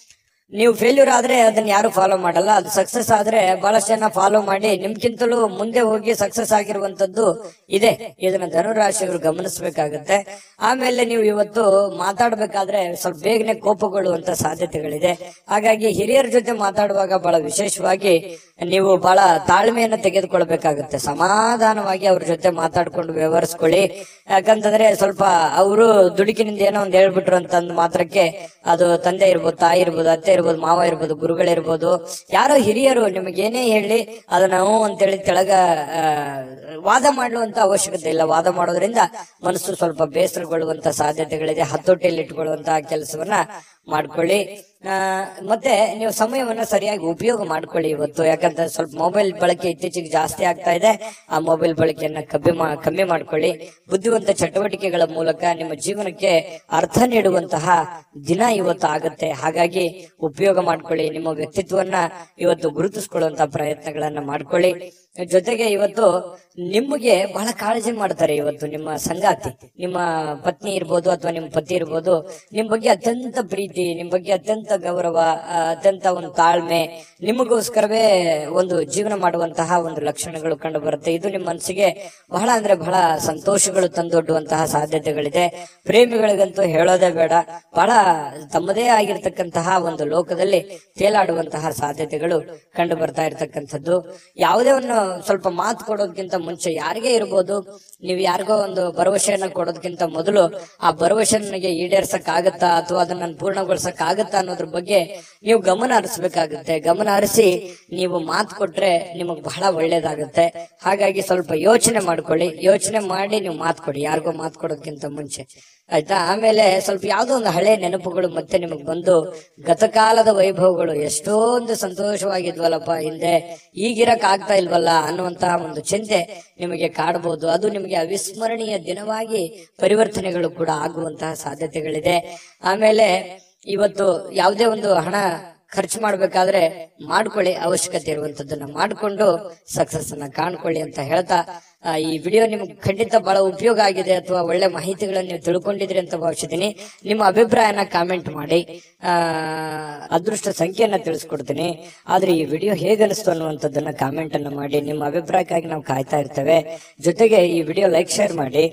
A: ನೀವು ಫೇಲ್ಯೂರ್ ಆದ್ರೆ ಅದನ್ನ ಯಾರು ಫಾಲೋ ಮಾಡಲ್ಲ ಅದು ಸಕ್ಸಸ್ ಆದ್ರೆ ಬಹಳಷ್ಟು ಜನ ಫಾಲೋ ಮಾಡಿ ನಿಮ್ಗಿಂತಲೂ ಮುಂದೆ ಹೋಗಿ ಸಕ್ಸಸ್ ಆಗಿರುವಂತದ್ದು ಇದೆ ಇದನ್ನ ಧನುರಾಶಿಯವರು ಗಮನಿಸಬೇಕಾಗತ್ತೆ ಆಮೇಲೆ ನೀವು ಇವತ್ತು ಮಾತಾಡ್ಬೇಕಾದ್ರೆ ಸ್ವಲ್ಪ ಬೇಗನೆ ಕೋಪಗೊಳ್ಳುವಂತ ಸಾಧ್ಯತೆಗಳಿದೆ ಹಾಗಾಗಿ ಹಿರಿಯರ ಜೊತೆ ಮಾತಾಡುವಾಗ ಬಹಳ ವಿಶೇಷವಾಗಿ ನೀವು ಬಹಳ ತಾಳ್ಮೆಯನ್ನ ತೆಗೆದುಕೊಳ್ಬೇಕಾಗುತ್ತೆ ಸಮಾಧಾನವಾಗಿ ಅವ್ರ ಜೊತೆ ಮಾತಾಡ್ಕೊಂಡು ವ್ಯವಹರಿಸ್ಕೊಳ್ಳಿ ಯಾಕಂತಂದ್ರೆ ಸ್ವಲ್ಪ ಅವರು ದುಡುಕಿನಿಂದ ಏನೋ ಒಂದ್ ಹೇಳ್ಬಿಟ್ರು ಅಂತ ಅಂದ್ ಮಾತ್ರಕ್ಕೆ ಅದು ತಂದೆ ಇರ್ಬೋದು ತಾಯಿ ಇರ್ಬೋದು ಅತ್ತೆ ಇರ್ಬೋದು ಮಾವ ಇರ್ಬೋದು ಗುರುಗಳಿರ್ಬೋದು ಯಾರೋ ಹಿರಿಯರು ನಿಮಗೆ ಏನೇ ಹೇಳಿ ಅದನ್ನ ಹ್ಞೂ ಅಂತೇಳಿ ತೆಳಗ ಆ, ವಾದ ಮಾಡುವಂತ ಅವಶ್ಯಕತೆ ಇಲ್ಲ ವಾದ ಮಾಡೋದ್ರಿಂದ ಮನಸ್ಸು ಸ್ವಲ್ಪ ಬೇಸರಗೊಳ್ಳುವಂತ ಸಾಧ್ಯತೆಗಳಿದೆ ಹತೋಟಿಯಲ್ಲಿ ಇಟ್ಕೊಳ್ಳುವಂತಹ ಕೆಲಸವನ್ನ ಮಾಡ್ಕೊಳ್ಳಿ ಆ, ಮತ್ತೆ ನೀವು ಸಮಯವನ್ನ ಸರಿಯಾಗಿ ಉಪಯೋಗ ಮಾಡ್ಕೊಳ್ಳಿ ಇವತ್ತು ಯಾಕಂದ್ರೆ ಸ್ವಲ್ಪ ಮೊಬೈಲ್ ಬಳಕೆ ಇತ್ತೀಚೆಗೆ ಜಾಸ್ತಿ ಆಗ್ತಾ ಇದೆ ಆ ಮೊಬೈಲ್ ಬಳಕೆಯನ್ನ ಕಮ್ಮಿ ಮಾ ಕಮ್ಮಿ ಮಾಡ್ಕೊಳ್ಳಿ ಬುದ್ಧಿವಂತ ಚಟುವಟಿಕೆಗಳ ಮೂಲಕ ನಿಮ್ಮ ಜೀವನಕ್ಕೆ ಅರ್ಥ ನೀಡುವಂತಹ ದಿನ ಇವತ್ತು ಆಗುತ್ತೆ ಹಾಗಾಗಿ ಉಪಯೋಗ ಮಾಡ್ಕೊಳ್ಳಿ ನಿಮ್ಮ ವ್ಯಕ್ತಿತ್ವವನ್ನ ಇವತ್ತು ಗುರುತಿಸ್ಕೊಳ್ಳುವಂತ ಪ್ರಯತ್ನಗಳನ್ನ ಮಾಡ್ಕೊಳ್ಳಿ ಜೊತೆಗೆ ಇವತ್ತು ನಿಮಗೆ ಬಹಳ ಕಾಳಜಿ ಮಾಡ್ತಾರೆ ಇವತ್ತು ನಿಮ್ಮ ಸಂಗಾತಿ ನಿಮ್ಮ ಪತ್ನಿ ಇರ್ಬೋದು ಅಥವಾ ನಿಮ್ಮ ಪತಿ ಇರ್ಬೋದು ನಿಮ್ ಬಗ್ಗೆ ಅತ್ಯಂತ ಪ್ರೀತಿ ನಿಮ್ ಬಗ್ಗೆ ಅತ್ಯಂತ ಗೌರವ ಆ, ಅತ್ಯಂತ ಒಂದು ತಾಳ್ಮೆ ನಿಮಗೋಸ್ಕರವೇ ಒಂದು ಜೀವನ ಮಾಡುವಂತಹ ಒಂದು ಲಕ್ಷಣಗಳು ಕಂಡು ಬರುತ್ತೆ ಇದು ನಿಮ್ಮ ಮನಸ್ಸಿಗೆ ಬಹಳ ಅಂದ್ರೆ ಬಹಳ ಸಂತೋಷಗಳು ತಂದೊಡ್ಡುವಂತಹ ಸಾಧ್ಯತೆಗಳಿದೆ ಪ್ರೇಮಿಗಳಿಗಂತೂ ಹೇಳೋದೇ ಬೇಡ ಬಹಳ ತಮ್ಮದೇ ಆಗಿರ್ತಕ್ಕಂತಹ ಒಂದು ಲೋಕದಲ್ಲಿ ತೇಲಾಡುವಂತಹ ಸಾಧ್ಯತೆಗಳು ಕಂಡು ಬರ್ತಾ ಇರತಕ್ಕಂಥದ್ದು ಯಾವುದೇ ಒಂದು ಸ್ವಲ್ಪ ಮಾತು ಕೊಡೋದಕ್ಕಿಂತ ಮುಂಚೆ ಯಾರಿಗೇ ಇರ್ಬೋದು ನೀವು ಯಾರಿಗೋ ಒಂದು ಭರವಸೆಯನ್ನ ಕೊಡೋದಕ್ಕಿಂತ ಮೊದಲು ಆ ಭರವಸೆ ನನಗೆ ಈಡೇರ್ಸಕ್ ಆಗತ್ತಾ ಅಥವಾ ಅದನ್ನ ನಾನು ಪೂರ್ಣಗೊಳಿಸಕ್ ಆಗತ್ತಾ ಅನ್ನೋದ್ರ ಬಗ್ಗೆ ನೀವು ಗಮನ ಹರಿಸ್ಬೇಕಾಗುತ್ತೆ ಗಮನ ಹರಿಸಿ ನೀವು ಮಾತು ಕೊಟ್ರೆ ನಿಮಗ್ ಬಹಳ ಒಳ್ಳೇದಾಗುತ್ತೆ ಹಾಗಾಗಿ ಸ್ವಲ್ಪ ಯೋಚನೆ ಮಾಡ್ಕೊಳ್ಳಿ ಯೋಚನೆ ಮಾಡಿ ನೀವು ಮಾತು ಕೊಡಿ ಯಾರಿಗೋ ಮಾತು ಕೊಡೋದಕ್ಕಿಂತ ಮುಂಚೆ ಆಯ್ತಾ ಆಮೇಲೆ ಸ್ವಲ್ಪ ಯಾವ್ದೋ ಒಂದು ಹಳೆ ನೆನಪುಗಳು ಮತ್ತೆ ನಿಮಗೆ ಬಂದು ಗತಕಾಲದ ವೈಭವಗಳು ಎಷ್ಟೊಂದು ಸಂತೋಷವಾಗಿದ್ವಲ್ಲಪ್ಪ ಹಿಂದೆ ಈಗಿರಕ್ ಆಗ್ತಾ ಇಲ್ವಲ್ಲ ಅನ್ನುವಂತಹ ಒಂದು ಚಿಂತೆ ನಿಮಗೆ ಕಾಡಬಹುದು ಅದು ನಿಮಗೆ ಅವಿಸ್ಮರಣೀಯ ದಿನವಾಗಿ ಪರಿವರ್ತನೆಗಳು ಕೂಡ ಆಗುವಂತಹ ಸಾಧ್ಯತೆಗಳಿದೆ ಆಮೇಲೆ ಇವತ್ತು ಯಾವುದೇ ಒಂದು ಹಣ ಖರ್ಚು ಮಾಡ್ಬೇಕಾದ್ರೆ ಮಾಡ್ಕೊಳ್ಳಿ ಅವಶ್ಯಕತೆ ಇರುವಂತದ್ದನ್ನ ಮಾಡ್ಕೊಂಡು ಸಕ್ಸಸ್ ಅನ್ನ ಕಾಣ್ಕೊಳ್ಳಿ ಅಂತ ಹೇಳ್ತಾ ಆ, ಈ ವಿಡಿಯೋ ನಿಮ್ಗೆ ಖಂಡಿತ ಬಹಳ ಉಪಯೋಗ ಆಗಿದೆ ಅಥವಾ ಒಳ್ಳೆ ಮಾಹಿತಿಗಳನ್ನ ನೀವು ತಿಳ್ಕೊಂಡಿದ್ರಿ ಅಂತ ಭಾವಿಸಿದ್ದೀನಿ ನಿಮ್ಮ ಅಭಿಪ್ರಾಯನ ಕಾಮೆಂಟ್ ಮಾಡಿ ಆ ಅದೃಷ್ಟ ಸಂಖ್ಯೆಯನ್ನ ತಿಳಿಸ್ಕೊಡ್ತೀನಿ ಆದ್ರೆ ಈ ವಿಡಿಯೋ ಹೇಗನಿಸ್ತು ಅನ್ನುವಂಥದ್ದನ್ನ ಕಾಮೆಂಟ್ ಅನ್ನ ಮಾಡಿ ನಿಮ್ಮ ಅಭಿಪ್ರಾಯಕ್ಕಾಗಿ ನಾವು ಕಾಯ್ತಾ ಇರ್ತೇವೆ ಜೊತೆಗೆ ಈ ವಿಡಿಯೋ ಲೈಕ್ ಶೇರ್ ಮಾಡಿ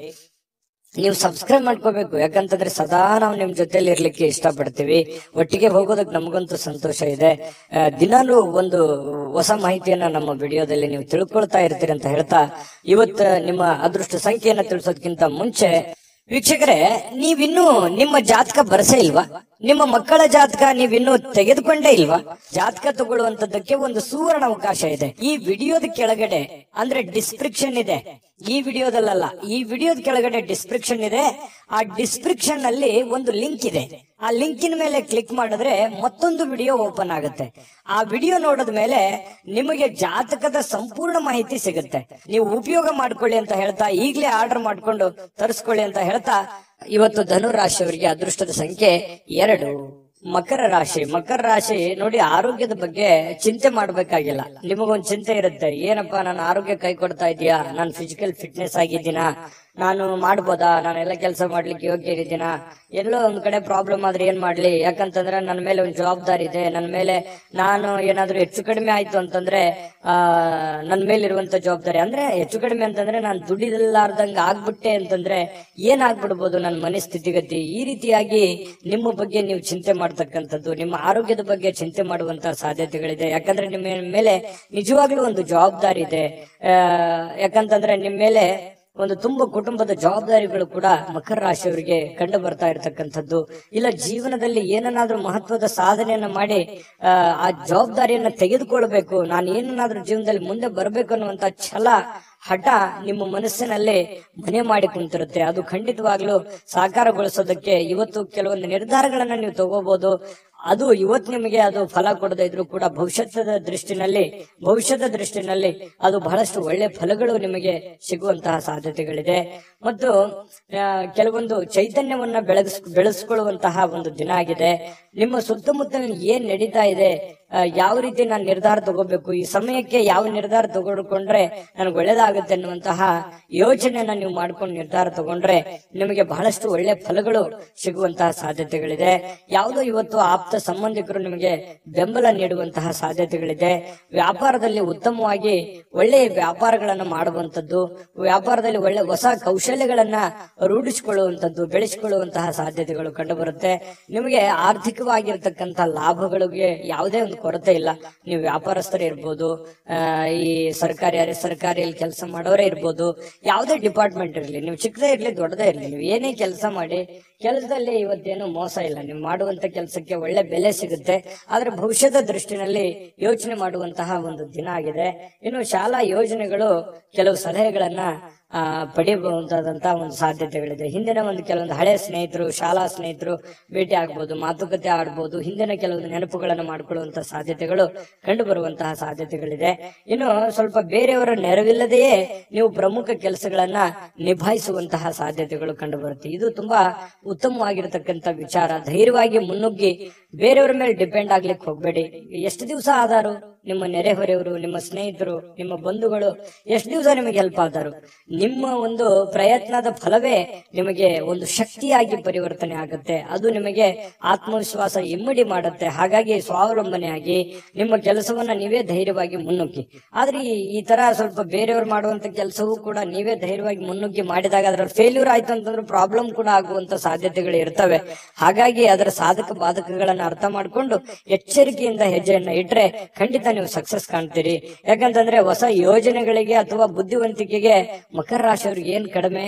A: ನೀವು ಸಬ್ಸ್ಕ್ರೈಬ್ ಮಾಡ್ಕೋಬೇಕು ಯಾಕಂತಂದ್ರೆ ಸದಾ ನಾವು ನಿಮ್ ಜೊತೆಲಿ ಇರ್ಲಿಕ್ಕೆ ಇಷ್ಟಪಡ್ತೀವಿ ಒಟ್ಟಿಗೆ ಹೋಗೋದಕ್ಕೆ ನಮಗಂತೂ ಸಂತೋಷ ಇದೆ ಆ, ದಿನಾಲೂ ಒಂದು ಹೊಸ ಮಾಹಿತಿಯನ್ನ ನಮ್ಮ ವಿಡಿಯೋದಲ್ಲಿ ನೀವು ತಿಳ್ಕೊಳ್ತಾ ಇರ್ತೀರಿ ಅಂತ ಹೇಳ್ತಾ ಇವತ್ತು ನಿಮ್ಮ ಅದೃಷ್ಟ ಸಂಖ್ಯೆಯನ್ನ ತಿಳಿಸೋದಕ್ಕಿಂತ ಮುಂಚೆ ವೀಕ್ಷಕರೇ ನೀವಿನ್ನೂ ನಿಮ್ಮ ಜಾತಕ ಬರಸೇ ಇಲ್ವಾ ನಿಮ್ಮ ಮಕ್ಕಳ ಜಾತಕ ನೀವಿನ್ನೂ ತೆಗೆದುಕೊಂಡೇ ಇಲ್ವಾ ಜಾತಕ ತಗೊಳ್ಳುವಂತದ್ದಕ್ಕೆ ಒಂದು ಸುವರ್ಣ ಅವಕಾಶ ಇದೆ ಈ ವಿಡಿಯೋದ ಕೆಳಗಡೆ ಅಂದ್ರೆ ಡಿಸ್ಕ್ರಿಪ್ಷನ್ ಇದೆ ಈ ವಿಡಿಯೋದಲ್ಲ ಈ ವಿಡಿಯೋದ ಕೆಳಗಡೆ ಡಿಸ್ಕ್ರಿಪ್ಷನ್ ಇದೆ ಆ ಡಿಸ್ಕ್ರಿಪ್ಷನ್ ಅಲ್ಲಿ ಒಂದು ಲಿಂಕ್ ಇದೆ ಆ ಲಿಂಕಿನ ಮೇಲೆ ಕ್ಲಿಕ್ ಮಾಡಿದ್ರೆ ಮತ್ತೊಂದು ವಿಡಿಯೋ ಓಪನ್ ಆಗುತ್ತೆ ಆ ವಿಡಿಯೋ ನೋಡಿದ ಮೇಲೆ ನಿಮಗೆ ಜಾತಕದ ಸಂಪೂರ್ಣ ಮಾಹಿತಿ ಸಿಗುತ್ತೆ ನೀವು ಉಪಯೋಗ ಮಾಡ್ಕೊಳ್ಳಿ ಅಂತ ಹೇಳ್ತಾ ಈಗಲೇ ಆರ್ಡರ್ ಮಾಡ್ಕೊಂಡು ತರಿಸ್ಕೊಳ್ಳಿ ಅಂತ ಹೇಳ್ತಾ ಇವತ್ತು ಧನು ರಾಶಿಯವರಿಗೆ ಅದೃಷ್ಟದ ಸಂಖ್ಯೆ ಎರಡು ಮಕರ ರಾಶಿ ಮಕರ ರಾಶಿ ನೋಡಿ ಆರೋಗ್ಯದ ಬಗ್ಗೆ ಚಿಂತೆ ಮಾಡ್ಬೇಕಾಗಿಲ್ಲ ನಿಮಗೊಂದು ಚಿಂತೆ ಇರುತ್ತೆ ಏನಪ್ಪಾ ನನ್ನ ಆರೋಗ್ಯ ಕೈ ಕೊಡ್ತಾ ಇದೆಯಾ ನಾನು ಫಿಸಿಕಲ್ ಫಿಟ್ನೆಸ್ ಆಗಿದ್ದೀನಾ ನಾನು ಮಾಡ್ಬೋದಾ ನಾನೆಲ್ಲ ಕೆಲಸ ಮಾಡ್ಲಿಕ್ಕೆ ಯೋಗ್ಯ ಇದ್ದೀನಾ ಎಲ್ಲೋ ಒಂದ್ ಕಡೆ ಪ್ರಾಬ್ಲಮ್ ಆದ್ರೆ ಏನ್ ಮಾಡ್ಲಿ ಯಾಕಂತಂದ್ರೆ ನನ್ನ ಮೇಲೆ ಒಂದು ಜವಾಬ್ದಾರಿ ಇದೆ ನನ್ನ ಮೇಲೆ ನಾನು ಏನಾದ್ರೂ ಹೆಚ್ಚು ಕಡಿಮೆ ಆಯ್ತು ಅಂತಂದ್ರೆ ಆ ನನ್ನ ಮೇಲಿರುವಂತ ಜವಾಬ್ದಾರಿ ಅಂದ್ರೆ ಹೆಚ್ಚು ಕಡಿಮೆ ಅಂತಂದ್ರೆ ನಾನು ದುಡಿದಲ್ಲಾರ್ದಂಗ ಆಗ್ಬಿಟ್ಟೆ ಅಂತಂದ್ರೆ ಏನಾಗ್ಬಿಡ್ಬೋದು ನನ್ನ ಮನೆ ಸ್ಥಿತಿಗತಿ ಈ ರೀತಿಯಾಗಿ ನಿಮ್ಮ ಬಗ್ಗೆ ನೀವು ಚಿಂತೆ ಮಾಡ್ತಕ್ಕಂಥದ್ದು ನಿಮ್ಮ ಆರೋಗ್ಯದ ಬಗ್ಗೆ ಚಿಂತೆ ಮಾಡುವಂತ ಸಾಧ್ಯತೆಗಳಿದೆ ಯಾಕಂದ್ರೆ ನಿಮ್ಮ ಮೇಲೆ ನಿಜವಾಗ್ಲೂ ಒಂದು ಜವಾಬ್ದಾರಿ ಇದೆ ಆ, ಯಾಕಂತಂದ್ರೆ ನಿಮ್ಮ ಮೇಲೆ ಒಂದು ತುಂಬ ಕುಟುಂಬದ ಜವಾಬ್ದಾರಿಗಳು ಕೂಡ ಮಕರ ರಾಶಿಯವರಿಗೆ ಕಂಡು ಬರ್ತಾ ಇರತಕ್ಕಂಥದ್ದು ಇಲ್ಲ ಜೀವನದಲ್ಲಿ ಏನನ್ನಾದ್ರೂ ಮಹತ್ವದ ಸಾಧನೆಯನ್ನ ಮಾಡಿ ಆ, ಆ ಜವಾಬ್ದಾರಿಯನ್ನ ತೆಗೆದುಕೊಳ್ಬೇಕು ನಾನು ಏನನ್ನಾದ್ರೂ ಜೀವನದಲ್ಲಿ ಮುಂದೆ ಬರಬೇಕು ಅನ್ನುವಂತ ಛಲ ಹಠ ನಿಮ್ಮ ಮನಸ್ಸಿನಲ್ಲಿ ಮನೆ ಮಾಡಿ ಕುಂತಿರುತ್ತೆ ಅದು ಖಂಡಿತವಾಗ್ಲೂ ಸಾಕಾರಗೊಳಿಸೋದಕ್ಕೆ ಇವತ್ತು ಕೆಲವೊಂದು ನಿರ್ಧಾರಗಳನ್ನ ನೀವು ತಗೋಬಹುದು ಅದು ಇವತ್ತು ನಿಮಗೆ ಅದು ಫಲ ಕೊಡದೇ ಇದ್ರು ಕೂಡ ಭವಿಷ್ಯದ ದೃಷ್ಟಿನಲ್ಲಿ ಭವಿಷ್ಯದ ದೃಷ್ಟಿನಲ್ಲಿ ಅದು ಬಹಳಷ್ಟು ಒಳ್ಳೆ ಫಲಗಳು ನಿಮಗೆ ಸಿಗುವಂತಹ ಸಾಧ್ಯತೆಗಳಿದೆ ಮತ್ತು ಆ, ಕೆಲವೊಂದು ಚೈತನ್ಯವನ್ನ ಬೆಳಗಿಸ್ ಬೆಳೆಸ್ಕೊಳ್ಳುವಂತಹ ಒಂದು ದಿನ ಆಗಿದೆ ನಿಮ್ಮ ಸುತ್ತಮುತ್ತ ಏನ್ ನಡೀತಾ ಇದೆ ಆ, ಯಾವ ರೀತಿ ನಾನು ನಿರ್ಧಾರ ತಗೋಬೇಕು ಈ ಸಮಯಕ್ಕೆ ಯಾವ ನಿರ್ಧಾರ ತಗೊಂಡ್ರೆ ನನಗೆ ಒಳ್ಳೇದಾಗುತ್ತೆ ಅನ್ನುವಂತಹ ಯೋಚನೆಯನ್ನ ನೀವು ಮಾಡ್ಕೊಂಡು ನಿರ್ಧಾರ ತಗೊಂಡ್ರೆ ನಿಮಗೆ ಬಹಳಷ್ಟು ಒಳ್ಳೆ ಫಲಗಳು ಸಿಗುವಂತಹ ಸಾಧ್ಯತೆಗಳಿದೆ ಯಾವುದೋ ಇವತ್ತು ಆಪ್ತ ಸಂಬಂಧಿಕರು ನಿಮಗೆ ಬೆಂಬಲ ನೀಡುವಂತಹ ಸಾಧ್ಯತೆಗಳಿದೆ ವ್ಯಾಪಾರದಲ್ಲಿ ಉತ್ತಮವಾಗಿ ಒಳ್ಳೆಯ ವ್ಯಾಪಾರಗಳನ್ನ ಮಾಡುವಂತದ್ದು ವ್ಯಾಪಾರದಲ್ಲಿ ಒಳ್ಳೆ ಹೊಸ ಕೌಶಲ್ಯಗಳನ್ನ ರೂಢಿಸಿಕೊಳ್ಳುವಂತದ್ದು ಬೆಳೆಸಿಕೊಳ್ಳುವಂತಹ ಸಾಧ್ಯತೆಗಳು ಕಂಡುಬರುತ್ತೆ ನಿಮಗೆ ಆರ್ಥಿಕವಾಗಿರ್ತಕ್ಕಂಥ ಲಾಭಗಳಿಗೆ ಯಾವುದೇ ಒಂದು ಕೊರತೆ ಇಲ್ಲ ನೀವು ವ್ಯಾಪಾರಸ್ಥರೇ ಇರ್ಬೋದು ಆ, ಈ ಸರ್ಕಾರಿ ಅರೆ ಸರ್ಕಾರಿಯಲ್ಲಿ ಕೆಲಸ ಮಾಡೋರೇ ಇರ್ಬೋದು ಯಾವುದೇ ಡಿಪಾರ್ಟ್ಮೆಂಟ್ ಇರಲಿ ನೀವು ಚಿಕ್ಕದೇ ಇರಲಿ ದೊಡ್ಡದೇ ಇರಲಿ ನೀವು ಏನೇ ಕೆಲಸ ಮಾಡಿ ಕೆಲಸದಲ್ಲಿ ಇವತ್ತೇನು ಮೋಸ ಇಲ್ಲ ನೀವು ಮಾಡುವಂತ ಕೆಲಸಕ್ಕೆ ಒಳ್ಳೆ ಬೆಲೆ ಸಿಗುತ್ತೆ ಆದ್ರೆ ಭವಿಷ್ಯದ ದೃಷ್ಟಿನಲ್ಲಿ ಯೋಚನೆ ಮಾಡುವಂತಹ ಒಂದು ದಿನ ಆಗಿದೆ ಇನ್ನು ಶಾಲಾ ಯೋಜನೆಗಳು ಕೆಲವು ಸಲಹೆಗಳನ್ನ ಆ, ಪಡೆಯಬಹುದಾದಂತಹ ಒಂದು ಸಾಧ್ಯತೆಗಳಿದೆ ಹಿಂದಿನ ಒಂದು ಕೆಲವೊಂದು ಹಳೆ ಸ್ನೇಹಿತರು ಶಾಲಾ ಸ್ನೇಹಿತರು ಭೇಟಿ ಆಗ್ಬೋದು ಮಾತುಕತೆ ಆಡ್ಬೋದು ಹಿಂದಿನ ಕೆಲವೊಂದು ನೆನಪುಗಳನ್ನು ಮಾಡಿಕೊಳ್ಳುವಂತಹ ಸಾಧ್ಯತೆಗಳು ಕಂಡು ಬರುವಂತಹ ಸಾಧ್ಯತೆಗಳಿದೆ ಇನ್ನು ಸ್ವಲ್ಪ ಬೇರೆಯವರ ನೆರವಿಲ್ಲದೆಯೇ ನೀವು ಪ್ರಮುಖ ಕೆಲಸಗಳನ್ನ ನಿಭಾಯಿಸುವಂತಹ ಸಾಧ್ಯತೆಗಳು ಕಂಡು ಬರುತ್ತೆ ಇದು ತುಂಬಾ ಉತ್ತಮವಾಗಿರತಕ್ಕಂತ ವಿಚಾರ ಧೈರ್ಯವಾಗಿ ಮುನ್ನುಗ್ಗಿ ಬೇರೆಯವರ ಮೇಲೆ ಡಿಪೆಂಡ್ ಆಗ್ಲಿಕ್ಕೆ ಹೋಗ್ಬೇಡಿ ಎಷ್ಟು ದಿವಸ ಆದಾರು ನಿಮ್ಮ ನೆರೆಹೊರೆಯವರು ನಿಮ್ಮ ಸ್ನೇಹಿತರು ನಿಮ್ಮ ಬಂಧುಗಳು ಎಷ್ಟು ದಿವಸ ನಿಮಗೆ ಹೆಲ್ಪ್ ಆದರು ನಿಮ್ಮ ಒಂದು ಪ್ರಯತ್ನದ ಫಲವೇ ನಿಮಗೆ ಒಂದು ಶಕ್ತಿಯಾಗಿ ಪರಿವರ್ತನೆ ಆಗುತ್ತೆ ಅದು ನಿಮಗೆ ಆತ್ಮವಿಶ್ವಾಸ ಇಮ್ಮಡಿ ಮಾಡುತ್ತೆ ಹಾಗಾಗಿ ಸ್ವಾವಲಂಬನೆಯಾಗಿ ನಿಮ್ಮ ಕೆಲಸವನ್ನ ನೀವೇ ಧೈರ್ಯವಾಗಿ ಮುನ್ನುಗ್ಗಿ ಆದ್ರೆ ಈ- ಈ ತರ ಸ್ವಲ್ಪ ಬೇರೆಯವರು ಮಾಡುವಂತ ಕೆಲಸವೂ ಕೂಡ ನೀವೇ ಧೈರ್ಯವಾಗಿ ಮುನ್ನುಗ್ಗಿ ಮಾಡಿದಾಗ ಅದರ ಫೇಲ್ಯೂರ್ ಆಯ್ತು ಅಂತಂದ್ರೆ ಪ್ರಾಬ್ಲಮ್ ಕೂಡ ಆಗುವಂತ ಸಾಧ್ಯತೆಗಳು ಇರ್ತವೆ ಹಾಗಾಗಿ ಅದರ ಸಾಧಕ ಬಾಧಕಗಳನ್ನ ಅರ್ಥ ಮಾಡ್ಕೊಂಡು ಎಚ್ಚರಿಕೆಯಿಂದ ಹೆಜ್ಜೆಯನ್ನ ಇಟ್ರೆ ಖಂಡಿತ ನೀವು ಸಕ್ಸಸ್ ಕಾಣ್ತೀರಿ ಯಾಕಂತಂದ್ರೆ ಹೊಸ ಯೋಜನೆಗಳಿಗೆ ಅಥವಾ ಬುದ್ಧಿವಂತಿಕೆಗೆ ಮಕರ ರಾಶಿಯವ್ರಿಗೆ ಏನ್ ಕಡಿಮೆ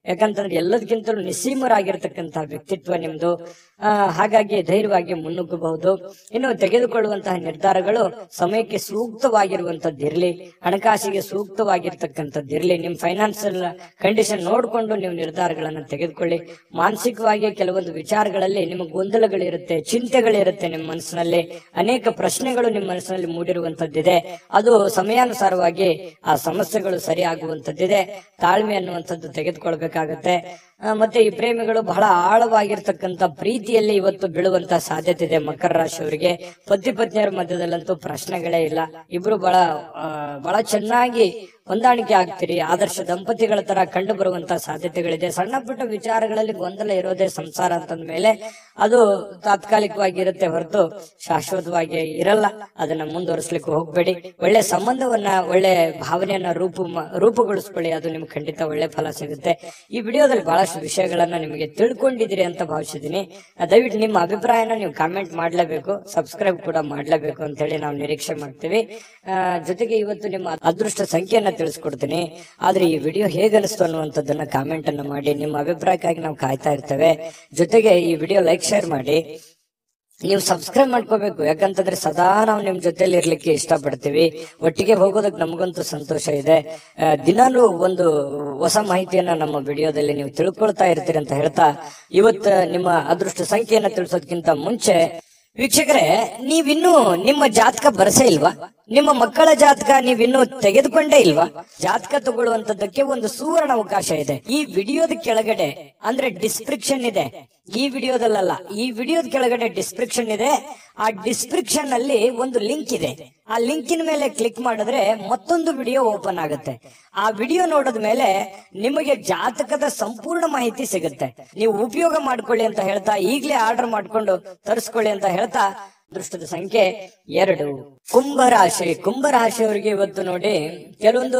A: ಯಾಕಂತಂದ್ರೆ ಎಲ್ಲದಕ್ಕಿಂತಲೂ ನಿಸ್ಸೀಮರಾಗಿರ್ತಕ್ಕಂತಹ ವ್ಯಕ್ತಿತ್ವ ನಿಮ್ದು ಆ, ಹಾಗಾಗಿ ಧೈರ್ಯವಾಗಿ ಮುನ್ನುಗ್ಗಬಹುದು ಇನ್ನು ತೆಗೆದುಕೊಳ್ಳುವಂತಹ ನಿರ್ಧಾರಗಳು ಸಮಯಕ್ಕೆ ಸೂಕ್ತವಾಗಿರುವಂತದ್ದಿರ್ಲಿ ಹಣಕಾಸಿಗೆ ಸೂಕ್ತವಾಗಿರ್ತಕ್ಕಂಥದ್ದಿರ್ಲಿ ನಿಮ್ ಫೈನಾನ್ಸಿಯಲ್ ಕಂಡೀಷನ್ ನೋಡಿಕೊಂಡು ನೀವು ನಿರ್ಧಾರಗಳನ್ನು ತೆಗೆದುಕೊಳ್ಳಿ ಮಾನಸಿಕವಾಗಿ ಕೆಲವೊಂದು ವಿಚಾರಗಳಲ್ಲಿ ನಿಮಗೆ ಗೊಂದಲಗಳಿರುತ್ತೆ ಚಿಂತೆಗಳಿರುತ್ತೆ ನಿಮ್ಮ ಮನಸ್ಸಿನಲ್ಲಿ ಅನೇಕ ಪ್ರಶ್ನೆಗಳು ನಿಮ್ಮ ಮನಸ್ಸಿನಲ್ಲಿ ಮೂಡಿರುವಂತದ್ದಿದೆ ಅದು ಸಮಯಾನುಸಾರವಾಗಿ ಆ ಸಮಸ್ಯೆಗಳು ಸರಿಯಾಗುವಂತದ್ದಿದೆ ತಾಳ್ಮೆ ಅನ್ನುವಂಥದ್ದು ತೆಗೆದುಕೊಳ್ಬೇಕಾಗತ್ತೆ ಆ, ಮತ್ತೆ ಈ ಪ್ರೇಮಿಗಳು ಬಹಳ ಆಳವಾಗಿರ್ತಕ್ಕಂಥ ಪ್ರೀತಿಯಲ್ಲಿ ಇವತ್ತು ಬೀಳುವಂತ ಸಾಧ್ಯತೆ ಇದೆ ಮಕರ ರಾಶಿಯವರಿಗೆ ಪತಿ ಪತ್ನಿಯರ ಮಧ್ಯದಲ್ಲಂತೂ ಪ್ರಶ್ನೆಗಳೇ ಇಲ್ಲ ಇಬ್ರು ಬಹಳ ಆ, ಬಹಳ ಚೆನ್ನಾಗಿ ಹೊಂದಾಣಿಕೆ ಆಗ್ತೀರಿ ಆದರ್ಶ ದಂಪತಿಗಳ ತರ ಕಂಡು ಬರುವಂತ ಸಾಧ್ಯತೆಗಳಿದೆ ಸಣ್ಣ ಪುಟ್ಟ ವಿಚಾರಗಳಲ್ಲಿ ಗೊಂದಲ ಇರೋದೇ ಸಂಸಾರ ಅಂತಂದ ಮೇಲೆ ಅದು ತಾತ್ಕಾಲಿಕವಾಗಿ ಇರುತ್ತೆ ಹೊರತು ಶಾಶ್ವತವಾಗಿ ಇರಲ್ಲ ಅದನ್ನ ಮುಂದುವರಿಸ್ಲಿಕ್ಕೆ ಹೋಗ್ಬೇಡಿ ಒಳ್ಳೆ ಸಂಬಂಧವನ್ನ ಒಳ್ಳೆ ಭಾವನೆಯನ್ನ ರೂಪು ಮ- ರೂಪುಗೊಳಿಸ್ಕೊಳ್ಳಿ ಅದು ನಿಮ್ಗೆ ಖಂಡಿತ ಒಳ್ಳೆ ಫಲ ಸಿಗುತ್ತೆ ಈ ವಿಡಿಯೋದಲ್ಲಿ ಬಹಳಷ್ಟು ವಿಷಯಗಳನ್ನ ನಿಮಗೆ ತಿಳ್ಕೊಂಡಿದ್ದೀರಿ ಅಂತ ಭಾವಿಸಿದ್ದೀನಿ ಆ, ದಯವಿಟ್ಟು ನಿಮ್ಮ ಅಭಿಪ್ರಾಯನ ನೀವು ಕಾಮೆಂಟ್ ಮಾಡ್ಲೇಬೇಕು ಸಬ್ಸ್ಕ್ರೈಬ್ ಕೂಡ ಮಾಡ್ಲೇಬೇಕು ಅಂತ ಹೇಳಿ ನಾವು ನಿರೀಕ್ಷೆ ಮಾಡ್ತೀವಿ ಆ, ಜೊತೆಗೆ ಇವತ್ತು ನಿಮ್ಮ ಅದೃಷ್ಟ ಸಂಖ್ಯೆಯನ್ನ ತಿಳಿಸ್ಕೊಡ್ತೀನಿ ಆದ್ರೆ ಈ ವಿಡಿಯೋ ಹೇಗನಿಸ್ತು ಅನ್ನುವಂಥದ್ದನ್ನ ಕಾಮೆಂಟ್ ಅನ್ನ ಮಾಡಿ ನಿಮ್ಮ ಅಭಿಪ್ರಾಯಕ್ಕಾಗಿ ನಾವು ಕಾಯ್ತಾ ಇರ್ತೇವೆ ಜೊತೆಗೆ ಈ ವಿಡಿಯೋ ಲೈಕ್ ಶೇರ್ ಮಾಡಿ ನೀವು ಸಬ್ಸ್ಕ್ರೈಬ್ ಮಾಡ್ಕೋಬೇಕು ಯಾಕಂತಂದ್ರೆ ಸದಾ ನಾವು ನಿಮ್ ಜೊತೆಲಿ ಇರ್ಲಿಕ್ಕೆ ಇಷ್ಟಪಡ್ತೀವಿ ಒಟ್ಟಿಗೆ ಹೋಗೋದಕ್ಕೆ ನಮಗಂತೂ ಸಂತೋಷ ಇದೆ ಆ, ದಿನಾಲೂ ಒಂದು ಹೊಸ ಮಾಹಿತಿಯನ್ನ ನಮ್ಮ ವಿಡಿಯೋದಲ್ಲಿ ನೀವು ತಿಳ್ಕೊಳ್ತಾ ಇರ್ತೀರಿ ಅಂತ ಹೇಳ್ತಾ ಇವತ್ತು ನಿಮ್ಮ ಅದೃಷ್ಟ ಸಂಖ್ಯೆಯನ್ನ ತಿಳಿಸೋದಕ್ಕಿಂತ ಮುಂಚೆ ವೀಕ್ಷಕರೇ ನೀವಿನ್ನೂ ನಿಮ್ಮ ಜಾತಕ ಬರಸೇ ಇಲ್ವಾ ನಿಮ್ಮ ಮಕ್ಕಳ ಜಾತಕ ನೀವಿನ್ನೂ ತೆಗೆದುಕೊಂಡೇ ಇಲ್ವಾ ಜಾತಕ ತಗೊಳ್ಳುವಂತದ್ದಕ್ಕೆ ಒಂದು ಸುವರ್ಣ ಅವಕಾಶ ಇದೆ ಈ ವಿಡಿಯೋದ ಕೆಳಗಡೆ ಅಂದ್ರೆ ಡಿಸ್ಕ್ರಿಪ್ಷನ್ ಇದೆ ಈ ವಿಡಿಯೋದಲ್ಲ ಈ ವಿಡಿಯೋದ ಕೆಳಗಡೆ ಡಿಸ್ಕ್ರಿಪ್ಷನ್ ಇದೆ ಆ ಡಿಸ್ಕ್ರಿಪ್ಷನ್ ಅಲ್ಲಿ ಒಂದು ಲಿಂಕ್ ಇದೆ ಆ ಲಿಂಕಿನ ಮೇಲೆ ಕ್ಲಿಕ್ ಮಾಡಿದ್ರೆ ಮತ್ತೊಂದು ವಿಡಿಯೋ ಓಪನ್ ಆಗುತ್ತೆ ಆ ವಿಡಿಯೋ ನೋಡಿದ ಮೇಲೆ ನಿಮಗೆ ಜಾತಕದ ಸಂಪೂರ್ಣ ಮಾಹಿತಿ ಸಿಗುತ್ತೆ ನೀವು ಉಪಯೋಗ ಮಾಡ್ಕೊಳ್ಳಿ ಅಂತ ಹೇಳ್ತಾ ಈಗಲೇ ಆರ್ಡರ್ ಮಾಡ್ಕೊಂಡು ತರಿಸ್ಕೊಳ್ಳಿ ಅಂತ ಹೇಳ್ತಾ ಅದೃಷ್ಟದ ಸಂಖ್ಯೆ ಎರಡು ಕುಂಭರಾಶಿ ಕುಂಭರಾಶಿಯವರಿಗೆ ಇವತ್ತು ನೋಡಿ ಕೆಲವೊಂದು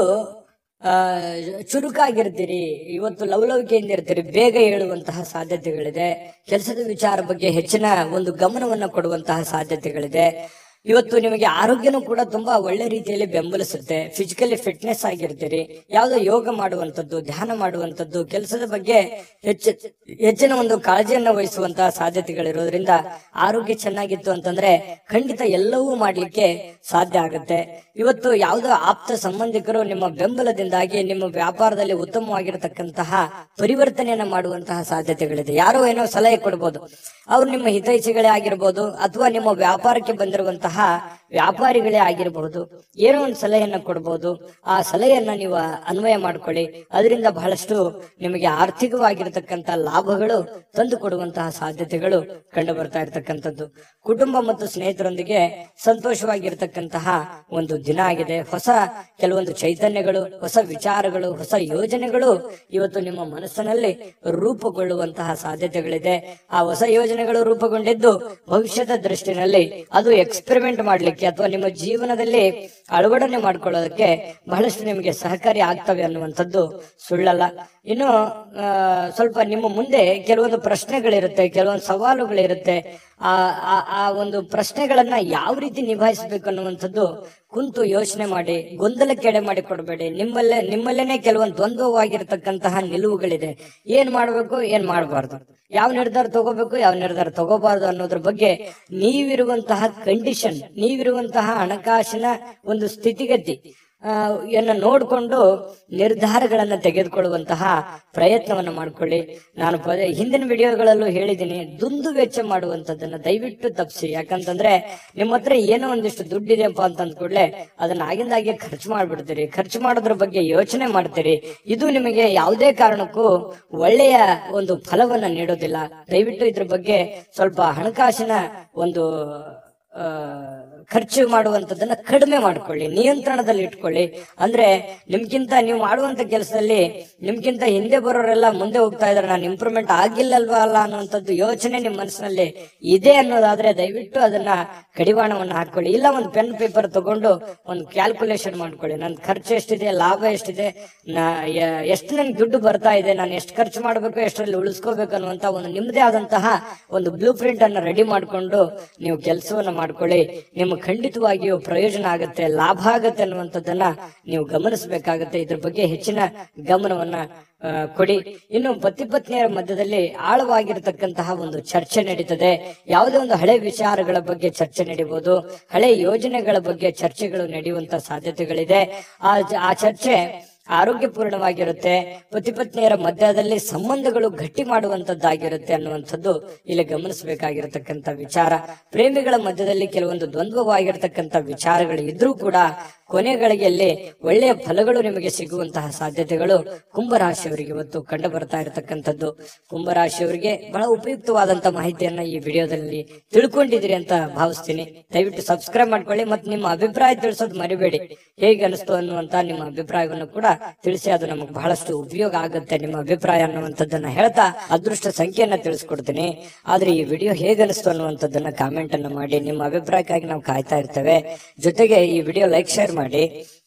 A: ಆ ಚುರುಕಾಗಿರ್ತೀರಿ ಇವತ್ತು ಲವಲವಿಕೆಯಿಂದ ಇರ್ತೀರಿ ಬೇಗ ಹೇಳುವಂತಹ ಸಾಧ್ಯತೆಗಳಿದೆ ಕೆಲಸದ ವಿಚಾರ ಬಗ್ಗೆ ಹೆಚ್ಚಿನ ಒಂದು ಗಮನವನ್ನು ಕೊಡುವಂತಹ ಸಾಧ್ಯತೆಗಳಿದೆ ಇವತ್ತು ನಿಮಗೆ ಆರೋಗ್ಯನೂ ಕೂಡ ತುಂಬಾ ಒಳ್ಳೆ ರೀತಿಯಲ್ಲಿ ಬೆಂಬಲಿಸುತ್ತೆ ಫಿಸಿಕಲಿ ಫಿಟ್ನೆಸ್ ಆಗಿರ್ತೀರಿ ಯಾವುದೋ ಯೋಗ ಮಾಡುವಂತದ್ದು ಧ್ಯಾನ ಮಾಡುವಂತದ್ದು ಕೆಲಸದ ಬಗ್ಗೆ ಹೆಚ್ಚು ಹೆಚ್ಚಿನ ಒಂದು ಕಾಳಜಿಯನ್ನು ವಹಿಸುವಂತಹ ಸಾಧ್ಯತೆಗಳಿರೋದ್ರಿಂದ ಆರೋಗ್ಯ ಚೆನ್ನಾಗಿತ್ತು ಅಂತಂದ್ರೆ ಖಂಡಿತ ಎಲ್ಲವೂ ಮಾಡ್ಲಿಕ್ಕೆ ಸಾಧ್ಯ ಆಗುತ್ತೆ ಇವತ್ತು ಯಾವುದೋ ಆಪ್ತ ಸಂಬಂಧಿಕರು ನಿಮ್ಮ ಬೆಂಬಲದಿಂದಾಗಿ ನಿಮ್ಮ ವ್ಯಾಪಾರದಲ್ಲಿ ಉತ್ತಮವಾಗಿರತಕ್ಕಂತಹ ಪರಿವರ್ತನೆಯನ್ನ ಮಾಡುವಂತಹ ಸಾಧ್ಯತೆಗಳಿದೆ ಯಾರೋ ಏನೋ ಸಲಹೆ ಕೊಡ್ಬೋದು ಅವ್ರು ನಿಮ್ಮ ಹಿತೈಷಿಗಳೇ ಆಗಿರ್ಬೋದು ಅಥವಾ ನಿಮ್ಮ ವ್ಯಾಪಾರಕ್ಕೆ ಬಂದಿರುವಂತಹ ವ್ಯಾಪಾರಿಗಳೇ ಆಗಿರಬಹುದು ಏನೋ ಒಂದು ಸಲಹೆಯನ್ನ ಕೊಡ್ಬೋದು ಆ ಸಲಹೆಯನ್ನ ನೀವು ಅನ್ವಯ ಮಾಡ್ಕೊಳ್ಳಿ ಅದರಿಂದ ಬಹಳಷ್ಟು ನಿಮಗೆ ಆರ್ಥಿಕವಾಗಿರತಕ್ಕಂತ ಲಾಭಗಳು ತಂದು ಕೊಡುವಂತಹ ಸಾಧ್ಯತೆಗಳು ಕಂಡು ಬರ್ತಾ ಇರತಕ್ಕಂಥದ್ದು ಕುಟುಂಬ ಮತ್ತು ಸ್ನೇಹಿತರೊಂದಿಗೆ ಸಂತೋಷವಾಗಿರ್ತಕ್ಕಂತಹ ಒಂದು ದಿನ ಆಗಿದೆ ಹೊಸ ಕೆಲವೊಂದು ಚೈತನ್ಯಗಳು ಹೊಸ ವಿಚಾರಗಳು ಹೊಸ ಯೋಜನೆಗಳು ಇವತ್ತು ನಿಮ್ಮ ಮನಸ್ಸಿನಲ್ಲಿ ರೂಪುಗೊಳ್ಳುವಂತಹ ಸಾಧ್ಯತೆಗಳಿದೆ ಆ ಹೊಸ ಯೋಜನೆಗಳು ರೂಪುಗೊಂಡಿದ್ದು ಭವಿಷ್ಯದ ದೃಷ್ಟಿನಲ್ಲಿ ಅದು ಎಕ್ಸ್ಪೆರಿಮೆಂಟ್ ಮಾಡ್ಲಿಕ್ಕೆ ಅಥವಾ ನಿಮ್ಮ ಜೀವನದಲ್ಲಿ ಅಳವಡನೆ ಮಾಡ್ಕೊಳ್ಳೋದಕ್ಕೆ ಬಹಳಷ್ಟು ನಿಮಗೆ ಸಹಕಾರಿ ಆಗ್ತವೆ ಅನ್ನುವಂಥದ್ದು ಸುಳ್ಳಲ್ಲ ಇನ್ನು ಆ, ಸ್ವಲ್ಪ ನಿಮ್ಮ ಮುಂದೆ ಕೆಲವೊಂದು ಪ್ರಶ್ನೆಗಳಿರುತ್ತೆ ಕೆಲವೊಂದು ಸವಾಲುಗಳಿರುತ್ತೆ ಆ ಆ- ಆ ಒಂದು ಪ್ರಶ್ನೆಗಳನ್ನ ಯಾವ ರೀತಿ ನಿಭಾಯಿಸಬೇಕು ಅನ್ನುವಂಥದ್ದು ಕುಂತು ಯೋಚನೆ ಮಾಡಿ ಗೊಂದಲಕ್ಕೆ ಎಡೆ ಮಾಡಿ ಕೊಡಬೇಡಿ ನಿಮ್ಮಲ್ಲೇ ನಿಮ್ಮಲ್ಲೇನೆ ಕೆಲವೊಂದು ದ್ವಂದ್ವವಾಗಿರ್ತಕ್ಕಂತಹ ನಿಲುವುಗಳಿದೆ ಏನ್ ಮಾಡ್ಬೇಕು ಏನ್ ಮಾಡಬಾರ್ದು ಯಾವ ನಿರ್ಧಾರ ತಗೋಬೇಕು ಯಾವ ನಿರ್ಧಾರ ತಗೋಬಾರ್ದು ಅನ್ನೋದ್ರ ಬಗ್ಗೆ ನೀವಿರುವಂತಹ ಕಂಡೀಷನ್ ನೀವಿರುವಂತಹ ಹಣಕಾಸಿನ ಒಂದು ಸ್ಥಿತಿಗತಿ ಆ, ಯನ್ನ ನೋಡಿಕೊಂಡು ನಿರ್ಧಾರಗಳನ್ನ ತೆಗೆದುಕೊಳ್ಳುವಂತಹ ಪ್ರಯತ್ನವನ್ನ ಮಾಡ್ಕೊಳ್ಳಿ ನಾನು ಪದೇ ಹಿಂದಿನ ವಿಡಿಯೋಗಳಲ್ಲೂ ಹೇಳಿದ್ದೀನಿ ದುಂದು ವೆಚ್ಚ ಮಾಡುವಂತದ್ದನ್ನ ದಯವಿಟ್ಟು ತಪ್ಪಿಸಿ ಯಾಕಂತಂದ್ರೆ ನಿಮ್ಮ ಹತ್ರ ಏನೋ ಒಂದಿಷ್ಟು ದುಡ್ಡಿದೆಯಪ್ಪ ಅಂತ ಅಂದ್ಕೂಡ್ಲೆ ಅದನ್ನ ಆಗಿಂದಾಗೆ ಖರ್ಚು ಮಾಡ್ಬಿಡ್ತೀರಿ ಖರ್ಚು ಮಾಡೋದ್ರ ಬಗ್ಗೆ ಯೋಚನೆ ಮಾಡ್ತೀರಿ ಇದು ನಿಮಗೆ ಯಾವುದೇ ಕಾರಣಕ್ಕೂ ಒಳ್ಳೆಯ ಒಂದು ಫಲವನ್ನ ನೀಡೋದಿಲ್ಲ ದಯವಿಟ್ಟು ಇದ್ರ ಬಗ್ಗೆ ಸ್ವಲ್ಪ ಹಣಕಾಸಿನ ಒಂದು ಆ, ಖರ್ಚು ಮಾಡುವಂತದನ್ನ ಕಡಿಮೆ ಮಾಡ್ಕೊಳ್ಳಿ ನಿಯಂತ್ರಣದಲ್ಲಿ ಇಟ್ಕೊಳ್ಳಿ ಅಂದ್ರೆ ನಿಮ್ಗಿಂತ ನೀವು ಮಾಡುವಂತ ಕೆಲಸದಲ್ಲಿ ನಿಮ್ಗಿಂತ ಹಿಂದೆ ಬರೋರೆಲ್ಲ ಮುಂದೆ ಹೋಗ್ತಾ ಇದಾರೆ ನಾನು ಇಂಪ್ರೂವ್ಮೆಂಟ್ ಆಗಿಲ್ಲಲ್ವಾ ಅಲ್ಲ ಅನ್ನುವಂಥದ್ದು ಯೋಚನೆ ನಿಮ್ಮ ಮನಸ್ಸಿನಲ್ಲಿ ಇದೆ ಅನ್ನೋದಾದ್ರೆ ದಯವಿಟ್ಟು ಅದನ್ನ ಕಡಿವಾಣವನ್ನ ಹಾಕೊಳ್ಳಿ ಇಲ್ಲ ಒಂದು ಪೆನ್ ಪೇಪರ್ ತಗೊಂಡು ಒಂದು ಕ್ಯಾಲ್ಕುಲೇಷನ್ ಮಾಡ್ಕೊಳ್ಳಿ ನನ್ನ ಖರ್ಚು ಎಷ್ಟಿದೆ ಲಾಭ ಎಷ್ಟಿದೆ ನಾ ಯ- ಎಷ್ಟು ನನ್ಗೆ ದುಡ್ಡು ಬರ್ತಾ ಇದೆ ನಾನು ಎಷ್ಟು ಖರ್ಚು ಮಾಡಬೇಕು ಎಷ್ಟರಲ್ಲಿ ಉಳಿಸ್ಕೋಬೇಕು ಅನ್ನುವಂತ ಒಂದು ನಿಮ್ಮದೇ ಆದಂತಹ ಒಂದು ಬ್ಲೂ ಪ್ರಿಂಟ್ ಅನ್ನ ರೆಡಿ ಮಾಡ್ಕೊಂಡು ನೀವು ಕೆಲಸವನ್ನ ಮಾಡ್ಕೊಳ್ಳಿ ನಿಮ್ಮ ನಿಮಗೆ ಖಂಡಿತವಾಗಿಯೂ ಪ್ರಯೋಜನ ಆಗುತ್ತೆ ಲಾಭ ಆಗುತ್ತೆ ಅನ್ನುವಂಥದ್ದನ್ನ ನೀವು ಗಮನಿಸಬೇಕಾಗತ್ತೆ ಇದ್ರ ಬಗ್ಗೆ ಹೆಚ್ಚಿನ ಗಮನವನ್ನ ಆ, ಕೊಡಿ ಇನ್ನು ಪತಿ ಪತ್ನಿಯರ ಮಧ್ಯದಲ್ಲಿ ಆಳವಾಗಿರತಕ್ಕಂತಹ ಒಂದು ಚರ್ಚೆ ನಡೀತದೆ ಯಾವುದೇ ಒಂದು ಹಳೆ ವಿಚಾರಗಳ ಬಗ್ಗೆ ಚರ್ಚೆ ನಡೀಬಹುದು ಹಳೆ ಯೋಜನೆಗಳ ಬಗ್ಗೆ ಚರ್ಚೆಗಳು ನಡೆಯುವಂತ ಸಾಧ್ಯತೆಗಳಿದೆ ಆ ಜ- ಆ ಚರ್ಚೆ ಆರೋಗ್ಯಪೂರ್ಣವಾಗಿರುತ್ತೆ ಪತಿ ಪತ್ನಿಯರ ಮಧ್ಯದಲ್ಲಿ ಸಂಬಂಧಗಳು ಗಟ್ಟಿ ಮಾಡುವಂತದ್ದಾಗಿರುತ್ತೆ ಅನ್ನುವಂಥದ್ದು ಇಲ್ಲಿ ಗಮನಿಸಬೇಕಾಗಿರತಕ್ಕಂತ ವಿಚಾರ ಪ್ರೇಮಿಗಳ ಮಧ್ಯದಲ್ಲಿ ಕೆಲವೊಂದು ದ್ವಂದ್ವವಾಗಿರ್ತಕ್ಕಂಥ ವಿಚಾರಗಳು ಇದ್ರೂ ಕೂಡ ಕೊನೆಗಳಿಗೆಯಲ್ಲಿ ಒಳ್ಳೆಯ ಫಲಗಳು ನಿಮಗೆ ಸಿಗುವಂತಹ ಸಾಧ್ಯತೆಗಳು ಕುಂಭರಾಶಿಯವರಿಗೆ ಇವತ್ತು ಕಂಡು ಬರ್ತಾ ಇರತಕ್ಕಂಥದ್ದು ಕುಂಭರಾಶಿಯವರಿಗೆ ಬಹಳ ಉಪಯುಕ್ತವಾದಂತ ಮಾಹಿತಿಯನ್ನ ಈ ವಿಡಿಯೋದಲ್ಲಿ ತಿಳ್ಕೊಂಡಿದ್ದೀರಿ ಅಂತ ಭಾವಿಸ್ತೀನಿ ದಯವಿಟ್ಟು ಸಬ್ಸ್ಕ್ರೈಬ್ ಮಾಡ್ಕೊಳ್ಳಿ ಮತ್ತು ನಿಮ್ಮ ಅಭಿಪ್ರಾಯ ತಿಳಿಸೋದು ಮರಿಬೇಡಿ ಹೇಗೆ ಅನಿಸ್ತು ಅನ್ನುವಂತ ನಿಮ್ಮ ಅಭಿಪ್ರಾಯವನ್ನು ಕೂಡ ತಿಳಿಸಿ ಅದು ನಮಗೆ ಬಹಳಷ್ಟು ಉಪಯೋಗ ಆಗುತ್ತೆ ನಿಮ್ಮ ಅಭಿಪ್ರಾಯ ಅನ್ನುವಂಥದ್ದನ್ನ ಹೇಳ್ತಾ ಅದೃಷ್ಟ ಸಂಖ್ಯೆಯನ್ನ ತಿಳಿಸ್ಕೊಡ್ತೀನಿ ಆದ್ರೆ ಈ ವಿಡಿಯೋ ಹೇಗೆ ಅನಿಸ್ತು ಅನ್ನುವಂಥದ್ದನ್ನ ಕಾಮೆಂಟ್ ಅನ್ನ ಮಾಡಿ ನಿಮ್ಮ ಅಭಿಪ್ರಾಯಕ್ಕಾಗಿ ನಾವು ಕಾಯ್ತಾ ಇರ್ತೇವೆ ಜೊತೆಗೆ ಈ ವಿಡಿಯೋ ಲೈಕ್ ಶೇರ್ ಮಾಡಿ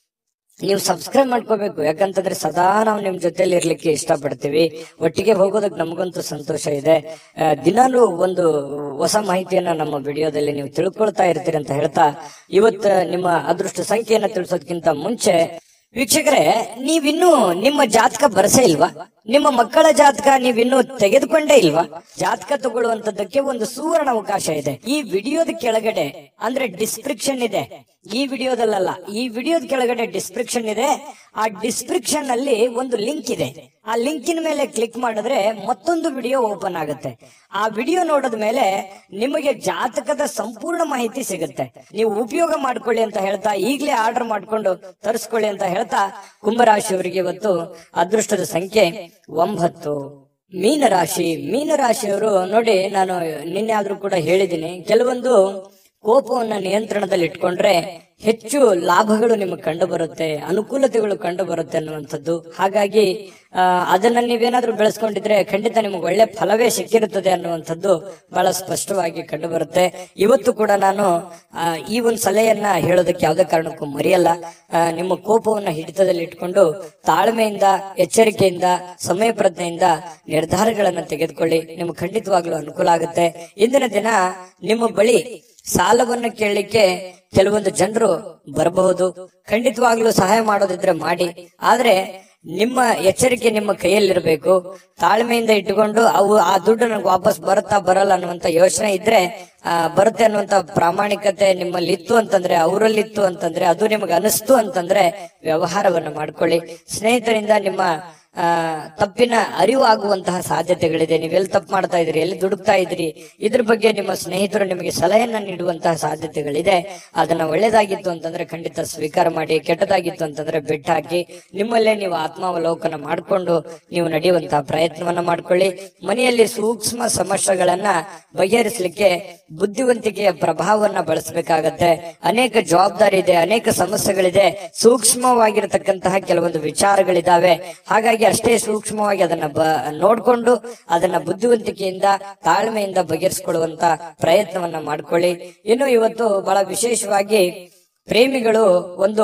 A: ನೀವು ಸಬ್ಸ್ಕ್ರೈಬ್ ಮಾಡ್ಕೋಬೇಕು ಯಾಕಂತಂದ್ರೆ ಸದಾ ನಾವು ನಿಮ್ ಜೊತೆಲಿ ಇರ್ಲಿಕ್ಕೆ ಇಷ್ಟಪಡ್ತೀವಿ ಒಟ್ಟಿಗೆ ಹೋಗೋದಕ್ಕೆ ನಮಗಂತೂ ಸಂತೋಷ ಇದೆ ಆ, ದಿನಾಲೂ ಒಂದು ಹೊಸ ಮಾಹಿತಿಯನ್ನ ನಮ್ಮ ವಿಡಿಯೋದಲ್ಲಿ ನೀವು ತಿಳ್ಕೊಳ್ತಾ ಇರ್ತೀರಿ ಅಂತ ಹೇಳ್ತಾ ಇವತ್ತು ನಿಮ್ಮ ಅದೃಷ್ಟ ಸಂಖ್ಯೆಯನ್ನ ತಿಳಿಸೋದಕ್ಕಿಂತ ಮುಂಚೆ ವೀಕ್ಷಕರೇ ನೀವಿನ್ನೂ ನಿಮ್ಮ ಜಾತಕ ಬರಸೇ ಇಲ್ವಾ ನಿಮ್ಮ ಮಕ್ಕಳ ಜಾತಕ ನೀವಿನ್ನೂ ತೆಗೆದುಕೊಂಡೇ ಇಲ್ವಾ ಜಾತಕ ತಗೊಳ್ಳುವಂತದ್ದಕ್ಕೆ ಒಂದು ಸುವರ್ಣ ಅವಕಾಶ ಇದೆ ಈ ವಿಡಿಯೋದ ಕೆಳಗಡೆ ಅಂದ್ರೆ ಡಿಸ್ಕ್ರಿಪ್ಷನ್ ಇದೆ ಈ ವಿಡಿಯೋದಲ್ಲ ಈ ವಿಡಿಯೋದ ಕೆಳಗಡೆ ಡಿಸ್ಕ್ರಿಪ್ಷನ್ ಇದೆ ಆ ಡಿಸ್ಕ್ರಿಪ್ಷನ್ ಅಲ್ಲಿ ಒಂದು ಲಿಂಕ್ ಇದೆ ಆ ಲಿಂಕಿನ ಮೇಲೆ ಕ್ಲಿಕ್ ಮಾಡಿದ್ರೆ ಮತ್ತೊಂದು ವಿಡಿಯೋ ಓಪನ್ ಆಗುತ್ತೆ ಆ ವಿಡಿಯೋ ನೋಡಿದ ಮೇಲೆ ನಿಮಗೆ ಜಾತಕದ ಸಂಪೂರ್ಣ ಮಾಹಿತಿ ಸಿಗುತ್ತೆ ನೀವು ಉಪಯೋಗ ಮಾಡ್ಕೊಳ್ಳಿ ಅಂತ ಹೇಳ್ತಾ ಈಗಲೇ ಆರ್ಡರ್ ಮಾಡ್ಕೊಂಡು ತರಿಸ್ಕೊಳ್ಳಿ ಅಂತ ಹೇಳ್ತಾ ಕುಂಭರಾಶಿಯವರಿಗೆ ಇವತ್ತು ಅದೃಷ್ಟದ ಸಂಖ್ಯೆ ಒಂಬತ್ತು ಮೀನರಾಶಿ ಮೀನರಾಶಿಯವರು ನೋಡಿ ನಾನು ನಿನ್ನೆ ಆದ್ರೂ ಕೂಡ ಹೇಳಿದ್ದೀನಿ ಕೆಲವೊಂದು ಕೋಪವನ್ನ ನಿಯಂತ್ರಣದಲ್ಲಿ ಇಟ್ಕೊಂಡ್ರೆ ಹೆಚ್ಚು ಲಾಭಗಳು ನಿಮಗೆ ಕಂಡು ಬರುತ್ತೆ ಅನುಕೂಲತೆಗಳು ಕಂಡು ಬರುತ್ತೆ ಅನ್ನುವಂಥದ್ದು ಹಾಗಾಗಿ ಆ, ಅದನ್ನ ನೀವೇನಾದ್ರೂ ಬೆಳೆಸ್ಕೊಂಡಿದ್ರೆ ಖಂಡಿತ ನಿಮಗೆ ಒಳ್ಳೆ ಫಲವೇ ಸಿಕ್ಕಿರುತ್ತದೆ ಅನ್ನುವಂಥದ್ದು ಬಹಳ ಸ್ಪಷ್ಟವಾಗಿ ಕಂಡು ಬರುತ್ತೆ ಇವತ್ತು ಕೂಡ ನಾನು ಆ, ಈ ಒಂದು ಸಲಹೆಯನ್ನ ಹೇಳೋದಕ್ಕೆ ಯಾವುದೇ ಕಾರಣಕ್ಕೂ ಮರೆಯಲ್ಲ ಆ, ನಿಮ್ಮ ಕೋಪವನ್ನ ಹಿಡಿತದಲ್ಲಿ ಇಟ್ಕೊಂಡು ತಾಳ್ಮೆಯಿಂದ ಎಚ್ಚರಿಕೆಯಿಂದ ಸಮಯ ಪ್ರಜ್ಞೆಯಿಂದ ನಿರ್ಧಾರಗಳನ್ನು ತೆಗೆದುಕೊಳ್ಳಿ ನಿಮ್ಗೆ ಖಂಡಿತವಾಗ್ಲೂ ಅನುಕೂಲ ಆಗುತ್ತೆ ಇಂದಿನ ದಿನ ನಿಮ್ಮ ಬಳಿ ಸಾಲವನ್ನ ಕೇಳಲಿಕ್ಕೆ ಕೆಲವೊಂದು ಜನರು ಬರಬಹುದು ಖಂಡಿತವಾಗ್ಲೂ ಸಹಾಯ ಮಾಡೋದಿದ್ರೆ ಮಾಡಿ ಆದ್ರೆ ನಿಮ್ಮ ಎಚ್ಚರಿಕೆ ನಿಮ್ಮ ಕೈಯಲ್ಲಿರಬೇಕು ತಾಳ್ಮೆಯಿಂದ ಇಟ್ಟುಕೊಂಡು ಅವು ಆ ದುಡ್ಡು ನನಗೆ ವಾಪಸ್ ಬರುತ್ತಾ ಬರಲ್ಲ ಅನ್ನುವಂತ ಯೋಚನೆ ಇದ್ರೆ ಆ, ಬರುತ್ತೆ ಅನ್ನುವಂತ ಪ್ರಾಮಾಣಿಕತೆ ನಿಮ್ಮಲ್ಲಿ ಇತ್ತು ಅಂತಂದ್ರೆ ಅವರಲ್ಲಿ ಇತ್ತು ಅಂತಂದ್ರೆ ಅದು ನಿಮಗೆ ಅನಿಸ್ತು ಅಂತಂದ್ರೆ ವ್ಯವಹಾರವನ್ನು ಮಾಡ್ಕೊಳ್ಳಿ ಸ್ನೇಹಿತರಿಂದ ನಿಮ್ಮ ಆ, ತಪ್ಪಿನ ಅರಿವು ಆಗುವಂತಹ ಸಾಧ್ಯತೆಗಳಿದೆ ನೀವೆಲ್ಲಿ ತಪ್ಪು ಮಾಡ್ತಾ ಇದ್ರಿ ಎಲ್ಲಿ ದುಡುಕ್ತಾ ಇದ್ರಿ ಇದ್ರ ಬಗ್ಗೆ ನಿಮ್ಮ ಸ್ನೇಹಿತರು ನಿಮಗೆ ಸಲಹೆಯನ್ನ ನೀಡುವಂತಹ ಸಾಧ್ಯತೆಗಳಿದೆ ಅದನ್ನ ಒಳ್ಳೇದಾಗಿತ್ತು ಅಂತಂದ್ರೆ ಖಂಡಿತ ಸ್ವೀಕಾರ ಮಾಡಿ ಕೆಟ್ಟದಾಗಿತ್ತು ಅಂತಂದ್ರೆ ಬೆಟ್ಟ ಹಾಕಿ ನಿಮ್ಮಲ್ಲೇ ನೀವು ಆತ್ಮಾವಲೋಕನ ಮಾಡಿಕೊಂಡು ನೀವು ನಡೆಯುವಂತಹ ಪ್ರಯತ್ನವನ್ನ ಮಾಡ್ಕೊಳ್ಳಿ ಮನೆಯಲ್ಲಿ ಸೂಕ್ಷ್ಮ ಸಮಸ್ಯೆಗಳನ್ನ ಬಗೆಹರಿಸಲಿಕ್ಕೆ ಬುದ್ಧಿವಂತಿಕೆಯ ಪ್ರಭಾವವನ್ನ ಬಳಸಬೇಕಾಗತ್ತೆ ಅನೇಕ ಜವಾಬ್ದಾರಿ ಇದೆ ಅನೇಕ ಸಮಸ್ಯೆಗಳಿದೆ ಸೂಕ್ಷ್ಮವಾಗಿರತಕ್ಕಂತಹ ಕೆಲವೊಂದು ವಿಚಾರಗಳಿದಾವೆ ಹಾಗಾಗಿ ಅಷ್ಟೇ ಸೂಕ್ಷ್ಮವಾಗಿ ಅದನ್ನ ಬ ನೋಡ್ಕೊಂಡು ಅದನ್ನ ಬುದ್ಧಿವಂತಿಕೆಯಿಂದ ತಾಳ್ಮೆಯಿಂದ ಬಗೆಹರಿಸಿಕೊಳ್ಳುವಂತ ಪ್ರಯತ್ನವನ್ನ ಮಾಡ್ಕೊಳ್ಳಿ ಇನ್ನು ಇವತ್ತು ಬಹಳ ವಿಶೇಷವಾಗಿ ಪ್ರೇಮಿಗಳು ಒಂದು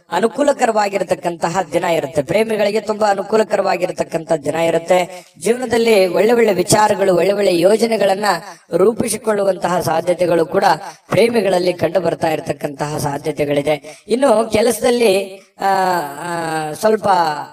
A: ಅನುಕೂಲಕರವಾಗಿರತಕ್ಕಂತಹ ದಿನ ಇರುತ್ತೆ ಪ್ರೇಮಿಗಳಿಗೆ ತುಂಬಾ ಅನುಕೂಲಕರವಾಗಿರತಕ್ಕಂತ ದಿನ ಇರುತ್ತೆ ಜೀವನದಲ್ಲಿ ಒಳ್ಳೆ ಒಳ್ಳೆ ವಿಚಾರಗಳು ಒಳ್ಳೆ ಒಳ್ಳೆ ಯೋಜನೆಗಳನ್ನ ರೂಪಿಸಿಕೊಳ್ಳುವಂತಹ ಸಾಧ್ಯತೆಗಳು ಕೂಡ ಪ್ರೇಮಿಗಳಲ್ಲಿ ಕಂಡು ಬರ್ತಾ ಇರತಕ್ಕಂತಹ ಸಾಧ್ಯತೆಗಳಿದೆ ಇನ್ನು ಕೆಲಸದಲ್ಲಿ ಆ ಆ, ಸ್ವಲ್ಪ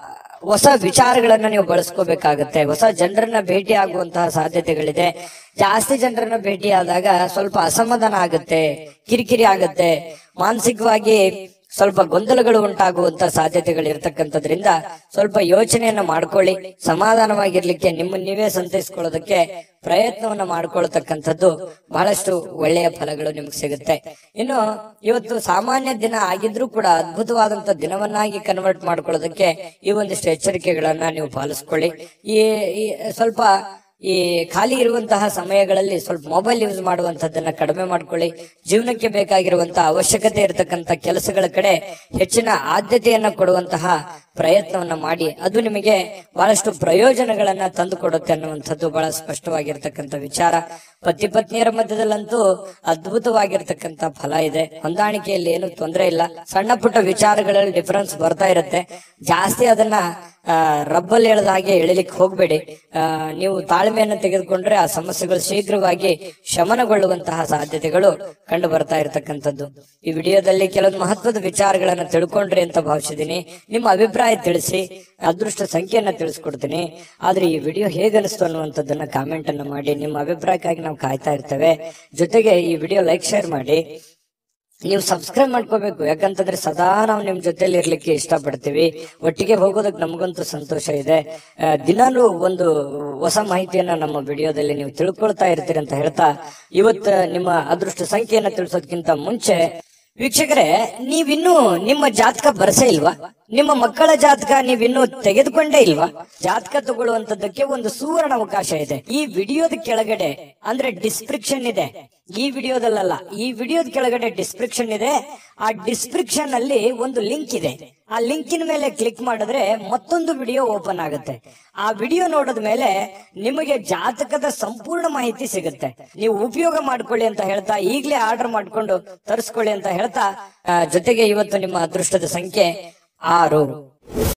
A: ಹೊಸ ವಿಚಾರಗಳನ್ನ ನೀವು ಬಳಸ್ಕೋಬೇಕಾಗತ್ತೆ ಹೊಸ ಜನರನ್ನ ಭೇಟಿ ಆಗುವಂತಹ ಸಾಧ್ಯತೆಗಳಿದೆ ಜಾಸ್ತಿ ಜನರನ್ನ ಭೇಟಿ ಆದಾಗ ಸ್ವಲ್ಪ ಅಸಮಾಧಾನ ಆಗುತ್ತೆ ಕಿರಿಕಿರಿ ಆಗುತ್ತೆ ಮಾನಸಿಕವಾಗಿ ಸ್ವಲ್ಪ ಗೊಂದಲಗಳು ಉಂಟಾಗುವಂತ ಸಾಧ್ಯತೆಗಳು ಇರ್ತಕ್ಕಂಥದ್ರಿಂದ ಸ್ವಲ್ಪ ಯೋಚನೆಯನ್ನ ಮಾಡ್ಕೊಳ್ಳಿ ಸಮಾಧಾನವಾಗಿರ್ಲಿಕ್ಕೆ ನಿಮ್ಮ ನೀವೇ ಸಂತೈಸ್ಕೊಳ್ಳೋದಕ್ಕೆ ಪ್ರಯತ್ನವನ್ನ ಮಾಡ್ಕೊಳ್ತಕ್ಕಂಥದ್ದು ಬಹಳಷ್ಟು ಒಳ್ಳೆಯ ಫಲಗಳು ನಿಮ್ಗೆ ಸಿಗುತ್ತೆ ಇನ್ನು ಇವತ್ತು ಸಾಮಾನ್ಯ ದಿನ ಆಗಿದ್ರೂ ಕೂಡ ಅದ್ಭುತವಾದಂತ ದಿನವನ್ನಾಗಿ ಕನ್ವರ್ಟ್ ಮಾಡ್ಕೊಳ್ಳೋದಕ್ಕೆ ಈ ಒಂದಿಷ್ಟು ಎಚ್ಚರಿಕೆಗಳನ್ನ ನೀವು ಪಾಲಿಸ್ಕೊಳ್ಳಿ ಈ ಈ ಸ್ವಲ್ಪ ಈ ಖಾಲಿ ಇರುವಂತಹ ಸಮಯಗಳಲ್ಲಿ ಸ್ವಲ್ಪ ಮೊಬೈಲ್ ಯೂಸ್ ಮಾಡುವಂತದ್ದನ್ನ ಕಡಿಮೆ ಮಾಡ್ಕೊಳ್ಳಿ ಜೀವನಕ್ಕೆ ಬೇಕಾಗಿರುವಂತಹ ಅವಶ್ಯಕತೆ ಇರತಕ್ಕಂತ ಕೆಲಸಗಳ ಕಡೆ ಹೆಚ್ಚಿನ ಆದ್ಯತೆಯನ್ನ ಕೊಡುವಂತಹ ಪ್ರಯತ್ನವನ್ನ ಮಾಡಿ ಅದು ನಿಮಗೆ ಬಹಳಷ್ಟು ಪ್ರಯೋಜನಗಳನ್ನ ತಂದು ಕೊಡುತ್ತೆ ಅನ್ನುವಂಥದ್ದು ಬಹಳ ಸ್ಪಷ್ಟವಾಗಿರ್ತಕ್ಕಂಥ ವಿಚಾರ ಪತಿ ಪತ್ನಿಯರ ಮಧ್ಯದಲ್ಲಂತೂ ಅದ್ಭುತವಾಗಿರ್ತಕ್ಕಂಥ ಫಲ ಇದೆ ಹೊಂದಾಣಿಕೆಯಲ್ಲಿ ಏನು ತೊಂದರೆ ಇಲ್ಲ ಸಣ್ಣ ಪುಟ್ಟ ವಿಚಾರಗಳಲ್ಲಿ ಡಿಫರೆನ್ಸ್ ಬರ್ತಾ ಇರುತ್ತೆ ಜಾಸ್ತಿ ಅದನ್ನ ಆ, ರಬ್ಬಲ್ ಎಳೆದ ಹಾಗೆ ಎಳಿಲಿಕ್ಕೆ ಹೋಗ್ಬೇಡಿ ಆ, ನೀವು ತಾಳ್ಮೆಯನ್ನು ತೆಗೆದುಕೊಂಡ್ರೆ ಆ ಸಮಸ್ಯೆಗಳು ಶೀಘ್ರವಾಗಿ ಶಮನಗೊಳ್ಳುವಂತಹ ಸಾಧ್ಯತೆಗಳು ಕಂಡು ಬರ್ತಾ ಇರತಕ್ಕಂಥದ್ದು ಈ ವಿಡಿಯೋದಲ್ಲಿ ಕೆಲವೊಂದು ಮಹತ್ವದ ವಿಚಾರಗಳನ್ನ ತಿಳ್ಕೊಂಡ್ರಿ ಅಂತ ಭಾವಿಸಿದೀನಿ ನಿಮ್ಮ ಅಭಿಪ್ರಾಯ ತಿಳಿಸಿ ಅದೃಷ್ಟ ಸಂಖ್ಯೆಯನ್ನ ತಿಳಿಸ್ಕೊಡ್ತೀನಿ ಆದ್ರೆ ಈ ವಿಡಿಯೋ ಹೇಗನಿಸ್ತು ಅನ್ನುವಂಥದ್ದನ್ನ ಕಾಮೆಂಟ್ ಅನ್ನ ಮಾಡಿ ನಿಮ್ಮ ಅಭಿಪ್ರಾಯಕ್ಕಾಗಿ ನಾವು ಕಾಯ್ತಾ ಇರ್ತೇವೆ ಜೊತೆಗೆ ಈ ವಿಡಿಯೋ ಲೈಕ್ ಶೇರ್ ಮಾಡಿ ನೀವು ಸಬ್ಸ್ಕ್ರೈಬ್ ಮಾಡ್ಕೋಬೇಕು ಯಾಕಂತಂದ್ರೆ ಸದಾ ನಾವು ನಿಮ್ ಜೊತೆಲಿ ಇರ್ಲಿಕ್ಕೆ ಇಷ್ಟಪಡ್ತೀವಿ ಒಟ್ಟಿಗೆ ಹೋಗೋದಕ್ಕೆ ನಮಗಂತೂ ಸಂತೋಷ ಇದೆ ಆ, ದಿನಾಲೂ ಒಂದು ಹೊಸ ಮಾಹಿತಿಯನ್ನ ನಮ್ಮ ವಿಡಿಯೋದಲ್ಲಿ ನೀವು ತಿಳ್ಕೊಳ್ತಾ ಇರ್ತೀರಿ ಅಂತ ಹೇಳ್ತಾ ಇವತ್ತು ನಿಮ್ಮ ಅದೃಷ್ಟ ಸಂಖ್ಯೆಯನ್ನ ತಿಳಿಸೋದಕ್ಕಿಂತ ಮುಂಚೆ ವೀಕ್ಷಕರೇ ನೀವಿನ್ನೂ ನಿಮ್ಮ ಜಾತಕ ಬರಸೇ ಇಲ್ವಾ ನಿಮ್ಮ ಮಕ್ಕಳ ಜಾತಕ ನೀವಿನ್ನೂ ತೆಗೆದುಕೊಂಡೇ ಇಲ್ವಾ ಜಾತಕ ತಗೊಳ್ಳುವಂತದ್ದಕ್ಕೆ ಒಂದು ಸುವರ್ಣ ಅವಕಾಶ ಇದೆ ಈ ವಿಡಿಯೋದ ಕೆಳಗಡೆ ಅಂದ್ರೆ ಡಿಸ್ಕ್ರಿಪ್ಷನ್ ಇದೆ ಈ ವಿಡಿಯೋದಲ್ಲ ಈ ವಿಡಿಯೋದ ಕೆಳಗಡೆ ಡಿಸ್ಕ್ರಿಪ್ಷನ್ ಇದೆ ಆ ಡಿಸ್ಕ್ರಿಪ್ಷನ್ ಅಲ್ಲಿ ಒಂದು ಲಿಂಕ್ ಇದೆ ಆ ಲಿಂಕಿನ ಮೇಲೆ ಕ್ಲಿಕ್ ಮಾಡಿದ್ರೆ ಮತ್ತೊಂದು ವಿಡಿಯೋ ಓಪನ್ ಆಗುತ್ತೆ ಆ ವಿಡಿಯೋ ನೋಡಿದ ಮೇಲೆ ನಿಮಗೆ ಜಾತಕದ ಸಂಪೂರ್ಣ ಮಾಹಿತಿ ಸಿಗುತ್ತೆ ನೀವು ಉಪಯೋಗ ಮಾಡ್ಕೊಳ್ಳಿ ಅಂತ ಹೇಳ್ತಾ ಈಗಲೇ ಆರ್ಡರ್ ಮಾಡ್ಕೊಂಡು ತರಿಸ್ಕೊಳ್ಳಿ ಅಂತ ಹೇಳ್ತಾ ಆ, ಜೊತೆಗೆ ಇವತ್ತು ನಿಮ್ಮ ಅದೃಷ್ಟದ ಸಂಖ್ಯೆ ಆರು